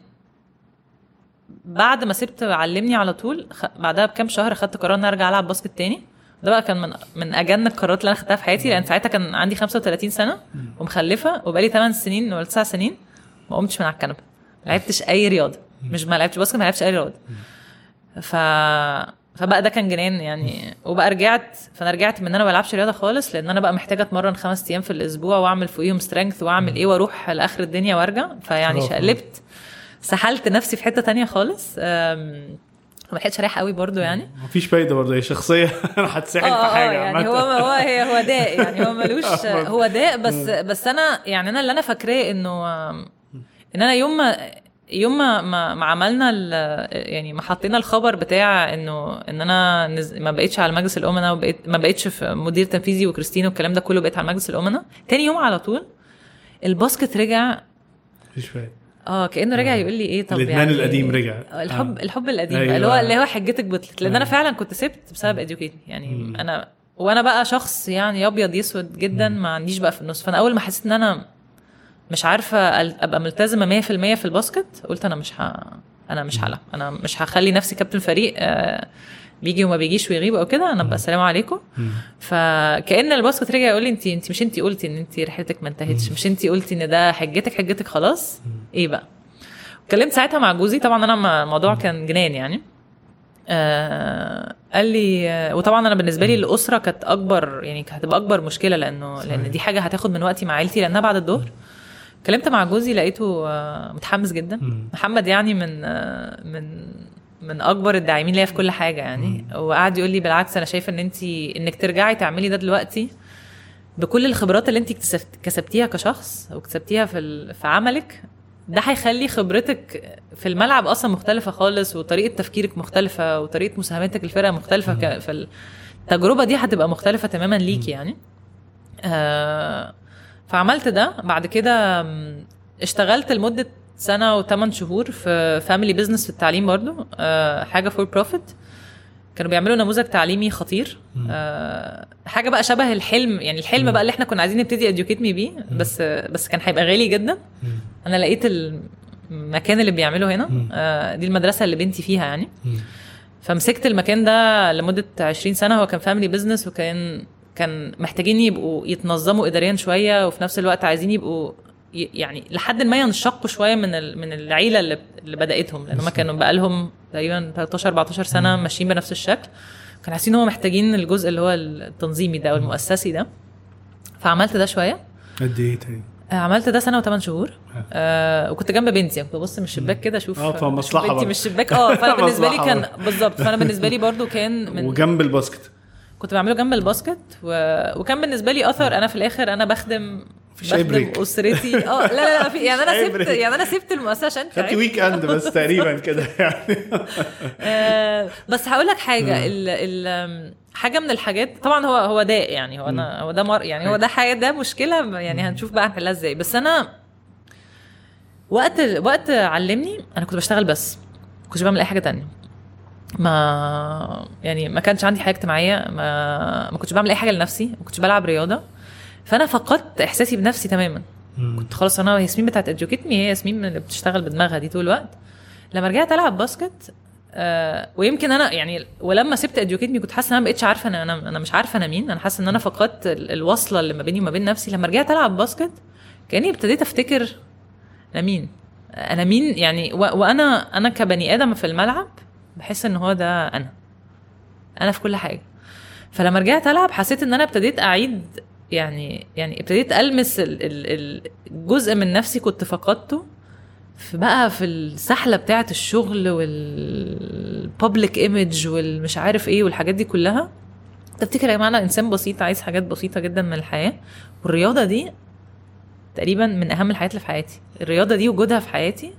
بعد ما سبت علمني على طول خ... بعدها بكام شهر خدت قرار ان أنا ارجع العب باسكت تاني ده بقى كان من من اجن القرارات اللي انا خدتها في حياتي لان ساعتها كان عندي 35 سنه ومخلفه وبقالي 8 سنين ولا 9 سنين ما قمتش من على الكنبه ما لعبتش اي رياضه مش ما لعبتش باسكت ما لعبتش اي رياضه ف فبقى ده كان جنان يعني وبقى رجعت فانا رجعت من ان انا ما بلعبش رياضه خالص لان انا بقى محتاجه اتمرن خمس ايام في الاسبوع واعمل فوقيهم سترينث واعمل ايه واروح لاخر الدنيا وارجع فيعني خلاص. شقلبت سحلت نفسي في حته تانية خالص أم، ما لحقتش اريح قوي برضو يعني مفيش فايده برضه هي شخصيه هتساعد في اه حاجه يعني عامة. هو هو هي هو داء يعني هو ملوش هو داء بس بس انا يعني انا اللي انا فاكراه انه آم، ان انا يوم ما يوم ما ما, ما عملنا ال- يعني ما حطينا الخبر بتاع انه ان انا نز... ما بقتش على مجلس الامناء وبقيت ما بقتش في مدير تنفيذي وكريستين والكلام ده كله بقيت على مجلس الامناء تاني يوم على طول الباسكت رجع مفيش فايده اه كانه رجع يقول لي ايه طب الإدمان يعني القديم رجع. آه، الحب آه. آه. الحب القديم أيوة. أيوة. اللي هو اللي هو حجتك بطلت لان انا آه. فعلا كنت سبت بسبب اديوكيت يعني انا وانا بقى شخص يعني ابيض يسود جدا ما عنديش بقى في النص فانا اول ما حسيت ان انا مش عارفه ال- ابقى ملتزمه 100% في الباسكت قلت انا مش ه... انا مش هلعب انا مش هخلي نفسي كابتن فريق آه، بيجي وما بيجيش ويغيب او كده انا بقى السلام عليكم فكان الباسكت رجع يقول لي انت انت مش انت قلتي ان انت رحلتك ما انتهتش مش انت قلتي ان ده حجتك حجتك خلاص ايه بقى اتكلمت ساعتها مع جوزي طبعا انا ما- الموضوع كان جنان يعني آه قال لي آه وطبعا انا بالنسبه لي الاسره كانت اكبر يعني كانت هتبقى اكبر مشكله لانه لان دي حاجه هتاخد من وقتي مع عيلتي لانها بعد الظهر اتكلمت مع جوزي لقيته آه متحمس جدا محمد يعني من آه من من اكبر الداعمين ليا في كل حاجه يعني وقعد يقول لي بالعكس انا شايفه ان انت انك ترجعي تعملي ده دلوقتي بكل الخبرات اللي انت اكتسبت- كسبتيها كشخص واكتسبتيها في ال- في عملك ده هيخلي خبرتك في الملعب اصلا مختلفه خالص وطريقه تفكيرك مختلفه وطريقه مساهمتك للفرقه مختلفه ك- فالتجربه دي هتبقى مختلفه تماما ليكي يعني آه فعملت ده بعد كده م، اشتغلت لمده سنه وثمان شهور في فاميلي بزنس في التعليم برضو آه حاجه فور بروفيت كانوا بيعملوا نموذج تعليمي خطير آه حاجه بقى شبه الحلم يعني الحلم بقى اللي احنا كنا عايزين نبتدي اديوكيت مي بيه بس بس كان هيبقى غالي جدا انا لقيت المكان اللي بيعمله هنا آه دي المدرسه اللي بنتي فيها يعني فمسكت المكان ده لمده 20 سنه هو كان فاميلي بزنس وكان كان محتاجين يبقوا يتنظموا اداريا شويه وفي نفس الوقت عايزين يبقوا ي- يعني لحد ما ينشقوا شويه من ال- من العيله اللي اللي بداتهم لان هم كانوا بقى لهم تقريبا 13 14 سنه ماشيين بنفس الشكل كانوا حاسين ان هم محتاجين الجزء اللي هو التنظيمي ده او المؤسسي ده فعملت ده شويه قد ايه تاني آه، عملت ده سنه وثمان شهور آه وكنت جنب بنتي يعني كنت ببص من الشباك كده اشوف آه، أشوف فمصلحة بنتي برضه. من الشباك اه فانا بالنسبه لي مصلحة كان برضه. بالظبط فانا بالنسبه لي برضو كان من وجنب الباسكت كنت بعمله جنب الباسكت و... وكان بالنسبه لي اثر انا في الاخر انا بخدم مفيش أي بخدم بريك. اسرتي اه لا لا لا في يعني انا أي سبت بريك. يعني انا سبت المؤسسه عشان خدتي تعبت. ويك اند بس تقريبا كده يعني آه، بس هقول لك حاجه ال ال حاجه من الحاجات طبعا هو هو داء يعني هو انا هو ده مر يعني هو ده حاجه ده مشكله يعني هنشوف بقى هنحلها ازاي بس انا وقت وقت علمني انا كنت بشتغل بس ما كنتش بعمل اي حاجه تانية ما يعني ما كانش عندي حياه اجتماعيه ما ما كنتش بعمل اي حاجه لنفسي ما كنتش بلعب رياضه فانا فقدت احساسي بنفسي تماما كنت خلاص انا ياسمين بتاعت اديوكيت مي هي ياسمين اللي بتشتغل بدماغها دي طول الوقت لما رجعت العب باسكت آه ويمكن انا يعني ولما سبت اديوكيت مي كنت حاسه ان انا ما بقتش عارفه انا انا انا مش عارفه انا مين انا حاسه ان انا فقدت ال- الوصله اللي ما بيني وما بين نفسي لما رجعت العب باسكت كاني ابتديت افتكر انا مين انا مين يعني و... وانا انا كبني ادم في الملعب بحس ان هو ده انا انا في كل حاجه فلما رجعت العب حسيت ان انا ابتديت اعيد يعني يعني ابتديت المس ال- ال- الجزء من نفسي كنت فقدته في بقى في السحله بتاعه الشغل والبابليك ايمج والمش عارف ايه والحاجات دي كلها تفتكر يا جماعه انا انسان بسيط عايز حاجات بسيطه جدا من الحياه والرياضه دي تقريبا من اهم الحاجات اللي في حياتي الرياضه دي وجودها في حياتي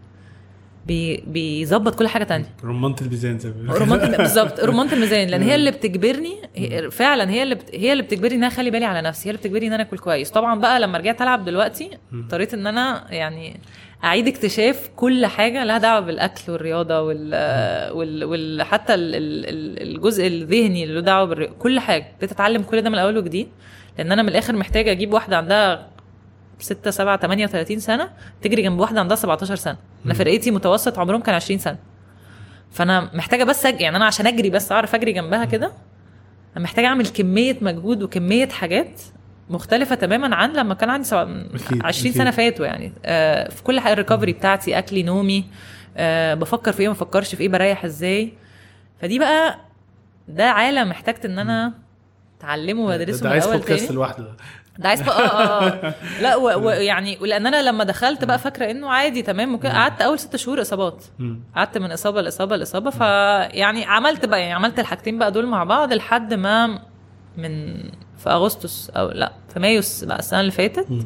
بي بيظبط كل حاجه تانية رمانة الميزان زي ما بيقولوا. رمانة بالظبط رمانة الميزان لان هي اللي بتجبرني هي- فعلا هي اللي بت... هي اللي بتجبرني ان انا اخلي بالي على نفسي هي اللي بتجبرني ان انا اكل كويس طبعا بقى لما رجعت العب دلوقتي اضطريت ان انا يعني اعيد اكتشاف كل حاجه لها دعوه بالاكل والرياضه وال, وال... وال... حتى ال... ال- ال- الجزء الذهني اللي له دعوه بالرياضه كل حاجه ابتديت اتعلم كل ده من الاول وجديد لان انا من الاخر محتاجه اجيب واحده عندها 6 7 38 سنه تجري جنب واحده عندها 17 سنه انا فرقتي متوسط عمرهم كان 20 سنه فانا محتاجه بس أج... يعني انا عشان اجري بس اعرف اجري جنبها كده انا محتاجه اعمل كميه مجهود وكميه حاجات مختلفة تماما عن لما كان عندي سبع... أكيد، 20 أكيد. سنة فاتوا يعني آه في كل حاجة الريكفري بتاعتي أكلي نومي آه بفكر في إيه ما بفكرش في إيه بريح إزاي فدي بقى ده عالم محتاجت إن أنا أتعلمه ده, وأدرسه ده من عايز الأول بودكاست تاني لوحده ده. ده عايز بقى اه اه لا و- ويعني ولان انا لما دخلت بقى فاكره انه عادي تمام وكده قعدت اول ست شهور اصابات مم. قعدت من اصابه لاصابه لاصابه فيعني عملت بقى يعني عملت الحاجتين بقى دول مع بعض لحد ما من في اغسطس او لا في مايو بقى السنه اللي فاتت مم.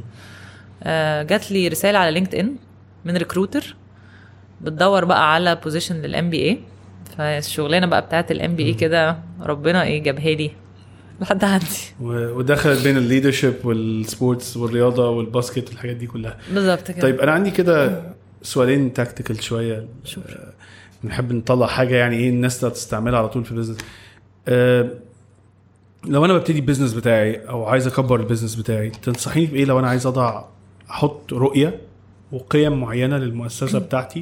آه جات لي رساله على لينكد ان من ريكروتر بتدور بقى على بوزيشن للام بي اي فالشغلانه بقى بتاعت الام بي اي كده ربنا ايه جابها لي لحد عندي و- ودخلت بين الليدرشيب والسبورتس والرياضه والباسكت والحاجات دي كلها بالظبط كده طيب انا عندي كده سؤالين تاكتيكال شويه آه، بنحب نطلع حاجه يعني ايه الناس تستعملها على طول في البيزنس آه، لو انا ببتدي البيزنس بتاعي او عايز اكبر البيزنس بتاعي تنصحيني بايه لو انا عايز اضع احط رؤيه وقيم معينه للمؤسسه بتاعتي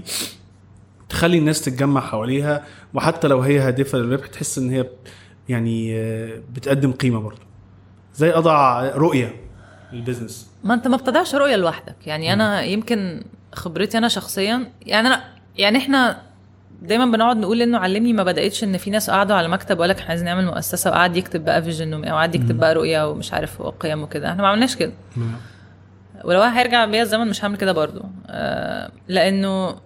تخلي الناس تتجمع حواليها وحتى لو هي هادفه للربح تحس ان هي يعني آه، بتقدم قيمه برضه زي اضع رؤيه للبيزنس ما انت ما بتضيعش رؤيه لوحدك يعني انا يمكن خبرتي انا شخصيا يعني انا يعني احنا دايما بنقعد نقول انه علمني ما بداتش ان في ناس قعدوا على مكتب وقال لك احنا عايزين نعمل مؤسسه وقعد يكتب بقى فيجن وقعد يكتب بقى رؤيه ومش عارف وقيم وكده احنا ما عملناش كده ولو هيرجع بيا الزمن مش هعمل كده برضو آه لانه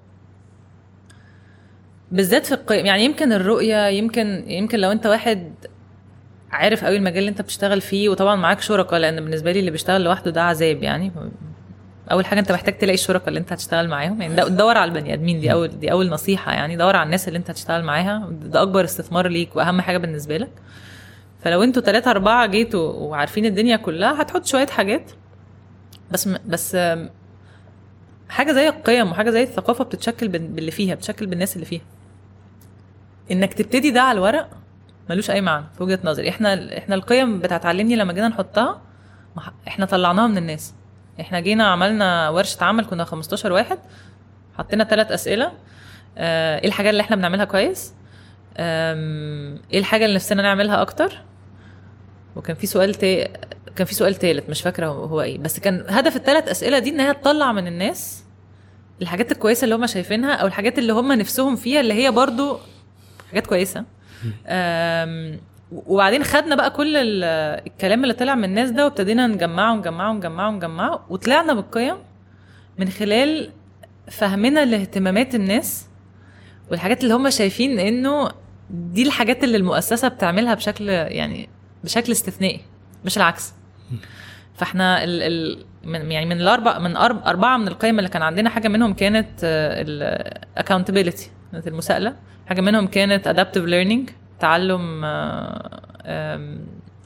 بالذات في القيم يعني يمكن الرؤيه يمكن يمكن لو انت واحد عارف قوي المجال اللي انت بتشتغل فيه وطبعا معاك شركاء لان بالنسبه لي اللي بيشتغل لوحده ده عذاب يعني اول حاجه انت محتاج تلاقي الشركاء اللي انت هتشتغل معاهم يعني ده- دور على البني ادمين دي اول دي اول نصيحه يعني دور على الناس اللي انت هتشتغل معاها ده اكبر استثمار ليك واهم حاجه بالنسبه لك فلو انتوا ثلاثة أربعة جيتوا وعارفين الدنيا كلها هتحط شوية حاجات بس م- بس آم، حاجة زي القيم وحاجة زي الثقافة بتتشكل بال- باللي فيها بتتشكل بالناس اللي فيها انك تبتدي ده على الورق ملوش اي معنى في وجهه نظري احنا احنا القيم بتاعت علمني لما جينا نحطها ما ح- احنا طلعناها من الناس احنا جينا عملنا ورشه عمل كنا 15 واحد حطينا ثلاث اسئله آه، ايه الحاجه اللي احنا بنعملها كويس آم، ايه الحاجه اللي نفسنا نعملها اكتر وكان في سؤال تا... كان في سؤال تالت مش فاكره هو هو ايه بس كان هدف الثلاث اسئله دي ان هي تطلع من الناس الحاجات الكويسه اللي هم شايفينها او الحاجات اللي هم نفسهم فيها اللي هي برضو حاجات كويسه أم، وبعدين خدنا بقى كل ال- الكلام اللي طلع من الناس ده وابتدينا نجمعه ونجمعه ونجمعه ونجمعه وطلعنا بالقيم من خلال فهمنا لاهتمامات الناس والحاجات اللي هم شايفين انه دي الحاجات اللي المؤسسه بتعملها بشكل يعني بشكل استثنائي مش العكس فاحنا ال ال من يعني من الاربع من أرب اربعه من القيم اللي كان عندنا حاجه منهم كانت الاكونتابيلتي كانت المساءله حاجه منهم كانت adaptive learning تعلم آه، آم،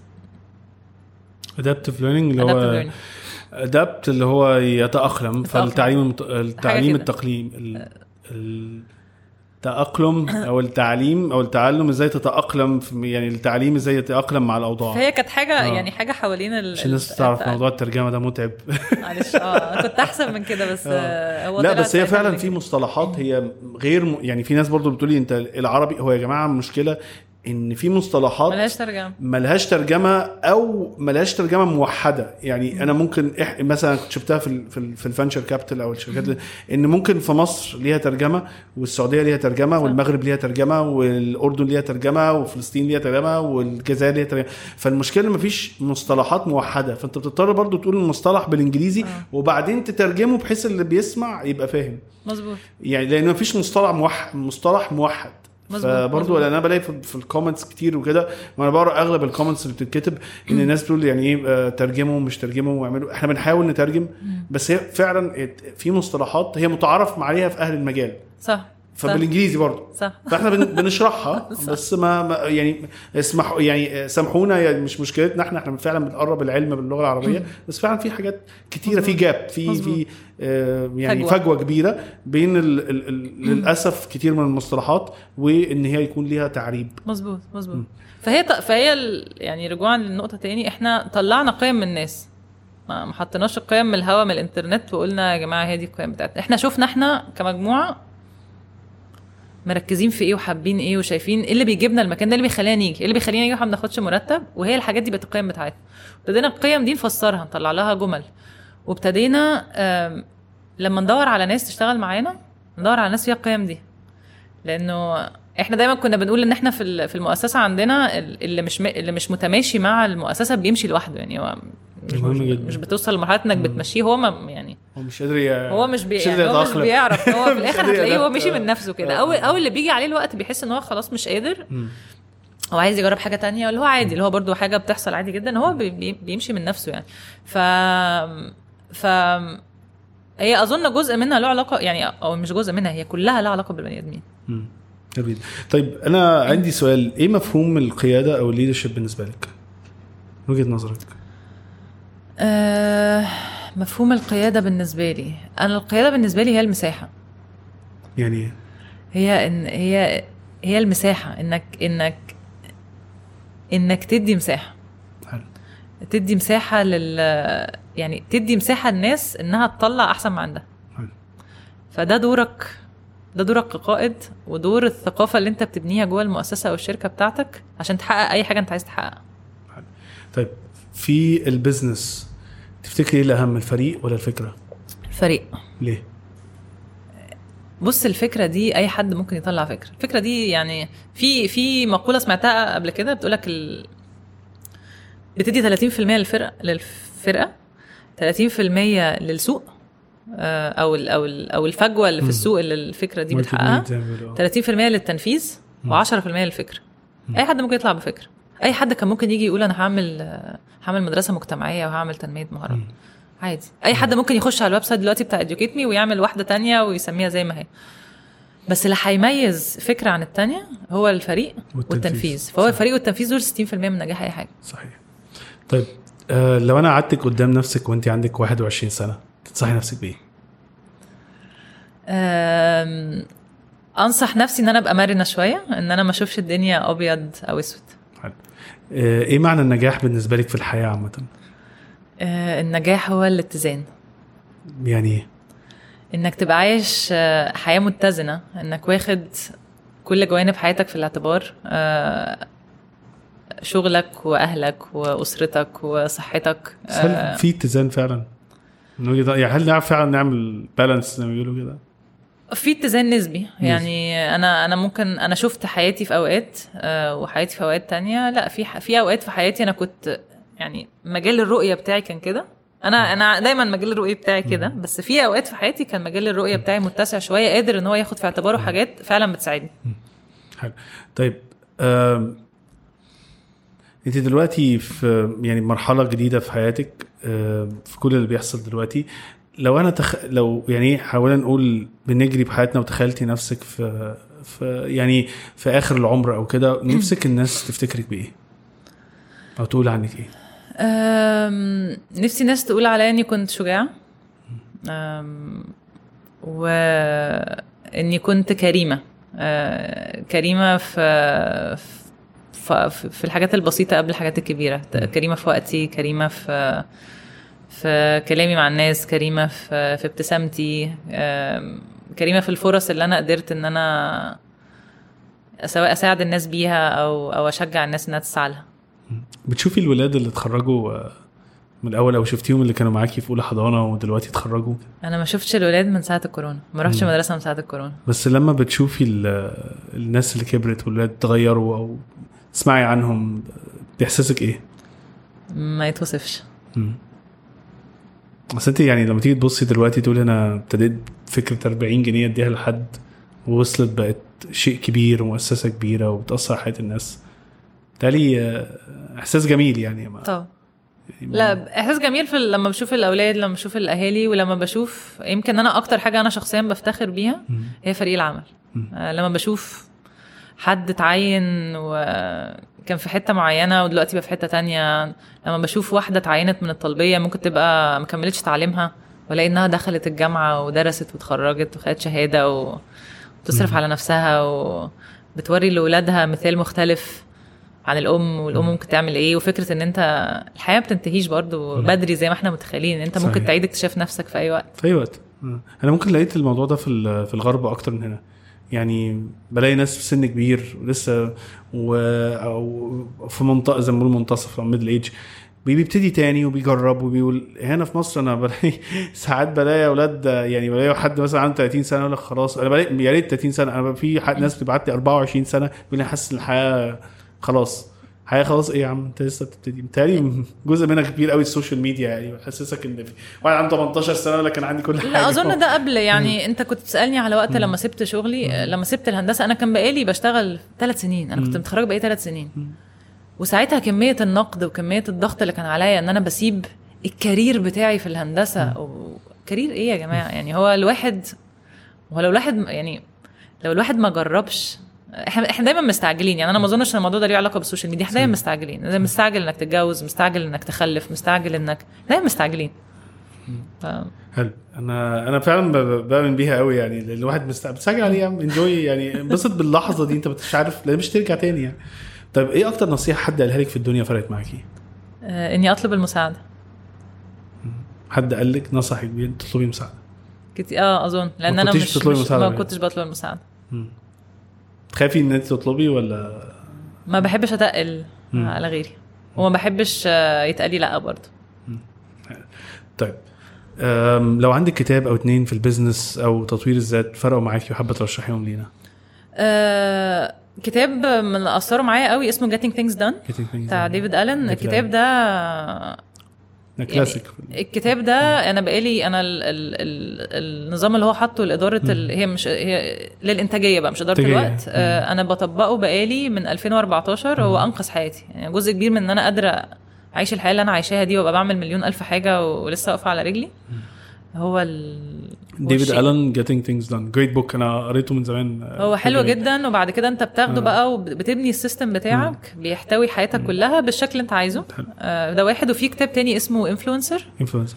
ادابتيف ليرنينج اللي adaptive هو learning ادابت اللي هو يتاقلم فالتعليم المت... التعليم كده. التقليم ال... ال... تاقلم او التعليم او التعلم ازاي تتاقلم في يعني التعليم ازاي يتاقلم مع الاوضاع فهي كانت حاجه آه. يعني حاجه حوالين ال عشان الناس ال- تعرف التع- موضوع الترجمه ده متعب معلش اه كنت احسن من كده بس آه، هو لا طلع بس هي ساعتها فعلا من- في مصطلحات هي غير م... يعني في ناس برضو بتقولي انت العربي هو يا جماعه مشكله ان في مصطلحات ملهاش ترجمه ملهاش ترجمه او ملهاش ترجمه موحده يعني انا ممكن إح... مثلا كنت شفتها في ال... في, ال... في الفانشر كابيتال او الشركات اللي- ان ممكن في مصر ليها ترجمه والسعوديه ليها ترجمه والمغرب ليها ترجمه والاردن ليها ترجمه وفلسطين ليها ترجمه والجزائر ليها ترجمه فالمشكله ما فيش مصطلحات موحده فانت بتضطر برضو تقول المصطلح بالانجليزي وبعدين تترجمه بحيث اللي بيسمع يبقى فاهم مظبوط يعني لان مفيش مصطلح موحد مصطلح موحد مظبوط، فبرضه مظبوط. لان انا بلاقي في, في الكومنتس كتير وكده وانا بقرا اغلب الكومنتس اللي بتتكتب ان الناس بتقول يعني ايه آه، ترجموا مش ترجموا واعملوا احنا بنحاول نترجم بس هي فعلا ات- في مصطلحات هي متعارف عليها في اهل المجال صح صح فبالانجليزي برضه صح فاحنا بن- بنشرحها بس ما, ما يعني اسمحوا يعني سامحونا يعني مش مشكلتنا احنا احنا فعلا بنقرب العلم باللغه العربيه بس فعلا في حاجات كتيره في جاب في مظبوط. في آه، يعني فجوة. فجوه كبيره بين ال ال ال للاسف كتير من المصطلحات وان هي يكون ليها تعريب مظبوط مظبوط فهي ط- فهي ال- يعني رجوعا للنقطه تاني احنا طلعنا قيم من الناس ما ما حطيناش القيم من الهوا من الانترنت وقلنا يا جماعه هي دي القيم بتاعتنا احنا شفنا احنا كمجموعه مركزين في ايه وحابين ايه وشايفين ايه اللي بيجيبنا المكان ده اللي بيخلينا نيجي ايه اللي بيخلينا نيجي واحنا ما بناخدش مرتب وهي الحاجات دي بقت القيم بتاعتنا ابتدينا القيم دي نفسرها نطلع لها جمل وابتدينا آم، لما ندور على ناس تشتغل معانا ندور على ناس فيها القيم دي لانه احنا دايما كنا بنقول ان احنا في ال- في المؤسسه عندنا ال- اللي مش م- اللي مش متماشي مع المؤسسه بيمشي لوحده يعني هو مش, مهم مش, جدا. مش بتوصل لمرحله انك بتمشيه هو ما يعني هو مش قادر ي- هو مش بي مش يعني قادر هو مش يتأقلم. بيعرف هو في مش الاخر قادر هتلاقيه هو يأدبت. مشي من نفسه كده او او اللي بيجي عليه الوقت بيحس ان هو خلاص مش قادر مم. هو عايز يجرب حاجه تانية اللي هو عادي اللي هو برضو حاجه بتحصل عادي جدا هو بي- بي- بيمشي من نفسه يعني ف ف هي اظن جزء منها له علاقه يعني او مش جزء منها هي كلها لها علاقه بالبني ادمين مم. جميل طيب انا عندي سؤال ايه مفهوم القياده او الليدرشيب بالنسبه لك؟ من وجهه نظرك آه مفهوم القياده بالنسبه لي انا القياده بالنسبه لي هي المساحه يعني ايه؟ هي ان هي هي المساحه انك انك انك تدي مساحه حلو تدي مساحه لل يعني تدي مساحه للناس انها تطلع احسن ما عندها حلو فده دورك ده دورك كقائد ودور الثقافه اللي انت بتبنيها جوه المؤسسه او الشركه بتاعتك عشان تحقق اي حاجه انت عايز تحققها طيب في البيزنس تفتكري ايه الاهم الفريق ولا الفكره؟ الفريق ليه؟ بص الفكره دي اي حد ممكن يطلع فكره الفكره دي يعني في في مقوله سمعتها قبل كده بتقول لك ال... بتدي 30% للفرقه للفرقه 30% للسوق آه، او ال او ال او الفجوه اللي في السوق اللي الفكره دي Multi بتحققها need زي ما بيقولوا. 30% للتنفيذ و10% للفكره اي حد ممكن يطلع بفكره اي حد كان ممكن يجي يقول انا هعمل آه، هعمل مدرسه مجتمعيه وهعمل تنميه مهارات عادي اي حد ممكن يخش على الويب سايت دلوقتي بتاع educate me ويعمل واحده تانية ويسميها زي ما هي بس اللي هيميز فكره عن التانية هو الفريق والتنفيذ. والتنفيذ, فهو صح. الفريق والتنفيذ دول 60% من نجاح اي حاجه صحيح طيب آه لو انا قعدتك قدام نفسك وانت عندك 21 سنه تنصحي نفسك بايه؟ أم، انصح نفسي ان انا ابقى مرنه شويه ان انا ما اشوفش الدنيا ابيض او اسود حلو آه ايه معنى النجاح بالنسبه لك في الحياه عامه؟ أه، النجاح هو الاتزان يعني ايه؟ انك تبقى عايش آه، حياه متزنه انك واخد كل جوانب حياتك في الاعتبار آه، شغلك واهلك واسرتك وصحتك بس هل آه، في اتزان فعلا؟ من وجهة- يعني هل نعرف فعلا نعمل بالانس زي ما بيقولوا كده؟ في اتزان نسبي يعني انا انا ممكن انا شفت حياتي في اوقات آه، وحياتي في اوقات تانية لا في ح- في اوقات في حياتي انا كنت يعني مجال الرؤيه بتاعي كان كده انا انا دايما مجال الرؤيه بتاعي كده بس في اوقات في حياتي كان مجال الرؤيه بتاعي متسع شويه قادر ان هو ياخد في اعتباره حاجات فعلا بتساعدني حلو طيب آم، انت دلوقتي في يعني مرحله جديده في حياتك آم، في كل اللي بيحصل دلوقتي لو انا تخ... لو يعني حاولنا نقول بنجري بحياتنا وتخيلتي نفسك في في يعني في اخر العمر او كده نفسك الناس تفتكرك بايه؟ او تقول عنك ايه؟ أم، نفسي ناس تقول عليا اني كنت شجاعة أم، واني كنت كريمة آه، كريمه في في في الحاجات البسيطه قبل الحاجات الكبيره كريمه في وقتي كريمه في في كلامي مع الناس كريمه في في ابتسامتي آم، كريمه في الفرص اللي انا قدرت ان انا سواء اساعد الناس بيها او او اشجع الناس انها تسعى لها بتشوفي الولاد اللي اتخرجوا آه، من الاول او شفتيهم اللي كانوا معاكي في اولى حضانه ودلوقتي اتخرجوا انا ما شفتش الولاد من ساعه الكورونا ما رحتش مم. مدرسه من ساعه الكورونا بس لما بتشوفي ال- الناس اللي كبرت والولاد اتغيروا او تسمعي عنهم باحساسك ايه؟ ما يتوصفش مم. بس انت يعني لما تيجي تبصي دلوقتي تقول انا ابتديت فكره 40 جنيه اديها لحد ووصلت بقت شيء كبير ومؤسسه كبيره وبتاثر على حياه الناس بالتالي آه، احساس جميل يعني ما طبعا يعني لا احساس جميل في لما بشوف الاولاد لما بشوف الاهالي ولما بشوف يمكن انا اكتر حاجه انا شخصيا بفتخر بيها مم. هي فريق العمل مم. آه، لما بشوف حد اتعين وكان في حته معينه ودلوقتي بقى في حته تانية لما بشوف واحده اتعينت من الطلبيه ممكن تبقى مكملتش تعليمها والاقي انها دخلت الجامعه ودرست واتخرجت وخدت شهاده و- وتصرف مم. على نفسها وبتوري لاولادها مثال مختلف عن الام والام ممكن تعمل ايه وفكره ان انت الحياه ما بتنتهيش برضو مم. بدري زي ما احنا متخيلين ان انت ممكن صحيح. تعيد اكتشاف نفسك في اي وقت في اي وقت آه. انا ممكن لقيت الموضوع ده في ال- في الغرب اكتر من هنا يعني بلاقي ناس في سن كبير ولسه و او في منطقه زي ما بنقول منتصف او ميدل ايج بيبتدي تاني وبيجرب وبيقول هنا في مصر انا بلاقي ساعات بلاقي اولاد يعني بلاقي حد مثلا عنده 30 سنه يقول لك خلاص انا بلاقي يا ريت 30 سنه انا في حد ناس بتبعت لي 24 سنه بيقول لي حاسس ان الحياه خلاص الحياه خلاص ايه يا عم انت لسه بتبتدي متهيألي جزء منها كبير قوي السوشيال ميديا يعني بيحسسك ان في واحد عنده 18 سنه يقول لك انا عندي كل حاجه لا اظن ده قبل يعني انت كنت بتسالني على وقت لما سبت شغلي لما سبت الهندسه انا كان بقالي بشتغل ثلاث سنين انا كنت مم. متخرجه بقالي ثلاث سنين وساعتها كميه النقد وكميه الضغط اللي كان عليا ان انا بسيب الكارير بتاعي في الهندسه و... كارير ايه يا جماعه يعني هو الواحد هو لو الواحد يعني لو الواحد ما جربش احنا احنا دايما مستعجلين يعني انا ما اظنش ان الموضوع ده ليه علاقه بالسوشيال ميديا احنا دايما مستعجلين دايما مستعجل انك تتجوز مستعجل انك تخلف مستعجل انك دايما مستعجلين ف... حلو انا انا فعلا ب- بامن بيها قوي يعني لأن الواحد مست- بتسجل عليه يا عم انجوي يعني انبسط باللحظه دي انت مش عارف لان مش ترجع تاني يعني طيب ايه اكتر نصيحه حد قالها لك في الدنيا فرقت معاكي؟ آه، اني اطلب المساعده حد قال لك نصحك بيه إنت تطلبي مساعده كتير اه اظن لان ما انا كنتيش مش, بتطلبي مش مساعدة ما يعني. كنتش بطلب المساعده تخافي ان انت تطلبي ولا ما بحبش اتقل مم. على غيري وما بحبش آه، يتقالي لا برضه طيب أم لو عندك كتاب او اتنين في البيزنس او تطوير الذات فرقوا معاكي وحابه ترشحيهم لينا آه كتاب من اللي اثروا معايا قوي اسمه Getting Things Done بتاع ديفيد الن ديفيد الكتاب ده كلاسيك الكتاب ده انا بقالي انا ال ال ال النظام اللي هو حاطه لاداره ال هي مش هي للانتاجيه بقى مش اداره إنتاجية. الوقت آه انا بطبقه بقالي من 2014 هو انقذ حياتي يعني جزء كبير من ان انا قادره اعيش الحياه اللي انا عايشاها دي وابقى بعمل مليون الف حاجه ولسه واقفه على رجلي هو ال هو ديفيد الشيء. الن جيتنج ثينجز دان جريت بوك انا قريته من زمان هو حلو عجبني. جدا وبعد كده انت بتاخده آه. بقى وبتبني السيستم بتاعك بيحتوي حياتك كلها بالشكل اللي انت عايزه حلو. آه، ده واحد وفي كتاب تاني اسمه انفلونسر انفلونسر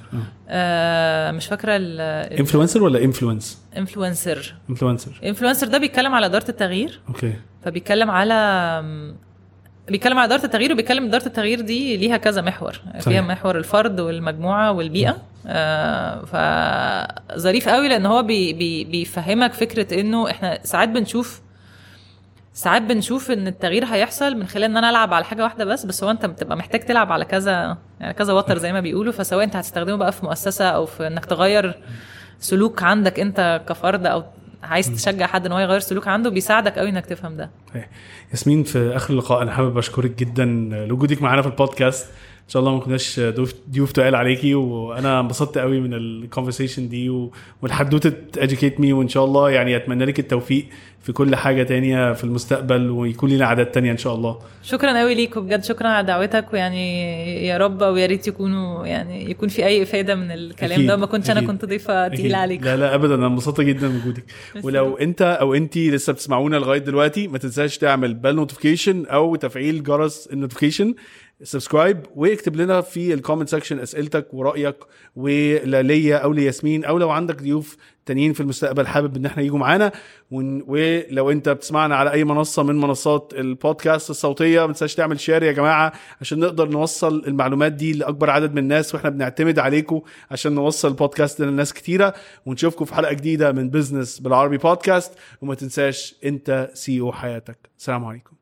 مش فاكره ال انفلونسر ولا انفلونس انفلونسر انفلونسر انفلونسر ده بيتكلم على اداره التغيير اوكي فبيتكلم على بيتكلم على اداره التغيير وبيتكلم اداره التغيير دي ليها كذا محور فيها صحيح. محور الفرد والمجموعه والبيئه آه فظريف قوي لان هو بي بي بيفهمك فكره انه احنا ساعات بنشوف ساعات بنشوف ان التغيير هيحصل من خلال ان انا العب على حاجه واحده بس بس هو انت بتبقى محتاج تلعب على كذا يعني كذا وتر زي ما بيقولوا فسواء انت هتستخدمه بقى في مؤسسه او في انك تغير سلوك عندك انت كفرد او عايز تشجع حد ان هو يغير سلوك عنده بيساعدك قوي انك تفهم ده صحيح. ياسمين في اخر اللقاء انا حابب اشكرك جدا لوجودك معانا في البودكاست ان شاء الله ما كناش ضيوف ضيوف تقال عليكي وانا انبسطت قوي من الكونفرسيشن دي و- والحدوته اديوكيت مي وان شاء الله يعني اتمنى لك التوفيق في كل حاجه تانية في المستقبل ويكون لنا عادات تانية ان شاء الله شكرا قوي ليك وبجد شكرا على دعوتك ويعني يا رب ويا ريت يكونوا يعني يكون في اي افاده من الكلام أكيد، ده ما كنتش انا أكيد. كنت ضيفه أكيد. تقيله عليك لا لا ابدا انا انبسطت جدا بوجودك ولو انت او انت لسه بتسمعونا لغايه دلوقتي ما تنساش تعمل بال نوتيفيكيشن او تفعيل جرس النوتيفيكيشن سبسكرايب واكتب لنا في الكومنت سيكشن اسئلتك ورايك وليا او لياسمين او لو عندك ضيوف تانيين في المستقبل حابب ان احنا يجوا معانا ون- ولو انت بتسمعنا على اي منصه من منصات البودكاست الصوتيه ما تنساش تعمل شير يا جماعه عشان نقدر نوصل المعلومات دي لاكبر عدد من الناس واحنا بنعتمد عليكم عشان نوصل البودكاست ده لناس كتيره ونشوفكم في حلقه جديده من بزنس بالعربي بودكاست وما تنساش انت سي او حياتك سلام عليكم